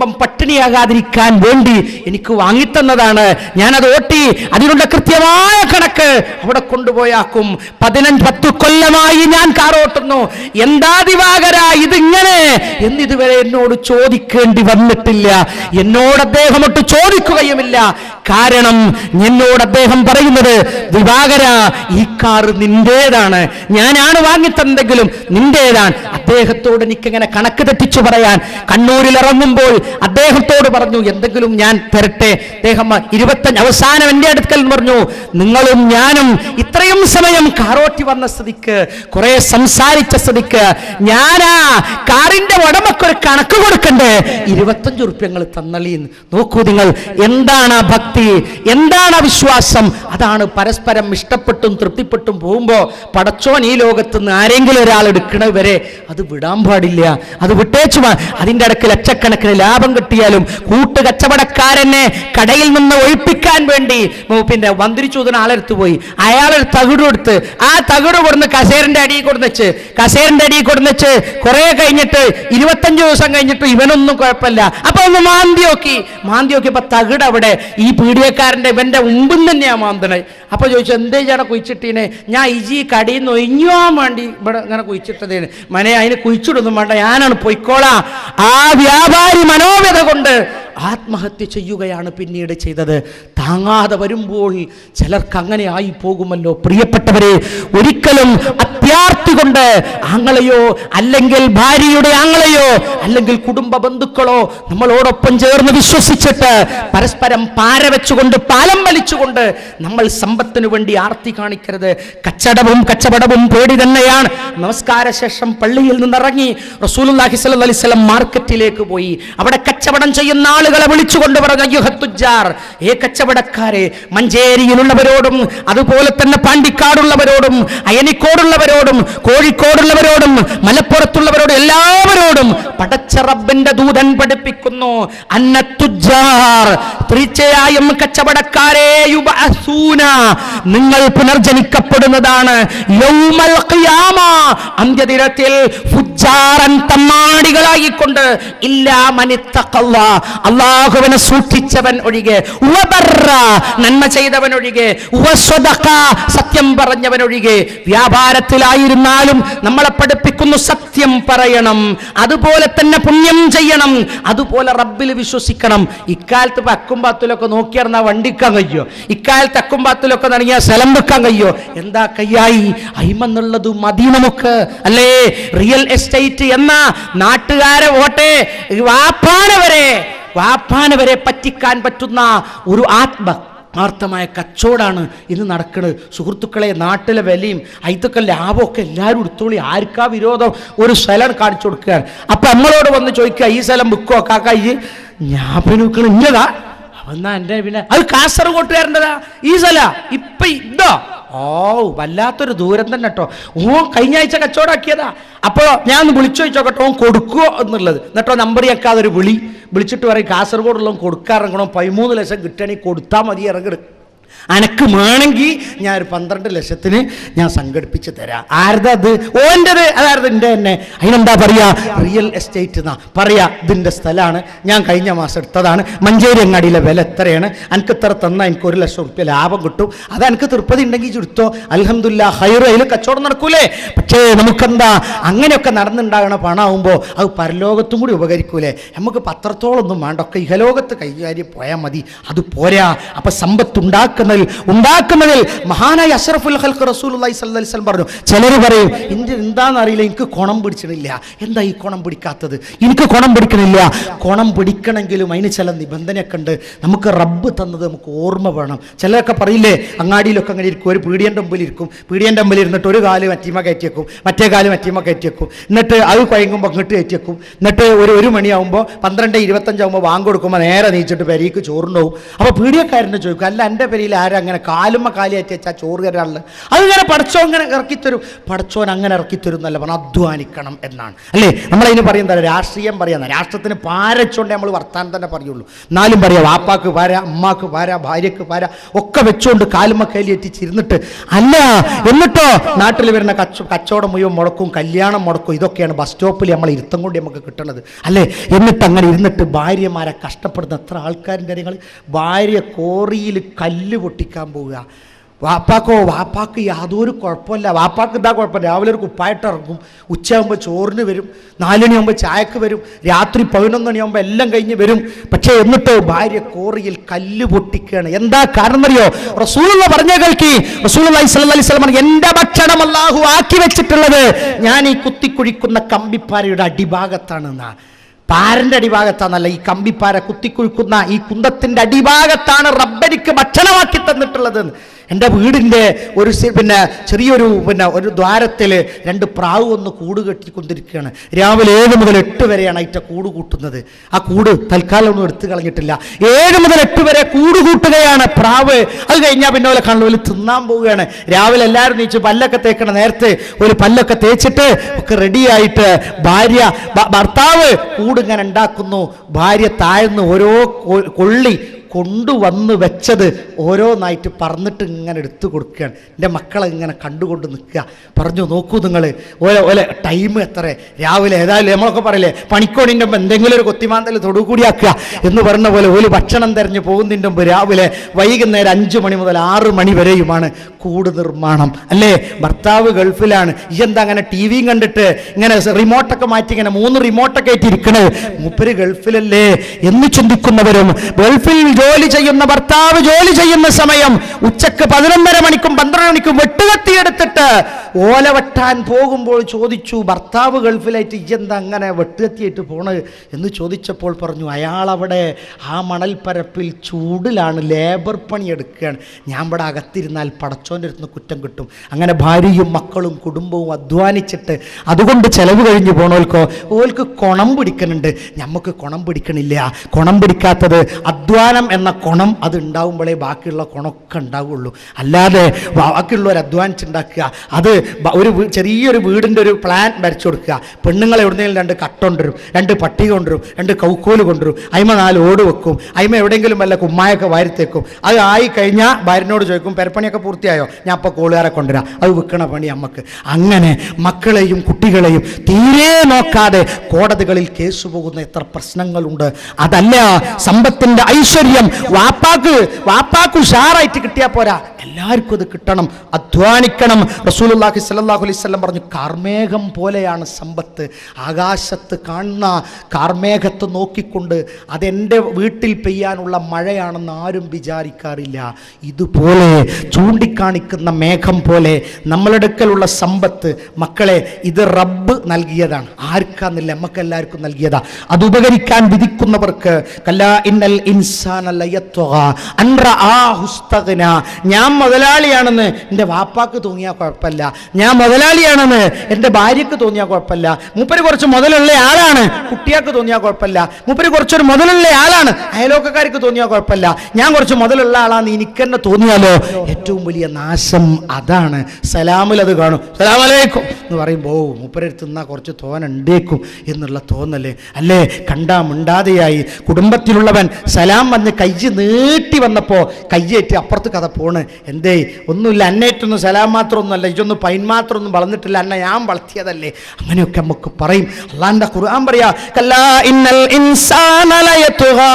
[SPEAKER 3] പട്ടിണിയാകാതിരിക്കാൻ വേണ്ടി എനിക്ക് വാങ്ങിത്തന്നതാണ് ഞാനത് ഓട്ടി അതിനുള്ള കൃത്യമായ കണക്ക് അവിടെ കൊണ്ടുപോയാക്കും പതിനഞ്ച് പത്ത് കൊല്ലമായി ഞാൻ കാറോട്ടുന്നു എന്താ ദിവാകര ഇതിങ്ങനെ എന്നിതുവരെ എന്നോട് ചോദിക്കേണ്ടി വന്നിട്ടില്ല എന്നോട് അദ്ദേഹം ഒട്ട് ചോദിക്കുകയുമില്ല കാരണം എന്നോട് അദ്ദേഹം പറയുന്നത് ദിവാകര ഈ കാർ നിന്റേതാണ് ഞാനാണ് വാങ്ങിത്തന്നെങ്കിലും നിന്റേതാണ് അദ്ദേഹത്തോട് എനിക്കിങ്ങനെ കണക്ക് തെറ്റിച്ചു പറയാൻ കണ്ണൂരിൽ ഇറങ്ങുമ്പോൾ അദ്ദേഹത്തോട് പറഞ്ഞു എന്തെങ്കിലും ഞാൻ തരട്ടെ അദ്ദേഹം ഇരുപത്തഞ്ച് അവസാനം എൻ്റെ അടുക്കൽ പറഞ്ഞു നിങ്ങളും ഞാനും ഇത്രയും സമയം കാറോട്ടി വന്ന സ്ഥിതിക്ക് കുറെ സംസാരിച്ച സ്ഥിതിക്ക് ഞാനാ കാറിന്റെ ഉടമക്കൊരു കണക്ക് കൊടുക്കണ്ടേ ഇരുപത്തഞ്ച് ഉറുപ്യങ്ങൾ തന്നളി നോക്കൂ നിങ്ങൾ എന്താണ് ആ ഭക്തി എന്താണ് ആ വിശ്വാസം അതാണ് പരസ്പരം ഇഷ്ടപ്പെട്ടും തൃപ്തിപ്പെട്ടും പോകുമ്പോ പടച്ചോൻ ഈ ലോകത്ത് നിന്ന് ആരെങ്കിലും ഒരാൾ എടുക്കണത് വരെ അത് വിടാൻ പാടില്ല അത് വിട്ടേച്ചു വാ. അതിന്റെ ഇടയ്ക്ക് ലക്ഷക്കണക്കിന് ലാഭം കിട്ടിയാലും കൂട്ട് കച്ചവടക്കാരനെ കടയിൽ നിന്ന് ഒഴിപ്പിക്കാൻ വേണ്ടി മു- പിന്നെ വന്തിരിച്ചൂതന ആളെടുത്ത് പോയി അയാളൊരു തകിട് കൊടുത്ത് ആ തകിട് കൊടുന്ന് കസേരന്റെ അടിയിൽ കൊടുന്നച്ച് കസേരന്റെ അടിയിൽ കൊടുന്നച്ച് കുറെ കഴിഞ്ഞിട്ട് ഇരുപത്തഞ്ച് ദിവസം കഴിഞ്ഞിട്ട് ഇവനൊന്നും കുഴപ്പമില്ല അപ്പൊ ഒന്ന് മാന്തി നോക്കി മാന്തി നോക്കിയപ്പോ തകിട് അവിടെ ഈ പീഡിയക്കാരന്റെ ഇവന്റെ മുമ്പിൽ തന്നെയാ മാന്തണേ അപ്പൊ ചോദിച്ചു എന്തേ ചേട്ടാ കുഴിച്ചിട്ടീനെ ഞാൻ ഇജി കടിയിൽ നിന്ന് ഒഴിഞ്ഞോൻ വേണ്ടി ഇവിടെ ഇങ്ങനെ കുഴിച്ചിട്ടതേന് മനെ അതിന് കുഴിച്ചിടൊന്നും വേണ്ട ഞാനാണ് പൊയ്ക്കോളാം ആ വ്യാപാരി മനോവ്യത കൊണ്ട് ആത്മഹത്യ ചെയ്യുകയാണ് പിന്നീട് ചെയ്തത് താങ്ങാതെ വരുമ്പോൾ ചിലർക്ക് അങ്ങനെ ആയി പോകുമല്ലോ പ്രിയപ്പെട്ടവരെ ഒരിക്കലും അത്യാർത്തി കൊണ്ട് ആങ്ങളെയോ അല്ലെങ്കിൽ ഭാര്യയുടെ ആങ്ങളെയോ അല്ലെങ്കിൽ കുടുംബ ബന്ധുക്കളോ നമ്മളോടൊപ്പം ചേർന്ന് വിശ്വസിച്ചിട്ട് പരസ്പരം പാര വെച്ചുകൊണ്ട് പാലം വലിച്ചുകൊണ്ട് നമ്മൾ സമ്പത്തിനു വേണ്ടി ആർത്തി കാണിക്കരുത് കച്ചടവും കച്ചവടവും പേടി തന്നെയാണ് നമസ്കാര ശേഷം പള്ളിയിൽ നിന്നിറങ്ങി റസൂലുള്ളാഹി സ്വല്ലല്ലാഹി അലൈഹി വസല്ലം മാർക്കറ്റിലേക്ക് പോയി അവിടെ കച്ചവടം ചെയ്യുന്ന ആളുകളെ വിളിച്ചുകൊണ്ട് പറഞ്ഞു അയ്യുഹത്തുജാർ ഏ കച്ചവടക്കാരെ മഞ്ചേരിയിലുള്ളവരോടും അതുപോലെ തന്നെ പാണ്ടിക്കാടുള്ളവരോടും അയനിക്കോടുള്ളവരോടും കോഴിക്കോടുള്ളവരോടും മലപ്പുറത്തുള്ളവരോടും എല്ലാവരോടും പടച്ച റബ്ബിന്റെ ദൂതൻ പഠിപ്പിക്കുന്നു അന്നത്തുജാർ തീർച്ചയായും കച്ചവടക്കാരെ യുബഅസൂന നിങ്ങൾ പുനർജനിക്കപ്പെടുന്നതാണ് യൗമൽ ഖിയാമ അന്ത്യദിനത്തിൽ ഫുജ്ജാറൻ തമ്മാടികളായിക്കൊണ്ട് ഇല്ലാ മനിത്തഖല്ല അല്ലാഹുവിനെ സൂക്ഷിച്ചവൻ ഒഴികെ വബർറ നന്മ ചെയ്തവൻ ഒഴികെ വസ്വദഖ സത്യം പറഞ്ഞവൻ ഒഴികെ വ്യാപാരത്തിലായിരുന്നാലും നമ്മളെ പഠിപ്പിക്കുന്നു സത്യം പറയണം അതുപോലെ തന്നെ പുണ്യം ചെയ്യണം അതുപോലെ റബ്ബിൽ വിശ്വസിക്കണം ഇക്കാലത്ത് ഇപ്പൊ അക്കുംപാത്തിലൊക്കെ നോക്കിയാർന്നാ വണ്ടിക്കാൻ കഴിയോ ഇക്കാലത്ത് അക്കുംപാത്തിലൊക്കെ നടങ്ങിയാൽ സ്ഥലം വെക്കാൻ കഴിയോ എന്താ കയ്യായി അയിമെന്നുള്ളത് മതി നമുക്ക് അല്ലേ റിയൽ എസ്റ്റേറ്റ് എന്ന നാട്ടുകാരെ വോട്ടെ വാപ്പാന വരെ വാപ്പാന വരെ പറ്റിക്കാൻ പറ്റുന്ന ഒരു ആത്മ ആർത്ഥമായ കച്ചവടമാണ് ഇന്ന് നടക്കുന്നത് സുഹൃത്തുക്കളെ നാട്ടിലെ വിലയും അയിത്തൊക്കെ ലാഭമൊക്കെ എല്ലാവരും എടുത്തോളി ആർക്കാ വിരോധം ഒരു സ്ഥലം കാണിച്ചു കൊടുക്കുകയാണ് അപ്പൊ നമ്മളോട് വന്ന് ചോദിക്കുക ഈ സ്ഥലം വിൽക്കോ കാക്ക ഈ ഞാൻ പിന്നെ വിൽക്കണ ഇന്നതാ അവന്നാ എൻ്റെ പിന്നെ അത് കാസർഗോട്ടുകാരൻ്റെതാ ഈ സ്ഥല ഇപ്പൊ ഇതോ ഓ വല്ലാത്തൊരു ദൂരം തന്നെ കേട്ടോ ഓ കഴിഞ്ഞ ആഴ്ച കച്ചവടാക്കിയതാ അപ്പോൾ ഞാൻ ഒന്ന് വിളിച്ചു ചോദിച്ചോക്കട്ടെ ഓൻ കൊടുക്കുവോ എന്നുള്ളത് എന്നിട്ടോ നമ്പർ ചേക്കാതെ ഒരു വിളി വിളിച്ചിട്ട് പറയും കാസർഗോഡുള്ള കൊടുക്കാറിറങ്ങണം പതിമൂന്ന് ലക്ഷം കിട്ടുകയാണെങ്കിൽ കൊടുത്താൽ മതി ഇറങ്ങട് അനക്ക് വേണമെങ്കിൽ ഞാൻ ഒരു പന്ത്രണ്ട് ലക്ഷത്തിന് ഞാൻ സംഘടിപ്പിച്ച് തരാം ആരുടെ അത് ഓൻ്റെത് അതായത് എൻ്റെ തന്നെ അതിനെന്താ പറയാ റിയൽ എസ്റ്റേറ്റ് എന്നാ പറയാ ഇതിൻ്റെ സ്ഥലമാണ് ഞാൻ കഴിഞ്ഞ മാസം എടുത്തതാണ് മഞ്ചേരി അങ്ങാടിയിലെ വില എത്രയാണ് എനിക്ക് ഇത്ര തന്നാൽ എനിക്ക് ഒരു ലക്ഷം റുപ്യ ലാഭം കിട്ടും അത് എനിക്ക് തൃപ്തി ഉണ്ടെങ്കിൽ ചുരുത്തോ അലഹമില്ല ഹൈർ അതിൽ കച്ചവടം നടക്കൂലേ പക്ഷേ നമുക്കെന്താ അങ്ങനെയൊക്കെ നടന്നുണ്ടാകണ പണമാകുമ്പോൾ അത് പരലോകത്തും കൂടി ഉപകരിക്കൂലേ നമുക്ക് പത്രത്തോളൊന്നും വേണ്ട ഒക്കെ ഇഹലോകത്ത് കൈകാര്യം പോയാൽ മതി അത് പോരാ അപ്പൊ സമ്പത്ത് ഉണ്ടാക്കുന്നതിൽ ഉണ്ടാക്കുന്നതിൽ മഹാനായ അഷറഫുൽ ഹൽക്ക് റസൂലുള്ളാഹി സ്വല്ലല്ലാഹി അലൈഹി വസല്ലം പറഞ്ഞു ചിലർ പറയും ഇന്ത്യ എന്താണെന്ന് അറിയില്ല എനിക്ക് കുണം പിടിച്ചിട്ടില്ല എന്താ ഈ കുണം പിടിക്കാത്തത് എനിക്ക് കുണം പിടിക്കണില്ല കുണം പിടിക്കണമെങ്കിലും അതിന് ചില നിബന്ധനയൊക്കെ ഉണ്ട് നമുക്ക് റബ്ബ് തന്നത് നമുക്ക് ഓർമ്മ വേണം ചിലരൊക്കെ പറയില്ലേ അങ്ങാടിയിലൊക്കെ അങ്ങനെ ഇരിക്കും ഒരു പീടിയൻ്റെ മുമ്പിൽ ഇരിക്കും പീടിയൻ്റെ മുമ്പിൽ ഇരുന്നിട്ട് ഒരു കാല് മറ്റീമ കയറ്റിയേക്കും മറ്റേ കാല് മറ്റീമ കയറ്റിയേക്കും എന്നിട്ട് അത് കഴിയുമ്പോൾ അങ്ങോട്ട് കയറ്റിയേക്കും എന്നിട്ട് ഒരു ഒരു മണിയാവുമ്പോൾ പന്ത്രണ്ട് ഇരുപത്തഞ്ചാകുമ്പോൾ വാങ്ങ് കൊടുക്കുമ്പോൾ നേരെ നീച്ചിട്ട് പെരീക്ക് ചോറുണ്ടാവും അപ്പോൾ പീടിയക്കാരനെ ചോദിക്കും അല്ല എൻ്റെ പെരിയിൽ
[SPEAKER 4] ആരാ അങ്ങനെ കാലുമ്മ കാലിയാറ്റി വെച്ചാൽ ചോറ് തരാനുള്ളത് അതിങ്ങനെ പടച്ചോ അങ്ങനെ ഇറക്കിത്തരും പടച്ചോൻ അങ്ങനെ ഇറക്കിത്തരും എന്നല്ല പറഞ്ഞാൽ അധ്വാനിക്കണം എന്നാണ് അല്ലേ നമ്മളതിന് പറയുന്നത് രാഷ്ട്രീയം പറയുന്ന രാഷ്ട്രത്തിന് പാരച്ചോണ്ടേ നമ്മൾ വർത്താനം തന്നെ പറയുള്ളൂ എന്നാലും പറയാം വാപ്പാക്ക് പാര അമ്മാക്ക് പാര ഭാര്യക്ക് പാര ഒക്കെ വെച്ചുകൊണ്ട് കാലുമ്മ കയ്യിലെത്തിച്ചിരുന്നിട്ട് അല്ല എന്നിട്ടോ നാട്ടിൽ വരുന്ന കച്ച കച്ചവടം മുഴുവൻ മുടക്കും കല്യാണം മുടക്കും ഇതൊക്കെയാണ് ബസ് സ്റ്റോപ്പിൽ നമ്മൾ ഇരുത്തം കൊണ്ട് നമുക്ക് കിട്ടുന്നത് അല്ലേ എന്നിട്ട് അങ്ങനെ ഇരുന്നിട്ട് ഭാര്യമാരെ കഷ്ടപ്പെടുന്ന എത്ര ആൾക്കാരുടെ നിങ്ങൾ ഭാര്യ കോറിയിൽ കല്ല് പൊട്ടിക്കാൻ പോവുക വാപ്പാക്കോ വാപ്പാക്ക് യാതൊരു കുഴപ്പമില്ല വാപ്പാക്ക് ഇതാ കുഴപ്പം രാവിലെ ഒരു കുപ്പായിട്ട് ഇറങ്ങും ഉച്ചയാകുമ്പോൾ ചോറിന് വരും നാലുമണിയാകുമ്പോൾ ചായക്ക് വരും രാത്രി പതിനൊന്ന് മണിയാകുമ്പോൾ എല്ലാം കഴിഞ്ഞ് വരും പക്ഷേ എന്നിട്ടോ ഭാര്യ കോറിയിൽ കല്ല് പൊട്ടിക്കുകയാണ് എന്താ കാരണം അറിയോ റസൂലുള്ള പറഞ്ഞ കേൾക്കി റസൂൽ അലൈഹി സ്വലം പറഞ്ഞു എൻ്റെ ഭക്ഷണം അല്ലാഹു ആക്കി വെച്ചിട്ടുള്ളത് ഞാൻ ഈ കുത്തിക്കുഴിക്കുന്ന കമ്പിപ്പാരയുടെ അടിഭാഗത്താണ് എന്നാ പാരന്റെ അടിഭാഗത്താണല്ല ഈ കമ്പിപ്പാര കുത്തിക്കുഴിക്കുന്ന ഈ കുന്തത്തിന്റെ അടിഭാഗത്താണ് റബ്ബരിക്ക് ഭക്ഷണമാക്കി തന്നിട്ടുള്ളത് എൻ്റെ വീടിൻ്റെ ഒരു സി- പിന്നെ ചെറിയൊരു പിന്നെ ഒരു ദ്വാരത്തിൽ രണ്ട് പ്രാവ് ഒന്ന് കൂട് കെട്ടിക്കൊണ്ടിരിക്കുകയാണ് രാവിലെ ഏഴ് മുതൽ എട്ട് വരെയാണ് അതിൻ്റെ കൂട് കൂട്ടുന്നത് ആ കൂട് തൽക്കാലം ഒന്നും എടുത്തു കളഞ്ഞിട്ടില്ല ഏഴ് മുതൽ എട്ട് വരെ കൂട് കൂട്ടുകയാണ് പ്രാവ് അത് കഴിഞ്ഞാൽ പിന്നെ പോലെ കണ്ണൂരിൽ തിന്നാൻ പോവുകയാണ് രാവിലെ എല്ലാവരും നീച്ച് പല്ലൊക്കെ തേക്കണം നേരത്തെ ഒരു പല്ലൊക്കെ തേച്ചിട്ട് ഒക്കെ റെഡിയായിട്ട് ഭാര്യ ഭ- ഭർത്താവ് കൂട് ഇങ്ങനെ ഉണ്ടാക്കുന്നു ഭാര്യ താഴ്ന്ന് ഓരോ കൊ- കൊള്ളി കൊണ്ടുവന്ന് വെച്ചത് ഓരോന്നായിട്ട് പറന്നിട്ട് ഇങ്ങനെ എടുത്തു കൊടുക്കുകയാണ് എൻ്റെ മക്കളെ ഇങ്ങനെ കണ്ടുകൊണ്ട് നിൽക്കുക പറഞ്ഞു നോക്കൂ നിങ്ങൾ ഓലെ ഓലെ ടൈം എത്ര രാവിലെ ഏതായാലും നമ്മളൊക്കെ പറയില്ലേ പണിക്കോണിൻ്റെ മുമ്പ് എന്തെങ്കിലും ഒരു കൊത്തിമാന്തൽ തൊടുകൂടിയാക്കുക എന്ന് പറഞ്ഞ പോലെ ഒരു ഭക്ഷണം തെരഞ്ഞു പോകുന്നതിൻ്റെ മുമ്പ് രാവിലെ വൈകുന്നേരം അഞ്ച് മണി മുതൽ ആറ് മണി വരെയുമാണ് കൂട് നിർമ്മാണം അല്ലേ ഭർത്താവ് ഗൾഫിലാണ് ഈ എന്താ അങ്ങനെ ടി വിയും കണ്ടിട്ട് ഇങ്ങനെ റിമോട്ടൊക്കെ മാറ്റി ഇങ്ങനെ മൂന്ന് റിമോട്ടൊക്കെ ആയിട്ട് ഇരിക്കണത് മൂപ്പര് ഗൾഫിലല്ലേ എന്ന് ചിന്തിക്കുന്നവരും ഗൾഫിൽ ജോലി ചെയ്യുന്ന ഭർത്താവ് ജോലി ചെയ്യുന്ന സമയം ഉച്ചക്ക് പതിനൊന്നര മണിക്കും പന്ത്രണ്ട് മണിക്കും വെട്ടുകത്തിയെടുത്തിട്ട് ഓല വെട്ടാൻ പോകുമ്പോൾ ചോദിച്ചു ഭർത്താവ് ഗൾഫിലായിട്ട് ഇജെന്താ അങ്ങനെ വെട്ടുകത്തിയായിട്ട് പോണത് എന്ന് ചോദിച്ചപ്പോൾ പറഞ്ഞു അയാൾ അവിടെ ആ മണൽപ്പരപ്പിൽ ചൂടിലാണ് ലേബർ പണി എടുക്കുകയാണ് ഞാൻ ഇവിടെ അകത്തിരുന്നാൽ പടച്ചോൻ്റെ അടുത്ത് കുറ്റം കിട്ടും അങ്ങനെ ഭാര്യയും മക്കളും കുടുംബവും അധ്വാനിച്ചിട്ട് അതുകൊണ്ട് ചെലവ് കഴിഞ്ഞു പോണോൽക്കോ ഓൽക്ക് കുണം പിടിക്കുന്നുണ്ട് നമുക്ക് കുണം പിടിക്കണില്ല കുണം പിടിക്കാത്തത് അധ്വാനം എന്ന കുണം അത് ഉണ്ടാവുമ്പോഴേ ബാക്കിയുള്ള കുണമൊക്കെ ഉണ്ടാവുള്ളൂ അല്ലാതെ ബാക്കിയുള്ളവർ അധ്വാനിച്ചുണ്ടാക്കുക അത് ബ- ഒരു വീ- ചെറിയൊരു വീടിൻ്റെ ഒരു പ്ലാൻ വരച്ചു കൊടുക്കുക പെണ്ണുങ്ങളെ എവിടുന്നെങ്കിലും രണ്ട് കട്ട കൊണ്ടുവരും രണ്ട് പട്ടിക കൊണ്ടുവരും രണ്ട് കൗക്കോല് കൊണ്ടുവരും അയിമ നാല് ഓട് വെക്കും അയിമ എവിടെയെങ്കിലും വല്ല കുമ്മായൊക്കെ വാരിത്തേക്കും അത് ആയി കഴിഞ്ഞാൽ ഭാര്യനോട് ചോദിക്കും പെരപ്പണിയൊക്കെ പൂർത്തിയായോ ഞാൻ അപ്പോൾ കോളുകാരെ കൊണ്ടുവരാം അത് വിൽക്കണ പണി അമ്മക്ക് അങ്ങനെ മക്കളെയും കുട്ടികളെയും തീരെ നോക്കാതെ കോടതികളിൽ കേസ് പോകുന്ന എത്ര പ്രശ്നങ്ങളുണ്ട് അതല്ല സമ്പത്തിന്റെ ഐശ്വര്യം വാപ്പാക്ക് വാപ്പാക്ക് ഉഷാറായിട്ട് കിട്ടിയാൽ പോരാ എല്ലാവർക്കും അത് കിട്ടണം അധ്വാനിക്കണം റസൂലുള്ളാഹി സ്വല്ലല്ലാഹു അലൈഹി വസല്ലം പറഞ്ഞു കാർമേഘം പോലെയാണ് സമ്പത്ത് ആകാശത്ത് കാണുന്ന കാർമേഘത്തെ നോക്കിക്കൊണ്ട് അതെൻ്റെ വീട്ടിൽ പെയ്യാനുള്ള മഴയാണെന്ന് ആരും വിചാരിക്കാറില്ല ഇതുപോലെ ചൂണ്ടിക്കാണിക്കുന്ന മേഘം പോലെ നമ്മളെടുക്കലുള്ള സമ്പത്ത് മക്കളെ ഇത് റബ്ബ് നൽകിയതാണ് ആർക്കാന്നില്ല നമുക്കെല്ലാവർക്കും നൽകിയതാ അത് ഉപകരിക്കാൻ വിധിക്കുന്നവർക്ക് കല്ലാ ഇന്നൽ ഇൻസാന ലയത്വഗ അൻ റആഹു ഇസ്തഗ്ന. ഞാൻ മുതലാളിയാണെന്ന് എൻ്റെ വാപ്പാക്ക് തോന്നിയാൽ കുഴപ്പമില്ല ഞാൻ മുതലാളിയാണെന്ന് എൻ്റെ ഭാര്യക്ക് തോന്നിയാൽ കുഴപ്പമില്ല മൂപ്പര് കുറച്ച് മുതലുള്ള ആളാണ് കുട്ടിയാൾക്ക് തോന്നിയാൽ കുഴപ്പമില്ല മൂപ്പര് കുറച്ചൊരു മുതലുള്ള ആളാണ് അയലോക്കക്കാർക്ക് തോന്നിയാൽ കുഴപ്പമില്ല ഞാൻ കുറച്ച് മുതലുള്ള ആളാന്ന് എനിക്കെന്നെ തോന്നിയാലോ ഏറ്റവും വലിയ നാശം അതാണ് സലാമിൽ അത് കാണും സലാമലേക്കും എന്ന് പറയുമ്പോൾ ഓ മൂപ്പരെടുത്ത് നിന്നാൽ കുറച്ച് തോന ഉണ്ടേക്കും എന്നുള്ള തോന്നല് അല്ലേ കണ്ടാ മിണ്ടാതെയായി കുടുംബത്തിലുള്ളവൻ സലാം വന്ന് കയ്യ് നീട്ടി വന്നപ്പോൾ കയ്യേറ്റ് അപ്പുറത്ത് കഥ പോണ് എന്തേ ഒന്നുമില്ല അന്നേറ്റൊന്നും സലാം മാത്രമൊന്നുമല്ല ഇതൊന്നും പൈൻ മാത്രമൊന്നും വളർന്നിട്ടില്ല അന്ന ഞാൻ വളർത്തിയതല്ലേ അങ്ങനെയൊക്കെ നമുക്ക് പറയും അള്ളാന്റെ ഖുർആൻ പറയാ കല്ലാ ഇന്നൽ ഇൻസാന ലയത്ഗാ.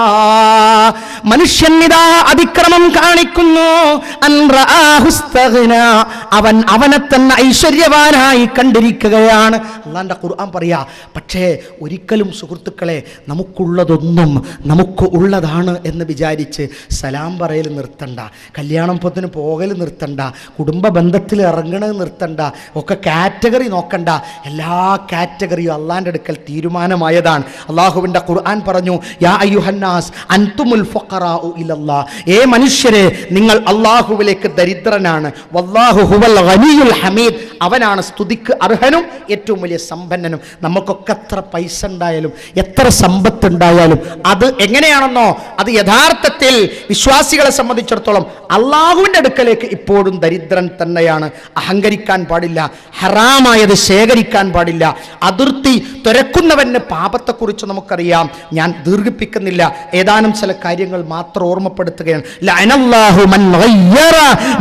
[SPEAKER 4] മനുഷ്യൻ ഇതാ അതിക്രമം കാണിക്കുന്നു അൻ റആഹു ഇസ്തഗ്ന. അവൻ അവനെ തന്നെ ഐശ്വര്യവാനായി കണ്ടിരിക്കുകയാണ് അള്ളാന്റെ ഖുർആൻ പറയാ പക്ഷേ ഒരിക്കലും സുഹൃത്തുക്കളെ നമുക്കുള്ളതൊന്നും നമുക്ക് ഉള്ളതാണ് എന്ന് വിചാരിച്ച് സലാം പറയൽ നിർത്തണ്ട കല്യാണപ്പത്തിന് പോകൽ നിർത്തണ്ട കുടുംബ ബന്ധത്തിൽ ഇറങ്ങണത് നിർത്തണ്ട ഒക്കെ കാറ്റഗറി നോക്കണ്ട എല്ലാ കാറ്റഗറിയും അള്ളാന്റെ അടുക്കൽ തീരുമാനമായതാണ് അള്ളാഹുവിൻ്റെ ഖുർആൻ പറഞ്ഞു യാ അയ്യുഹന്നാസ് അൻതുമുൽ ഫഖീർ ഫഖറാഉ ഇലല്ലാ ഏ മനുഷ്യരെ നിങ്ങൾ അള്ളാഹുവിലേക്ക് ദരിദ്രനാണ് വല്ലാഹു ഹുവൽ ഗനിയുൽ ഹമീദ് അവനാണ് സ്തുതിക്ക് അർഹനും ഏറ്റവും വലിയ സമ്പന്നനും നമുക്കൊക്കെ എത്ര പൈസ ഉണ്ടായാലും എത്ര സമ്പത്ത് ഉണ്ടായാലും അത് എങ്ങനെയാണെന്നോ അത് യഥാർത്ഥത്തിൽ വിശ്വാസികളെ സംബന്ധിച്ചിടത്തോളം അള്ളാഹുവിൻ്റെ അടുക്കലേക്ക് ഇപ്പോഴും ദരിദ്രൻ തന്നെയാണ് അഹങ്കരിക്കാൻ പാടില്ല ഹറാമായത് ശേഖരിക്കാൻ പാടില്ല അതിർത്തി തുരക്കുന്നവന് പാപത്തെക്കുറിച്ച് നമുക്കറിയാം ഞാൻ ദീർഘിപ്പിക്കുന്നില്ല ഏതാനും ചില കാര്യങ്ങൾ മാത്രം ഓർമ്മപ്പെടുത്തുകയാണ് ലഅനല്ലാഹു മൻ ഗയ്യറ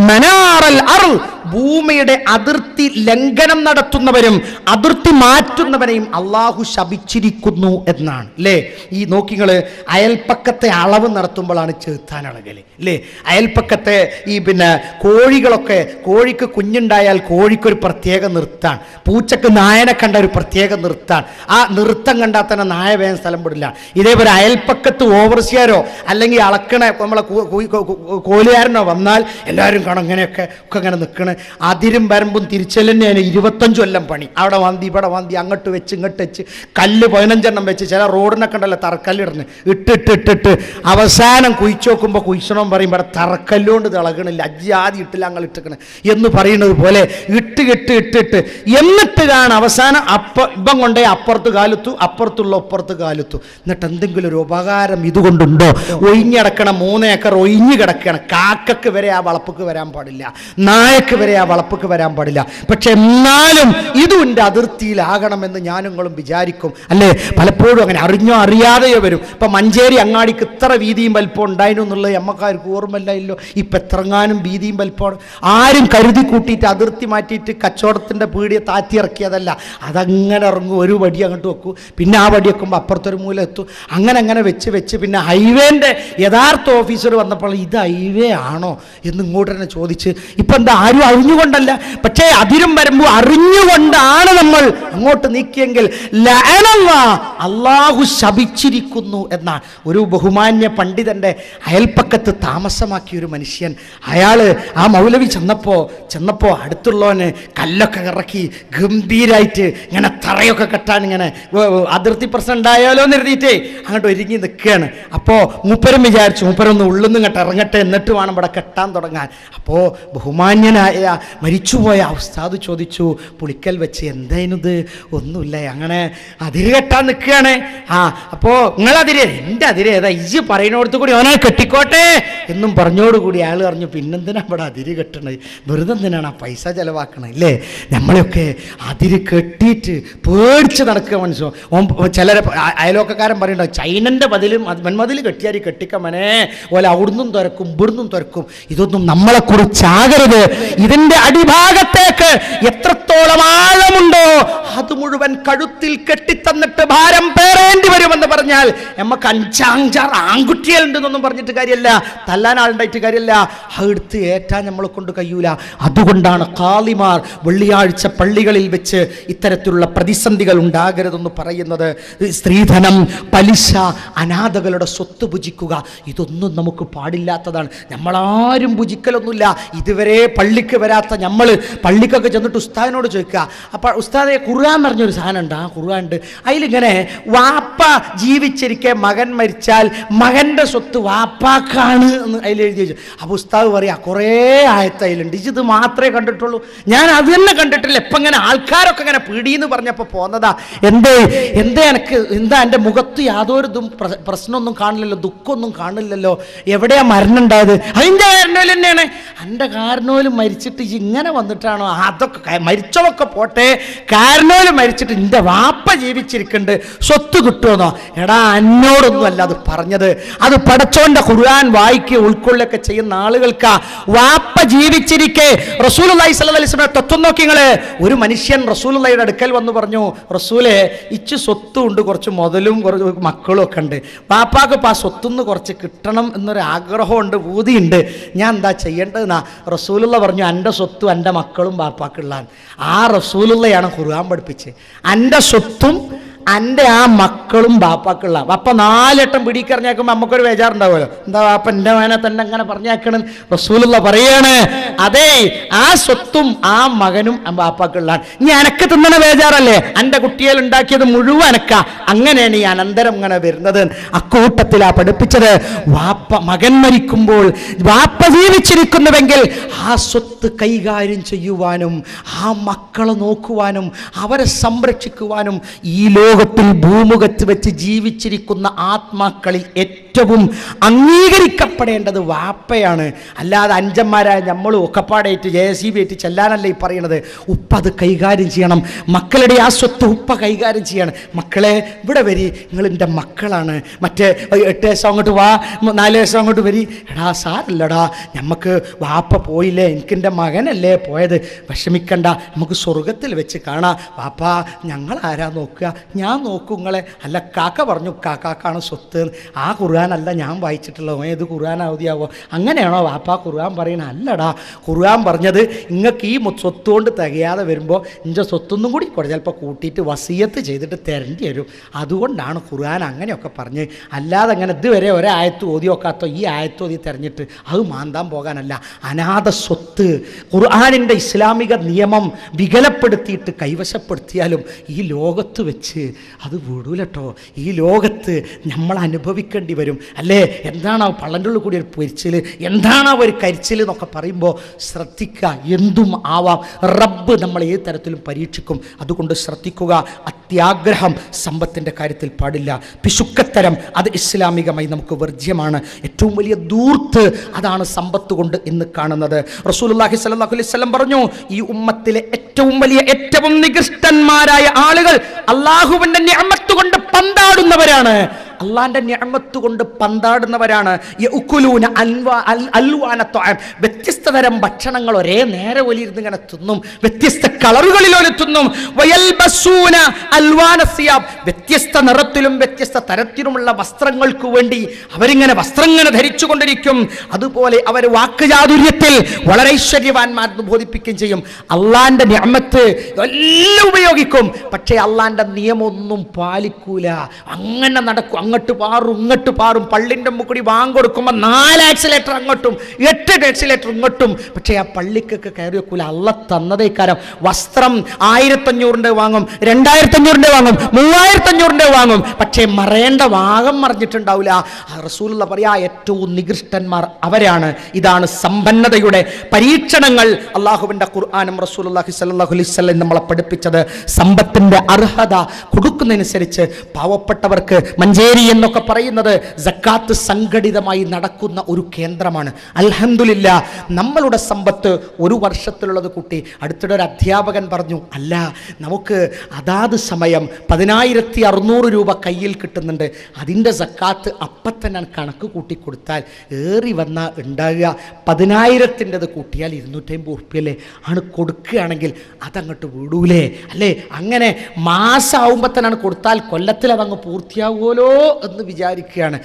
[SPEAKER 4] മനാറൽ അർള്. ഭൂമിയുടെ അതിർത്തി ലംഘനം നടത്തുന്നവരും അതിർത്തി മാറ്റുന്നവരെയും അള്ളാഹു ശപിച്ചിരിക്കുന്നു എന്നാണ് അല്ലേ ഈ നോക്കിങ്ങള് അയൽപ്പക്കത്തെ അളവ് നടത്തുമ്പോഴാണ് ചെറുത്താൻ അളകല് അല്ലേ അയൽപ്പക്കത്തെ ഈ പിന്നെ കോഴികളൊക്കെ കോഴിക്ക് കുഞ്ഞുണ്ടായാൽ കോഴിക്കൊരു പ്രത്യേക നൃത്താണ് പൂച്ചക്ക് നായനെ കണ്ട ഒരു പ്രത്യേക നൃത്താണ് ആ നൃത്തം കണ്ടാൽ തന്നെ നായ വേഗം സ്ഥലം വിടില്ല ഇതേപോലെ അയൽപ്പക്കത്ത് ഓവർസിയറോ അല്ലെങ്കിൽ അളക്കണ നമ്മളെ കൂ- കൂ- കൂ- കൂ- കോലുകാരനോ വന്നാൽ എല്ലാവരും കാണും ഇങ്ങനെയൊക്കെ ഒക്കെ ഇങ്ങനെ നിൽക്കണ് അതിരും വരമ്പും തിരിച്ചലിനെയാണ് ഇരുപത്തഞ്ച് കൊല്ലം പണി അവിടെ വന്തി ഇവിടെ വന്തി അങ്ങോട്ട് വെച്ച് ഇങ്ങോട്ട് വെച്ച് കല്ല് പതിനഞ്ചെണ്ണം വെച്ച് ചില റോഡിനൊക്കെ ഉണ്ടല്ലോ തറക്കല്ലിടന്ന് ഇട്ടിട്ട് ഇട്ടിട്ട് അവസാനം കുഴിച്ചു നോക്കുമ്പോൾ കുഴിച്ചണം പറയും ഇവിടെ തറക്കല്ലുകൊണ്ട് തിളകണില്ല അജ്ജാതി ഇട്ടില്ല ഞങ്ങൾ ഇട്ടിക്കണ് എന്ന് പറയുന്നത് പോലെ ഇട്ട് ഇട്ട് ഇട്ടിട്ട് എന്നിട്ട് കാണാൻ അവസാനം അപ്പ ഇപ്പം കൊണ്ടേ അപ്പുറത്ത് കാലത്തു അപ്പുറത്തുള്ള അപ്പുറത്ത് കാലത്തു എന്നിട്ട് എന്തെങ്കിലും ഒരു ഉപകാരം ഇതുകൊണ്ടുണ്ടോ ഒഴിഞ്ഞടക്കണ മൂന്ന് ഏക്കർ ഒഴിഞ്ഞു കിടക്കണം കാക്കക്ക് വരെ ആ വളപ്പക്ക് വരാൻ പാടില്ല നായക്ക് വരെ ആ വളപ്പക്ക് വരാൻ പാടില്ല പക്ഷെ എന്നാലും ഇതും എൻ്റെ അതിർത്തിയിലാകണമെന്ന് ഞാനും നിങ്ങളും വിചാരിക്കും അല്ലേ പലപ്പോഴും അങ്ങനെ അറിഞ്ഞോ അറിയാതെയോ വരും ഇപ്പൊ മഞ്ചേരി അങ്ങാടിക്ക് ഇത്ര വീതിയും വലിപ്പം ഉണ്ടായിരുന്നു എന്നുള്ളത് എമ്മക്കാർക്ക് ഓർമ്മയില്ലല്ലോ ഇപ്പൊ എത്രങ്ങാനും വീതിയും വലിപ്പമാണ് ആരും കരുതി കൂട്ടിയിട്ട് അതിർത്തി മാറ്റിയിട്ട് കച്ചവടത്തിന്റെ പീടിയെ താത്തി ഇറക്കിയതല്ല അതങ്ങനെ ഇറങ്ങും ഒരു വടി അങ്ങോട്ട് വെക്കും പിന്നെ ആ വടി വെക്കുമ്പോൾ അപ്പുറത്തൊരു മൂല എത്തും അങ്ങനെ അങ്ങനെ വെച്ച് വെച്ച് പിന്നെ ഹൈവേന്റെ യഥാർത്ഥ ഓഫീസർ വന്നപ്പോൾ ഇത് ഹൈവേ ആണോ എന്ന് ഇങ്ങോട്ട് തന്നെ ചോദിച്ച് ഇപ്പൊ എന്താ ആരും അറിഞ്ഞുകൊണ്ടല്ല പക്ഷേ അതിരും വരുമ്പോൾ അറിഞ്ഞുകൊണ്ടാണ് നമ്മൾ അങ്ങോട്ട് നീക്കിയെങ്കിൽ ലഅനല്ലാ, അള്ളാഹു ശപിച്ചിരിക്കുന്നു എന്ന ഒരു ബഹുമാന്യ പണ്ഡിതന്റെ അയൽപ്പക്കത്ത് താമസമാക്കിയ ഒരു മനുഷ്യൻ അയാള് ആ മൗലവി ചെന്നപ്പോ ചെന്നപ്പോ അടുത്തുള്ളവന് കല്ലൊക്കെ ഇറക്കി ഗംഭീരായിട്ട് ഇങ്ങനെ തറയൊക്കെ കെട്ടാൻ ഇങ്ങനെ വ- വ- അതിർത്തി പ്രശ്നം ഉണ്ടായാലോ എന്ന് എഴുതിയിട്ടേ അങ്ങോട്ട് ഒരുങ്ങി നിൽക്കുകയാണ് അപ്പോൾ മൂപ്പരും വിചാരിച്ചു മൂപ്പരൊന്ന് ഉള്ളുന്ന് ഇങ്ങോട്ട് ഇറങ്ങട്ടെ എന്നിട്ട് വേണം ഇവിടെ കെട്ടാൻ തുടങ്ങാൻ അപ്പോൾ ബഹുമാന്യനായ മരിച്ചുപോയ ആ ഉസ്താദ് ചോദിച്ചു പുളിക്കൽ വെച്ച് എന്തായിരുന്നത് ഒന്നുമില്ല അങ്ങനെ അതിര് കെട്ടാൻ നിൽക്കുകയാണ് ആ അപ്പോൾ നിങ്ങളതിര് എൻ്റെ അതിര് ഏതാ ഇജ് പറയുന്നിടത്ത് കൂടി ഓനെ കെട്ടിക്കോട്ടെ എന്നും പറഞ്ഞോടുകൂടി അയാൾ പറഞ്ഞു പിന്നെന്തിനാ ഇവിടെ അതിര് കെട്ടണത് വെറുതെ എന്തിനാണ് ആ പൈസ ചെലവാക്കണത് ഇല്ലേ നമ്മളെയൊക്കെ അതിര് കെട്ടിയിട്ട് പേടിച്ച് നടക്കുക മനസ്സോ ഓൻ ചിലരെ അ- അയലോക്കക്കാരൻ പറയുന്നുണ്ടോ ചൈനൻ്റെ ബതിലും മന്മതിൽ കെട്ടിയാൽ കെട്ടിക്കമനെ ഓല അവിടുന്നും തുരക്കും ഇവിടുന്നും തുരക്കും ഇതൊന്നും നമ്മളെ കുറിച്ചാകരുത് ഇതിന്റെ അടിഭാഗത്തേക്ക് എത്രത്തോളം ആഴമുണ്ടോ അത് മുഴുവൻ കഴുത്തിൽ കെട്ടിത്തന്നിട്ട് ഭാരം പേറേണ്ടി വരുമെന്ന് പറഞ്ഞാൽ നമുക്ക് അഞ്ചാഞ്ചാറ് ആൺകുട്ടികളുണ്ടെന്നൊന്നും പറഞ്ഞിട്ട് കാര്യമല്ല തല്ലാൻ ആളുണ്ടായിട്ട് കാര്യമല്ല അടുത്ത് ഏറ്റാൻ നമ്മളെ കൊണ്ട് കഴിയൂല അതുകൊണ്ടാണ് കാളിമാർ വെള്ളിയാഴ്ച പള്ളികളിൽ വെച്ച് ഇത്തരത്തിലുള്ള പ്രതിസന്ധികൾ ഉണ്ടാകരുതെന്ന് പറയുന്നത് സ്ത്രീധനം പലിശ അനാഥകളുടെ സ്വത്ത് ഭുജിക്കുക ഇതൊന്നും നമുക്ക് പാടില്ലാത്തതാണ് നമ്മളാരും ഭുജിക്കലൊന്നുമില്ല ഇതുവരെ പള്ളിക്ക് വരാത്ത നമ്മൾ പള്ളിക്കൊക്കെ ചെന്നിട്ട് ഉസ്താദിനോട് ചോദിക്കുക അപ്പോൾ ഉസ്താദെ ഖുർആൻ പറഞ്ഞൊരു സാധനം ഉണ്ട് ആ ഖുർആൻ ഉണ്ട് അതിലിങ്ങനെ വാപ്പ ജീവിച്ചിരിക്കെ മകൻ മരിച്ചാൽ മകൻ്റെ സ്വത്ത് വാപ്പാക്കാണ് എന്ന് അതിൽ എഴുതി വെച്ചു അപ്പോൾ ഉസ്താദ് പറയാ കുറേ ആയത്ത് അതിലുണ്ട് ഇത് മാത്രമേ കണ്ടിട്ടുള്ളൂ ഞാൻ അത് തന്നെ കണ്ടിട്ടില്ല ഇപ്പം ഇങ്ങനെ ആൾക്കാരൊക്കെ ഇങ്ങനെ പീടിയെന്ന് പറഞ്ഞപ്പോൾ പോന്നതാ എന്തേ എന്തേ എനിക്ക് എന്താ എൻ്റെ മുഖത്ത് യാതൊരു ഇതും പ്ര- പ്രശ്നമൊന്നും കാണില്ലല്ലോ ദുഃഖമൊന്നും കാണില്ലല്ലോ എവിടെയാ മരണം ഉണ്ടായത് അതിൻ്റെ കാരണോല് തന്നെയാണ് എൻ്റെ കാരണോല് മരിച്ചിട്ട് ഇജ്ജ് ഇങ്ങനെ വന്നിട്ടാണോ അതൊക്കെ ക- മരിച്ചതൊക്കെ പോട്ടെ കാരണോല് മരിച്ചിട്ട് എൻ്റെ വാപ്പ ജീവിച്ചിരിക്കുന്നുണ്ട് സ്വത്ത് കിട്ടുമെന്നോ എടാ എന്നോടൊന്നും അല്ല അത് പറഞ്ഞത് അത് പടച്ചോന്റെ ഖുർആൻ വായിക്കുക ഉൾക്കൊള്ളൊക്കെ ചെയ്യുന്ന ആളുകൾക്കാ വാപ്പ ജീവിച്ചിരിക്കെ റസൂൽ അലൈഹി സ്വലൈഹി സ്വലം തത്വം നോക്കി നിങ്ങള് ഒരു മനുഷ്യൻ റസൂലുള്ളയുടെ അടുക്കൽ വന്ന് പറഞ്ഞു റസൂലെ ഇച്ച് സ്വത്തും ഉണ്ട് കുറച്ച് മുതലും കുറച്ച് മക്കളും ഒക്കെ ഉണ്ട് പാപ്പാക്ക് ഇപ്പം ആ സ്വത്തുനിന്ന് കുറച്ച് കിട്ടണം എന്നൊരു ആഗ്രഹമുണ്ട് ഭൂതിയുണ്ട് ഞാൻ എന്താ ചെയ്യേണ്ടതെന്നാ റസൂലുള്ള പറഞ്ഞു എൻ്റെ സ്വത്തും എൻ്റെ മക്കളും പാപ്പാക്കുള്ളതാണ് ആ റസൂലുള്ളയാണ് ഖുർആൻ പഠിപ്പിച്ച് എൻ്റെ സ്വത്തും എൻ്റെ ആ മക്കളും ബാപ്പാക്കുള്ള ബാപ്പ നാലെട്ടം പിടിക്കറിഞ്ഞാക്കുമ്പോൾ നമുക്കൊരു ബേജാറുണ്ടാവുമല്ലോ എന്താ ബാപ്പ എൻ്റെ മകനെ തന്നെ അങ്ങനെ പറഞ്ഞാക്കണം റസൂലുള്ള പറയാണ് അതെ ആ സ്വത്തും ആ മകനും ആ ബാപ്പാക്കുള്ളതാണ് ഇനി അനക്ക് തിന്നണ ബേജാറല്ലേ എൻ്റെ കുട്ടികൾ ഉണ്ടാക്കിയത് മുഴുവൻ അനക്ക അങ്ങനെയാണ് ഈ അനന്തരം ഇങ്ങനെ വരുന്നത് അക്കൂട്ടത്തിലാ പഠിപ്പിച്ചത് വാപ്പ മകൻ മരിക്കുമ്പോൾ വാപ്പ ജീവിച്ചിരിക്കുന്നുവെങ്കിൽ ആ സ്വത്ത് കൈകാര്യം ചെയ്യുവാനും ആ മക്കളെ നോക്കുവാനും അവരെ സംരക്ഷിക്കുവാനും ഈ ലോകത്തിൽ ഭൂമുഖത്ത് വെച്ച് ജീവിച്ചിരിക്കുന്ന ആത്മാക്കളിൽ ഏറ്റവും അംഗീകരിക്കപ്പെടേണ്ടത് വാപ്പയാണ് അല്ലാതെ അഞ്ചന്മാരായ നമ്മൾ ഒക്കപ്പാടായിട്ട് ജെ സി ബി ആയിട്ട് ചെല്ലാനല്ല ഈ പറയണത് ഉപ്പ അത് കൈകാര്യം ചെയ്യണം മക്കളുടെ ആ സ്വത്ത് ഉപ്പ കൈകാര്യം ചെയ്യണം മക്കളെ ഇവിടെ വരി നിങ്ങൾ എൻ്റെ മക്കളാണ് മറ്റേ എട്ട് വയസ്സം അങ്ങോട്ട് വാ മ- നാല് വയസ്സം അങ്ങോട്ട് വരി എടാ സാരല്ലടാ നമുക്ക് വാപ്പ പോയില്ലേ എനിക്ക് എൻ്റെ മകനല്ലേ പോയത് വിഷമിക്കണ്ട നമുക്ക് സ്വർഗത്തിൽ വെച്ച് കാണാം വാപ്പ ഞങ്ങൾ ആരാ നോക്കുക ഞാൻ നോക്കും നിങ്ങളെ അല്ല കാക്ക പറഞ്ഞു കാക്കാക്കാണ് സ്വത്ത് ആ ഖുർആാനല്ല ഞാൻ വായിച്ചിട്ടുള്ളത് ഓൻ ഏത് ഖുർആൻ അവധിയാവോ അങ്ങനെയാണോ വാപ്പ ഖുർആൻ പറയണ അല്ലടാ ഖുർആൻ പറഞ്ഞത് നിങ്ങൾക്ക് ഈ മൊ- സ്വത്ത് കൊണ്ട് തികയാതെ വരുമ്പോൾ ഇഞ്ച സ്വത്തൊന്നും കൂടി കൂടെ ചിലപ്പോൾ കൂട്ടിയിട്ട് വസീയത്ത് ചെയ്തിട്ട് തരേണ്ടി വരും അതുകൊണ്ടാണ് ഖുർആൻ അങ്ങനെയൊക്കെ പറഞ്ഞ് അല്ലാതെ അങ്ങനെ ഇതുവരെ ഒരായത്ത് ഓതി നോക്കാത്തോ ഈ ആയത്ത് ഓതി തെരഞ്ഞിട്ട് അത് മാന്താൻ പോകാനല്ല അനാഥ സ്വത്ത് ഖുർആാനിൻ്റെ ഇസ്ലാമിക നിയമം വികലപ്പെടുത്തിയിട്ട് കൈവശപ്പെടുത്തിയാലും ഈ ലോകത്ത് വെച്ച് അത് വിടൂലട്ടോ ഈ ലോകത്ത് നമ്മൾ അനുഭവിക്കേണ്ടി വരും അല്ലേ എന്താണ് ആ പള്ളൻ്റെ ഉള്ളിൽ കൂടി ഒരു പൊരിച്ചിൽ എന്താണ് ആ ഒരു കരിച്ചിൽ എന്നൊക്കെ പറയുമ്പോൾ ശ്രദ്ധിക്കുക എന്തും ആവാം റബ്ബ് നമ്മൾ ഏത് തരത്തിലും പരീക്ഷിക്കും അതുകൊണ്ട് ശ്രദ്ധിക്കുക അത്യാഗ്രഹം സമ്പത്തിൻ്റെ കാര്യത്തിൽ പാടില്ല പിശുക്കത്തരം അത് ഇസ്ലാമികമായി നമുക്ക് വർജ്യമാണ് ഏറ്റവും വലിയ ദൂർത്ത് അതാണ് സമ്പത്ത് കൊണ്ട് ഇന്ന് കാണുന്നത് റസൂലുള്ളാഹി സ്വല്ലല്ലാഹു അലൈഹി വസല്ലം പറഞ്ഞു ഈ ഉമ്മത്തിലെ ഏറ്റവും വലിയ ഏറ്റവും നികൃഷ്ടന്മാരായ ആളുകൾ അള്ളാഹുവിൻ്റെ നിഅമത്ത് കൊണ്ട് പന്താടുന്നവരാണ് അള്ളാന്റെ ഞാമത്ത് കൊണ്ട് പന്താടുന്നവരാണ് യഉക്കുലൂന അൻവാ- അൽ- അൽവാന ത്വഅം. വ്യത്യസ്ത തരം ഭക്ഷണങ്ങൾ ഒരേ നേരെ ഒലിയിരുന്ന് ഇങ്ങനെ തിന്നും വ്യത്യസ്ത കളറുകളിലോലെ തിന്നും വയൽബസൂന അൽവാന സിയാബ്. വ്യത്യസ്ത നിറത്തിലും വ്യത്യസ്ത തരത്തിലുമുള്ള വസ്ത്രങ്ങൾക്ക് വേണ്ടി അവരിങ്ങനെ വസ്ത്രം ഇങ്ങനെ ധരിച്ചുകൊണ്ടിരിക്കും അതുപോലെ അവർ വാക്കുചാതുര്യത്തിൽ വളരെ ഐശ്വര്യവാന്മാരെന്ന് ബോധിപ്പിക്കുകയും ചെയ്യും അള്ളാന്റെ ഞാമത്ത് എല്ലാം ഉപയോഗിക്കും പക്ഷേ അള്ളാന്റെ നിയമമൊന്നും പാലിക്കൂല അങ്ങനെ നടക്കും അങ്ങോട്ട് പാറും ഇങ്ങോട്ട് പാറും പള്ളിൻ്റെ മുക്കുടി വാങ്ങൊടുക്കുമ്പോൾ നാല് ആക്സിലേറ്റർ അങ്ങോട്ടും എട്ട് ആക്സിലേറ്റർ ഇങ്ങോട്ടും പക്ഷേ ആ പള്ളിക്കൊക്കെ കയറി വെക്കൂല അള്ള തന്നതേക്കാരം വസ്ത്രം ആയിരത്തഞ്ഞൂറിൻ്റെ വാങ്ങും രണ്ടായിരത്തഞ്ഞൂറിൻ്റെ വാങ്ങും മൂവായിരത്തഞ്ഞൂറിൻ്റെ വാങ്ങും പക്ഷേ മറയേണ്ട ഭാഗം മറിഞ്ഞിട്ടുണ്ടാവില്ല ആ റസൂലുള്ള പറയാ ഏറ്റവും നികൃഷ്ടന്മാർ അവരാണ് ഇതാണ് സമ്പന്നതയുടെ പരീക്ഷണങ്ങൾ അള്ളാഹുവിൻ്റെ ഖുർആാനും റസൂലുള്ളാഹി സ്വല്ലല്ലാഹു അലൈഹി വസല്ലം നമ്മളെ പഠിപ്പിച്ചത് സമ്പത്തിൻ്റെ അർഹത കൊടുക്കുന്നതനുസരിച്ച് പാവപ്പെട്ടവർക്ക് മഞ്ചേരി എന്നൊക്കെ പറയുന്നത് സക്കാത്ത് സംഘടിതമായി നടക്കുന്ന ഒരു കേന്ദ്രമാണ് അൽഹംദുലില്ല നമ്മളുടെ സമ്പത്ത് ഒരു വർഷത്തിലുള്ളത് കൂട്ടി അടുത്തിടെ ഒരു അധ്യാപകൻ പറഞ്ഞു അല്ല നമുക്ക് അതാത് സമയം പതിനായിരത്തി അറുന്നൂറ് രൂപ കയ്യിൽ കിട്ടുന്നുണ്ട് അതിൻ്റെ സക്കാത്ത് അപ്പം തന്നെ കണക്ക് കൂട്ടി കൊടുത്താൽ ഏറി വന്നാൽ ഉണ്ടാകുക പതിനായിരത്തിൻ്റെത് കൂട്ടിയാൽ ഇരുന്നൂറ്റമ്പത് ഉറുപ്പ്യല്ലേ ആണ് കൊടുക്കുകയാണെങ്കിൽ അതങ്ങോട്ട് വിടൂലേ അല്ലേ അങ്ങനെ മാസമാകുമ്പോൾ തന്നെയാണ് കൊടുത്താൽ കൊല്ലത്തിൽ അതങ്ങ് പൂർത്തിയാകുമല്ലോ എന്ന് വിചാരിക്കുകയാണ്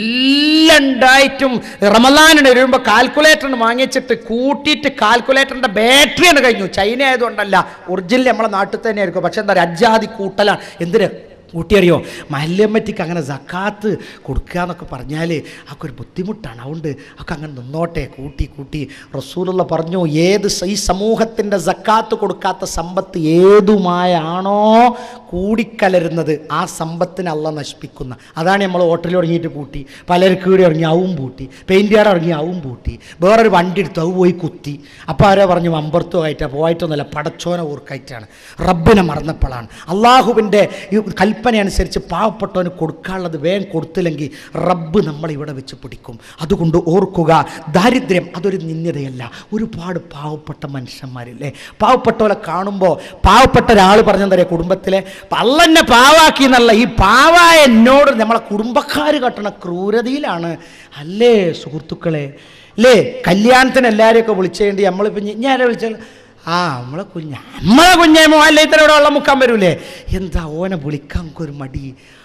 [SPEAKER 4] എല്ലാം ഉണ്ടായിട്ടും റമലാനിന് വരുമ്പോൾ കാൽക്കുലേറ്ററിന് വാങ്ങിച്ചിട്ട് കൂട്ടിയിട്ട് കാൽക്കുലേറ്ററിൻ്റെ ബാറ്ററിയാണ് കഴിഞ്ഞു ചൈന ആയതുകൊണ്ടല്ല ഒറിജിനൽ നമ്മളെ നാട്ടിൽ തന്നെ ആയിരിക്കും പക്ഷെ എന്താ പറയുക അജാതി കൂട്ടലാണ് എന്തിന് കൂട്ടിയറിയോ മല്യമ്മറ്റിക്ക് അങ്ങനെ സക്കാത്ത് കൊടുക്കുക എന്നൊക്കെ പറഞ്ഞാൽ അതൊക്കെ ഒരു ബുദ്ധിമുട്ടാണ് അതുകൊണ്ട് ഒക്കെ അങ്ങനെ നിന്നോട്ടെ കൂട്ടി കൂട്ടി റസൂലുള്ള പറഞ്ഞു ഏത് സ- ഈ സമൂഹത്തിൻ്റെ സക്കാത്ത് കൊടുക്കാത്ത സമ്പത്ത് ഏതുമായാണോ കൂടിക്കലരുന്നത് ആ സമ്പത്തിനെ അല്ല നശിപ്പിക്കുന്ന അതാണ് നമ്മൾ ഹോട്ടലിൽ ഇറങ്ങിയിട്ട് പൂട്ടി പലർക്ക് കൂടി ഇറങ്ങി അവും പൂട്ടി പെയിൻറ്റുകാർ ഇറങ്ങി അവും പൂട്ടി വേറൊരു വണ്ടി എടുത്തു അത് പോയി കുത്തി അപ്പോൾ ആരോ പറഞ്ഞു അമ്പർത്തോ ആയിട്ടാണ് പോയിട്ടൊന്നുമല്ല പടച്ചോനെ ഓർക്കായിട്ടാണ് റബ്ബിനെ മറന്നപ്പോഴാണ് അള്ളാഹുവിൻ്റെ ഈ കൽപ്പന അനുസരിച്ച് പാവപ്പെട്ടവന് കൊടുക്കാനുള്ളത് വേഗം കൊടുത്തില്ലെങ്കിൽ റബ്ബ് നമ്മളെ ഇവിടെ വെച്ച് പിടിക്കും അതുകൊണ്ട് ഓർക്കുക ദാരിദ്ര്യം അതൊരു നിന്യതയല്ല ഒരുപാട് പാവപ്പെട്ട മനുഷ്യന്മാരില്ലേ പാവപ്പെട്ടവരെ കാണുമ്പോൾ പാവപ്പെട്ട ഒരാൾ പറഞ്ഞെന്തറിയാം കുടുംബത്തിലെ പള്ളന്നെ പാവാക്കി എന്നല്ല ഈ പാവായ എന്നോട് നമ്മളെ കുടുംബക്കാർ കട്ടണ ക്രൂരതയിലാണ് അല്ലേ സുഹൃത്തുക്കളെ അല്ലേ കല്യാണത്തിന് എല്ലാവരെയൊക്കെ വിളിച്ചേണ്ടി നമ്മളിപ്പോൾ ഞാൻ വിളിച്ചാൽ ആ നമ്മളെ കുഞ്ഞ നമ്മളെ കുഞ്ഞേമോ അല്ലേ ഇത്ര ഇവിടെ വെള്ളം മുക്കാൻ വരൂലേ എന്താ ഓനെ വിളിക്കാൻ ഒരു മടി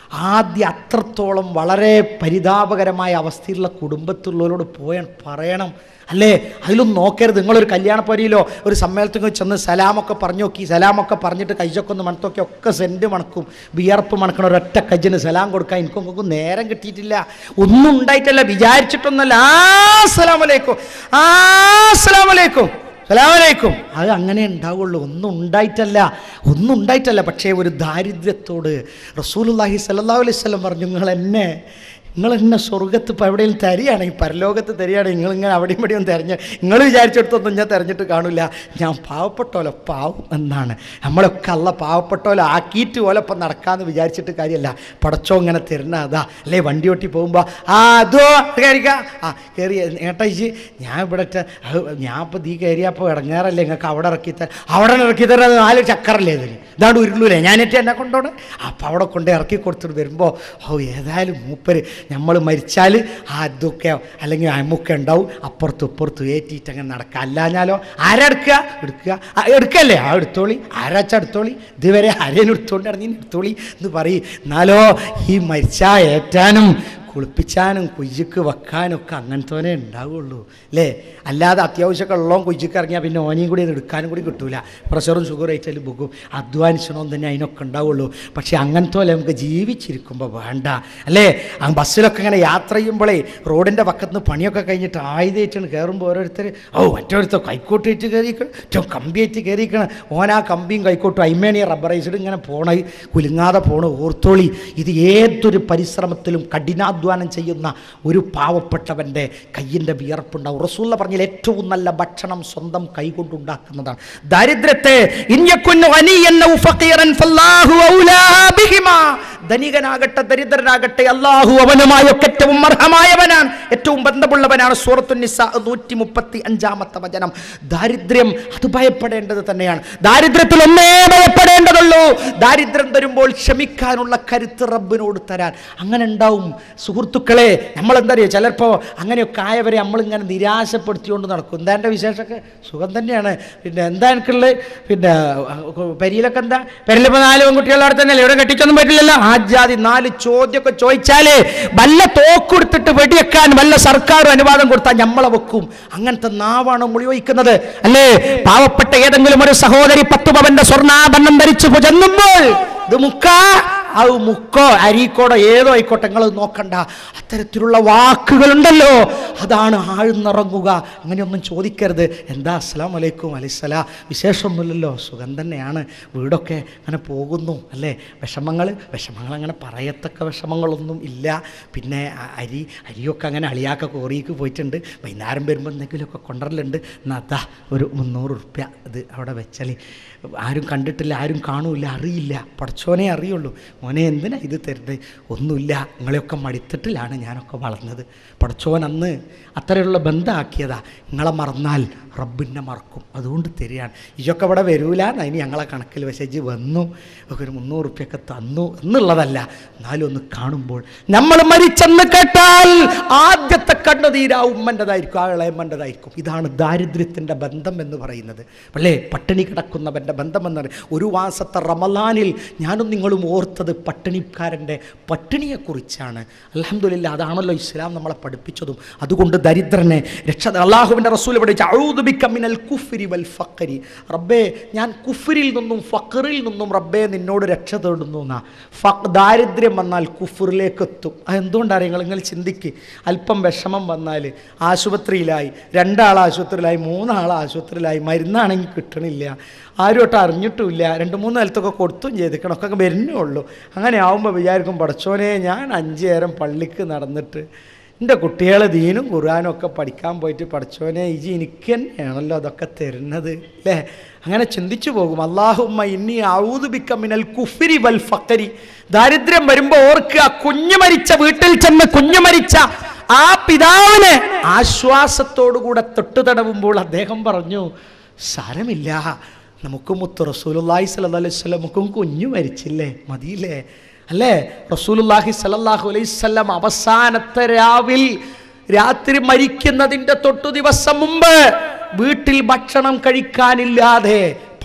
[SPEAKER 4] ആദ്യം അത്രത്തോളം വളരെ പരിതാപകരമായ അവസ്ഥയിലുള്ള കുടുംബത്തിലുള്ളവരോട് പോയ പറയണം അല്ലേ അതിലൊന്നും നോക്കരുത് നിങ്ങളൊരു കല്യാണപ്പരിയിലോ ഒരു സമ്മേളനത്തിൽ ചെന്ന് സലാമൊക്കെ പറഞ്ഞു നോക്കി സലാമൊക്കെ പറഞ്ഞിട്ട് കൈയൊക്കെ ഒന്ന് മണത്തൊക്കെ ഒക്കെ സെൻറ്റ് മണക്കും ബിയർപ്പ് മണക്കണ ഒരൊറ്റ കജ്ജിന് സലാം കൊടുക്കാൻ എനിക്കൊക്കെ നേരം കിട്ടിയിട്ടില്ല ഒന്നും ഉണ്ടായിട്ടല്ല വിചാരിച്ചിട്ടൊന്നല്ല ആ സലാമലേക്കും ആ സലാമലേക്കും സലാമലൈക്കും അത് അങ്ങനെ ഉണ്ടാവുള്ളൂ ഒന്നും ഉണ്ടായിട്ടല്ല ഒന്നും ഉണ്ടായിട്ടല്ല പക്ഷേ ഒരു ദാരിദ്ര്യത്തോട് റസൂലുല്ലാഹി സല്ലല്ലാഹു അലൈഹി വസല്ലം പറഞ്ഞു നിങ്ങൾ എന്നെ നിങ്ങൾ എന്നെ സ്വർഗത്ത് ഇപ്പോൾ എവിടെയെങ്കിലും തരികയാണെങ്കിൽ പരലോകത്ത് തരികയാണെങ്കിൽ നിങ്ങളിങ്ങനെ അവിടെയും ഇവിടെയും തിരഞ്ഞ് നിങ്ങൾ വിചാരിച്ചിടത്തൊന്നും ഞാൻ തിരഞ്ഞിട്ട് കാണില്ല ഞാൻ പാവപ്പെട്ടോലെ പാവം എന്നാണ് നമ്മളൊക്കെ അല്ല പാവപ്പെട്ടോലെ ആക്കിയിട്ട് പോലെ ഇപ്പം നടക്കാമെന്ന് വിചാരിച്ചിട്ട് കാര്യമല്ല പടച്ചോ ഇങ്ങനെ തരുന്ന അതാ അല്ലേ വണ്ടി ഓട്ടി പോകുമ്പോൾ ആ അതോ കയറിക്ക ആ കയറി ഏട്ടായിച്ച് ഞാൻ ഇവിടെ ഇട്ട- അത് ഞാൻ ഇപ്പോൾ തീ കയറിയപ്പോൾ ഇടങ്ങാറല്ലേ നിങ്ങൾക്ക് അവിടെ ഇറക്കി തരാം അവിടെ ഇറക്കി തരാൻ നാല് ചക്കറല്ലേ ഇതിന് ഇതാണ്ട് ഉരുളൂലേ ഞാനേറ്റ് എന്നെ കൊണ്ടോണ് അപ്പം അവിടെ കൊണ്ട് ഇറക്കി കൊടുത്തിട്ട് വരുമ്പോൾ ഓ ഏതായാലും മൂപ്പര് നമ്മൾ മരിച്ചാൽ ആ അതൊക്കെ അല്ലെങ്കിൽ അമ്മുക്കെ ഉണ്ടാവും അപ്പുറത്തും ഇപ്പുറത്തും ഏറ്റിയിട്ട് അങ്ങനെ നടക്കുക അല്ലാഞ്ഞാലോ ആരാ എടുക്കുക എടുക്കുക ആ, എടുക്കല്ലേ ആ എടുത്തോളി ആരാച്ച എടുത്തോളി ഇതുവരെ ആരേനും എടുത്തോണ്ട് ഇറങ്ങി എടുത്തോളി എന്ന് പറയും എന്നാലോ ഈ മരിച്ചാ ഏറ്റാനും കുളിപ്പിച്ചാനും കുയ്യക്ക് വെക്കാനും ഒക്കെ അങ്ങനത്തോനെ ഉണ്ടാവുള്ളൂ അല്ലേ അല്ലാതെ അത്യാവശ്യമൊക്കെ ഉള്ളോ കുയ്യക്ക് ഇറങ്ങിയാൽ പിന്നെ ഓനെയും കൂടി അത് എടുക്കാനും കൂടി കിട്ടൂല പ്രഷറും ഷുഗർ ആയിട്ടാലും ബുക്കും അധ്വാനിച്ചണമെന്ന് തന്നെ അതിനൊക്കെ ഉണ്ടാവുള്ളൂ പക്ഷേ അങ്ങനത്തെ പോലെ നമുക്ക് ജീവിച്ചിരിക്കുമ്പോൾ വേണ്ട അല്ലേ ആ ബസ്സിലൊക്കെ ഇങ്ങനെ യാത്ര ചെയ്യുമ്പോഴേ റോഡിൻ്റെ പക്കത്ത് നിന്ന് പണിയൊക്കെ കഴിഞ്ഞിട്ട് ആയുധേറ്റാണ് കയറുമ്പോൾ ഓരോരുത്തർ ഓ മറ്റൊരുത്തർ കൈക്കോട്ടേറ്റ് കയറിക്കണം ഏറ്റവും കമ്പിയേറ്റ് കയറിക്കണം ഓൻ ആ കമ്പിയും കൈക്കോട്ടും അയ്മേണി റബ്ബറൈസ്ഡ് ഇങ്ങനെ പോണ കുലുങ്ങാതെ പോണ ഓർത്തോളി ഇത് ഏതൊരു പരിശ്രമത്തിലും കഠിനാധ്വാനം ചെയ്യുന്ന ഒരു പാവപ്പെട്ടവൻ്റെ കയ്യിൻ്റെ വിയർപ്പുണ്ടാവും റസൂള്ള പറഞ്ഞാൽ ഏറ്റവും നല്ല ഭക്ഷണം സ്വന്തം കൈകൊണ്ടുണ്ടാക്കുന്നതാണ് ദാരിദ്ര്യത്തെ ഇഞ്ഞക്കുന്നു അനിയന്ന ഫഖീറൻ ഫല്ലാഹു ഔലാ ബിഹിമാ ധനികനാകട്ടെ ദരിദ്രനാകട്ടെ അള്ളാഹു അവനുമായൊക്കെ ഏറ്റവും അർഹമായവനാണ് ഏറ്റവും ബന്ധമുള്ളവനാണ് സൂറത്തു നിസ നൂറ്റി മുപ്പത്തി അഞ്ചാമത്തെ വചനം ദാരിദ്ര്യം അത് ഭയപ്പെടേണ്ടത് തന്നെയാണ് ദാരിദ്ര്യത്തിൽ ഒന്നേ ഭയപ്പെടേണ്ടതുള്ളൂ ദാരിദ്ര്യം തരുമ്പോൾ ക്ഷമിക്കാനുള്ള കരുത്ത് റബ്ബിനോട് തരാൻ അങ്ങനെ ഉണ്ടാവും സുഹൃത്തുക്കളെ നമ്മൾ എന്താ അറിയുക ചിലപ്പോൾ അങ്ങനെയൊക്കെ ആയവരെ നമ്മളിങ്ങനെ നിരാശപ്പെടുത്തിക്കൊണ്ട് നടക്കും എന്താ എൻ്റെ വിശേഷമൊക്കെ സുഖം തന്നെയാണ് പിന്നെ എന്താ എനിക്കുള്ളത് പിന്നെ പെരിയിലൊക്കെ എന്താ പെരിലിപ്പോൾ നാല് പെൺകുട്ടികളുടെ അവിടെ തന്നെയല്ലേ ഇവിടെ കെട്ടിച്ചൊന്നും പറ്റില്ലല്ലോ ആജാതി നാല് ചോദ്യമൊക്കെ ചോദിച്ചാലേ വല്ല തോക്കെടുത്തിട്ട് വെടിവെക്കാൻ വല്ല സർക്കാരും അനുവാദം കൊടുത്താൽ നമ്മളെ വെക്കും അങ്ങനത്തെ നാവാണ് മുളിവയ്ക്കുന്നത് അല്ലേ പാവപ്പെട്ട ഏതെങ്കിലും ഒരു സഹോദരി പത്ത് പവന്റെ സ്വർണ്ണാഭരണം ധരിച്ചു ചെന്നുമ്പോൾ ഇത് മുക്കാ അത് മുക്കോ അരീക്കോടോ ഏതോ ആയിക്കോട്ടെ നിങ്ങൾ നോക്കണ്ട അത്തരത്തിലുള്ള വാക്കുകളുണ്ടല്ലോ അതാണ് ആഴ്ന്നിറങ്ങുക അങ്ങനെയൊന്നും ചോദിക്കരുത് എന്താ അസ്സലാം വലൈക്കും അലൈസലാ വിശേഷമൊന്നുമില്ലല്ലോ സുഖം തന്നെയാണ് വീടൊക്കെ അങ്ങനെ പോകുന്നു അല്ലേ വിഷമങ്ങൾ വിഷമങ്ങൾ അങ്ങനെ പറയത്തക്ക വിഷമങ്ങളൊന്നും ഇല്ല പിന്നെ അ- അരി അരിയൊക്കെ അങ്ങനെ അളിയാക്ക കോറിക്ക് പോയിട്ടുണ്ട് വൈകുന്നേരം വരുമ്പോൾ എന്തെങ്കിലുമൊക്കെ കൊണ്ടുവരലുണ്ട് എന്നാ അതാ ഒരു മുന്നൂറ് ഉറുപ്യ ഇത് അവിടെ വെച്ചാൽ ആരും കണ്ടിട്ടില്ല ആരും കാണൂല അറിയില്ല പഠിച്ചോനെ അറിയുള്ളൂ മോനെ എന്തിനാ ഇത് തരുന്നത് ഒന്നുമില്ല നിങ്ങളെയൊക്കെ മടിത്തട്ടിലാണ് ഞാനൊക്കെ വളർന്നത് പഠിച്ചോൻ അന്ന് അത്തരമുള്ള ബന്ധമാക്കിയതാ നിങ്ങളെ മറന്നാൽ റബ്ബിനെ മറക്കും അതുകൊണ്ട് തരികയാണ് ഇതൊക്കെ ഇവിടെ വരൂല അതിന് ഞങ്ങളെ കണക്കിൽ മെസ്സേജ് വന്നു ഒക്കെ ഒരു മുന്നൂറ് റുപ്യൊക്കെ തന്നു എന്നുള്ളതല്ല എന്നാലും ഒന്ന് കാണുമ്പോൾ നമ്മൾ മരിച്ചെന്ന് കേട്ടാൽ ആദ്യത്തെ കണ്ണുതീരാ ഉമ്മൻ്റെതായിരിക്കും ആ ഇളയമ്മൻ്റെതായിരിക്കും ഇതാണ് ദാരിദ്ര്യത്തിൻ്റെ ബന്ധം എന്ന് പറയുന്നത് അല്ലേ പട്ടിണി കിടക്കുന്നവൻ്റെ ബന്ധം എന്ന് പറയുന്നത് ഒരു മാസത്തെ റമലാനിൽ ഞാനും നിങ്ങളും ഓർത്തത് പട്ടിണിക്കാരൻ്റെ പട്ടിണിയെക്കുറിച്ചാണ് അലഹമില്ല അതാണല്ലോ ഇസ്ലാം നമ്മളെ പഠിപ്പിച്ചതും അതുകൊണ്ട് ദരിദ്രനെ രക്ഷ അള്ളാഹുവിൻ്റെ റസൂൽ ഇവിടെ "അഊദു ബിക മിനൽ കുഫ്രി വൽ ഫഖരി റബ്ബേ ഞാൻ കുഫ്രിൽ നിന്നും ഫഖറിൽ നിന്നും റബ്ബേ നിന്നോട് രക്ഷ തേടുന്നു എന്നാ ഫ- ദാരിദ്ര്യം വന്നാൽ കുഫറിലേക്ക് എത്തും അതെന്തുകൊണ്ടാണ് നിങ്ങൾ നിങ്ങൾ ചിന്തിക്ക് അല്പം വിഷമം വന്നാൽ ആശുപത്രിയിലായി രണ്ടാൾ ആശുപത്രിയിലായി മൂന്നാൾ ആശുപത്രിയിലായി മരുന്നാണെങ്കിൽ കിട്ടണില്ല ആരും ഒട്ടും അറിഞ്ഞിട്ടുമില്ല രണ്ട് മൂന്ന് സ്ഥലത്തൊക്കെ കൊടുത്തും ചെയ്തിക്കണം ഒക്കെ വരുന്നേ ഉള്ളൂ അങ്ങനെ ആവുമ്പോൾ വിചാരിക്കും പടച്ചോനെ ഞാൻ അഞ്ച് നേരം പള്ളിക്ക് നടന്നിട്ട് എൻ്റെ കുട്ടികളെ ദീനും ഖുർആാനും ഒക്കെ പഠിക്കാൻ പോയിട്ട് പഠിച്ചോനെ ഇജി എനിക്ക് തന്നെയാണല്ലോ അതൊക്കെ തരുന്നത് അല്ലേ അങ്ങനെ ചിന്തിച്ചു പോകും അള്ളാഹുമ്മ ഇനി ഔദുബിക്ക മിനൽ കുഫിരി വൽ ഫക്കരി ദാരിദ്ര്യം വരുമ്പോൾ ഓർക്കുക കുഞ്ഞു മരിച്ച വീട്ടിൽ ചെന്ന് കുഞ്ഞു മരിച്ച ആ പിതാവിന് ആശ്വാസത്തോടുകൂടെ തൊട്ടുതടവുമ്പോൾ അദ്ദേഹം പറഞ്ഞു സാരമില്ല നമുക്ക് മുത്ത് റസൂലുല്ലാഹി സല്ലല്ലാഹു അലൈഹി വസല്ലം നമുക്കും കുഞ്ഞു മരിച്ചില്ലേ മതിയില്ലേ അല്ലേ റസൂലുല്ലാഹി സല്ലല്ലാഹു അലൈഹി വസല്ലം അവസാനത്തെ രാവിൽ രാത്രി മരിക്കുന്നതിൻ്റെ തൊട്ടു ദിവസം മുമ്പ് വീട്ടിൽ ഭക്ഷണം കഴിക്കാനില്ലാതെ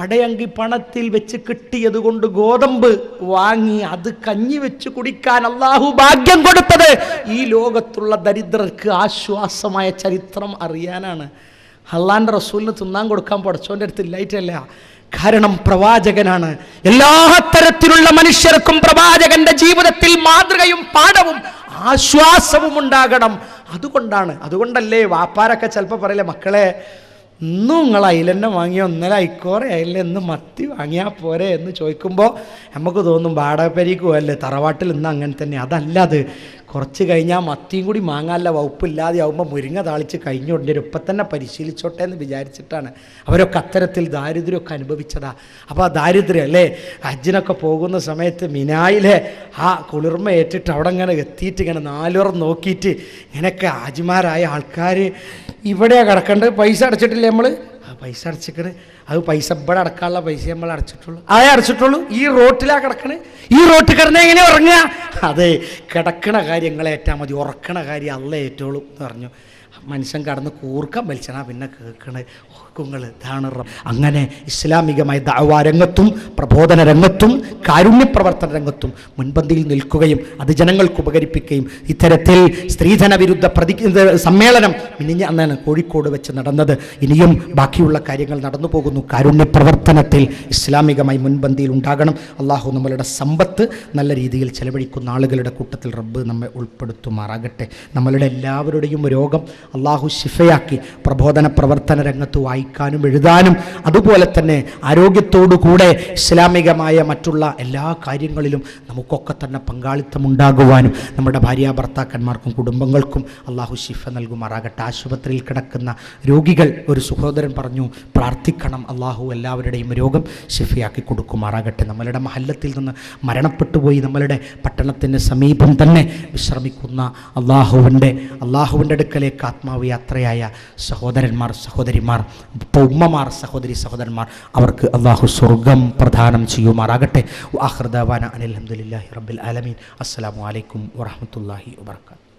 [SPEAKER 4] പടയങ്കി പണത്തിൽ വെച്ച് കിട്ടിയത് കൊണ്ട് ഗോതമ്പ് വാങ്ങി അത് കഞ്ഞി വെച്ച് കുടിക്കാൻ അള്ളാഹു ഭാഗ്യം കൊടുത്തത് ഈ ലോകത്തുള്ള ദരിദ്രർക്ക് ആശ്വാസമായ ചരിത്രം അറിയാനാണ് അള്ളാന്റെ റസൂലിന് തിന്നാൻ കൊടുക്കാൻ പടച്ചോൻ്റെ അടുത്ത് ഇല്ലായിട്ടല്ല കാരണം പ്രവാചകനാണ് എല്ലാ തരത്തിലുള്ള മനുഷ്യർക്കും പ്രവാചകന്റെ ജീവിതത്തിൽ മാതൃകയും പാഠവും ആശ്വാസവും ഉണ്ടാകണം അതുകൊണ്ടാണ് അതുകൊണ്ടല്ലേ വാപ്പാരൊക്കെ ചിലപ്പോൾ പറയില്ലേ മക്കളെ ഇന്നും നിങ്ങൾ അയിലെന്നെ വാങ്ങിയോ ഇന്നലെ ഐക്കോറെ അയില ഇന്ന് മത്തി വാങ്ങിയാൽ പോരെ എന്ന് ചോദിക്കുമ്പോൾ നമുക്ക് തോന്നും വാടകപ്പരിക്ക് പോയല്ലേ തറവാട്ടിൽ ഇന്ന് അങ്ങനെ തന്നെ അതല്ല അത് കുറച്ച് കഴിഞ്ഞാൽ മത്തിയും കൂടി വാങ്ങാനുള്ള വകുപ്പില്ലാതെ ആവുമ്പോൾ മുരിങ്ങ താളിച്ച് കഴിഞ്ഞുകൊണ്ടിരും ഇപ്പം തന്നെ പരിശീലിച്ചോട്ടെ എന്ന് വിചാരിച്ചിട്ടാണ് അവരൊക്കെ അത്തരത്തിൽ ദാരിദ്ര്യമൊക്കെ അനുഭവിച്ചതാ അപ്പോൾ ആ ദാരിദ്ര്യം അല്ലേ ഹജ്ജിനൊക്കെ പോകുന്ന സമയത്ത് മിനായിലെ ആ കുളിർമ ഏറ്റിട്ട് അവിടെ ഇങ്ങനെ എത്തിയിട്ട് ഇങ്ങനെ നാലുറം നോക്കിയിട്ട് ഇങ്ങനെയൊക്കെ ആജിമാരായ ആൾക്കാർ ഇവിടെയാണ് കിടക്കേണ്ടത് പൈസ അടച്ചിട്ടില്ലേ നമ്മൾ ആ പൈസ അടച്ചിക്കണ് അത് പൈസ ഇവിടെ അടക്കാനുള്ള പൈസ നമ്മൾ അടച്ചിട്ടുള്ളൂ അതേ അടച്ചിട്ടുള്ളൂ ഈ റോട്ടിലാ കിടക്കണ് ഈ റോട്ടിൽ കിടന്ന് എങ്ങനെ ഉറങ്ങുക അതെ കിടക്കണ കാര്യങ്ങളെ ഏറ്റാൽ മതി ഉറക്കണ കാര്യം അല്ല ഏറ്റോളൂ എന്ന് പറഞ്ഞു മനുഷ്യൻ കടന്ന് കൂർക്കം വലിച്ചണ പിന്നെ കേൾക്കണേ ഓർക്കുങ്ങൾ ഇതാണ് റബ്ബ്. അങ്ങനെ ഇസ്ലാമികമായ ദഅവാ രംഗത്തും പ്രബോധന രംഗത്തും കാരുണ്യ പ്രവർത്തന രംഗത്തും മുൻപന്തിയിൽ നിൽക്കുകയും അത് ജനങ്ങൾക്ക് ഉപകരിപ്പിക്കുകയും ഇത്തരത്തിൽ സ്ത്രീധന വിരുദ്ധ പ്രതി ഇത് സമ്മേളനം മിനിഞ്ഞ അന്നാണ് കോഴിക്കോട് വെച്ച് നടന്നത് ഇനിയും ബാക്കിയുള്ള കാര്യങ്ങൾ നടന്നു പോകുന്നു കാരുണ്യ പ്രവർത്തനത്തിൽ ഇസ്ലാമികമായി മുൻപന്തിയിൽ ഉണ്ടാകണം അള്ളാഹു നമ്മളുടെ സമ്പത്ത് നല്ല രീതിയിൽ ചെലവഴിക്കുന്ന ആളുകളുടെ കൂട്ടത്തിൽ റബ്ബ് നമ്മെ ഉൾപ്പെടുത്തുമാറാകട്ടെ നമ്മളുടെ എല്ലാവരുടെയും രോഗം അള്ളാഹു ശിഫയാക്കി പ്രബോധന പ്രവർത്തന രംഗത്ത് വായിക്കാനും എഴുതാനും അതുപോലെ തന്നെ ആരോഗ്യത്തോടു കൂടെ ഇസ്ലാമികമായ മറ്റുള്ള എല്ലാ കാര്യങ്ങളിലും നമുക്കൊക്കെ തന്നെ പങ്കാളിത്തം ഉണ്ടാകുവാനും നമ്മുടെ ഭാര്യ ഭർത്താക്കന്മാർക്കും കുടുംബങ്ങൾക്കും അള്ളാഹു ശിഫ നൽകുമാറാകട്ടെ ആശുപത്രിയിൽ കിടക്കുന്ന രോഗികൾ ഒരു സഹോദരൻ പറഞ്ഞു പ്രാർത്ഥിക്കണം അള്ളാഹു എല്ലാവരുടെയും രോഗം ശിഫയാക്കി കൊടുക്കുമാറാകട്ടെ നമ്മളുടെ മഹല്ലത്തിൽ നിന്ന് മരണപ്പെട്ടുപോയി നമ്മളുടെ പട്ടണത്തിന് സമീപം തന്നെ വിശ്രമിക്കുന്ന അള്ളാഹുവിൻ്റെ അള്ളാഹുവിൻ്റെ അടുക്കലേക്ക് ആത്മാവ് യാത്രയായ സഹോദരന്മാർ സഹോദരിമാർ ഇപ്പോൾ ഉമ്മമാർ സഹോദരി സഹോദരന്മാർ അവർക്ക് അള്ളാഹു സ്വർഗം പ്രദാനം ചെയ്യുമാറാകട്ടെ ആഹ്റദാന അനിൽ അഹമ്മദില്ലാഹി റബ്ബിൽ ആലമീൻ അസ്സലാമു അലൈക്കും വറഹമത്തല്ലാഹി വാത്തു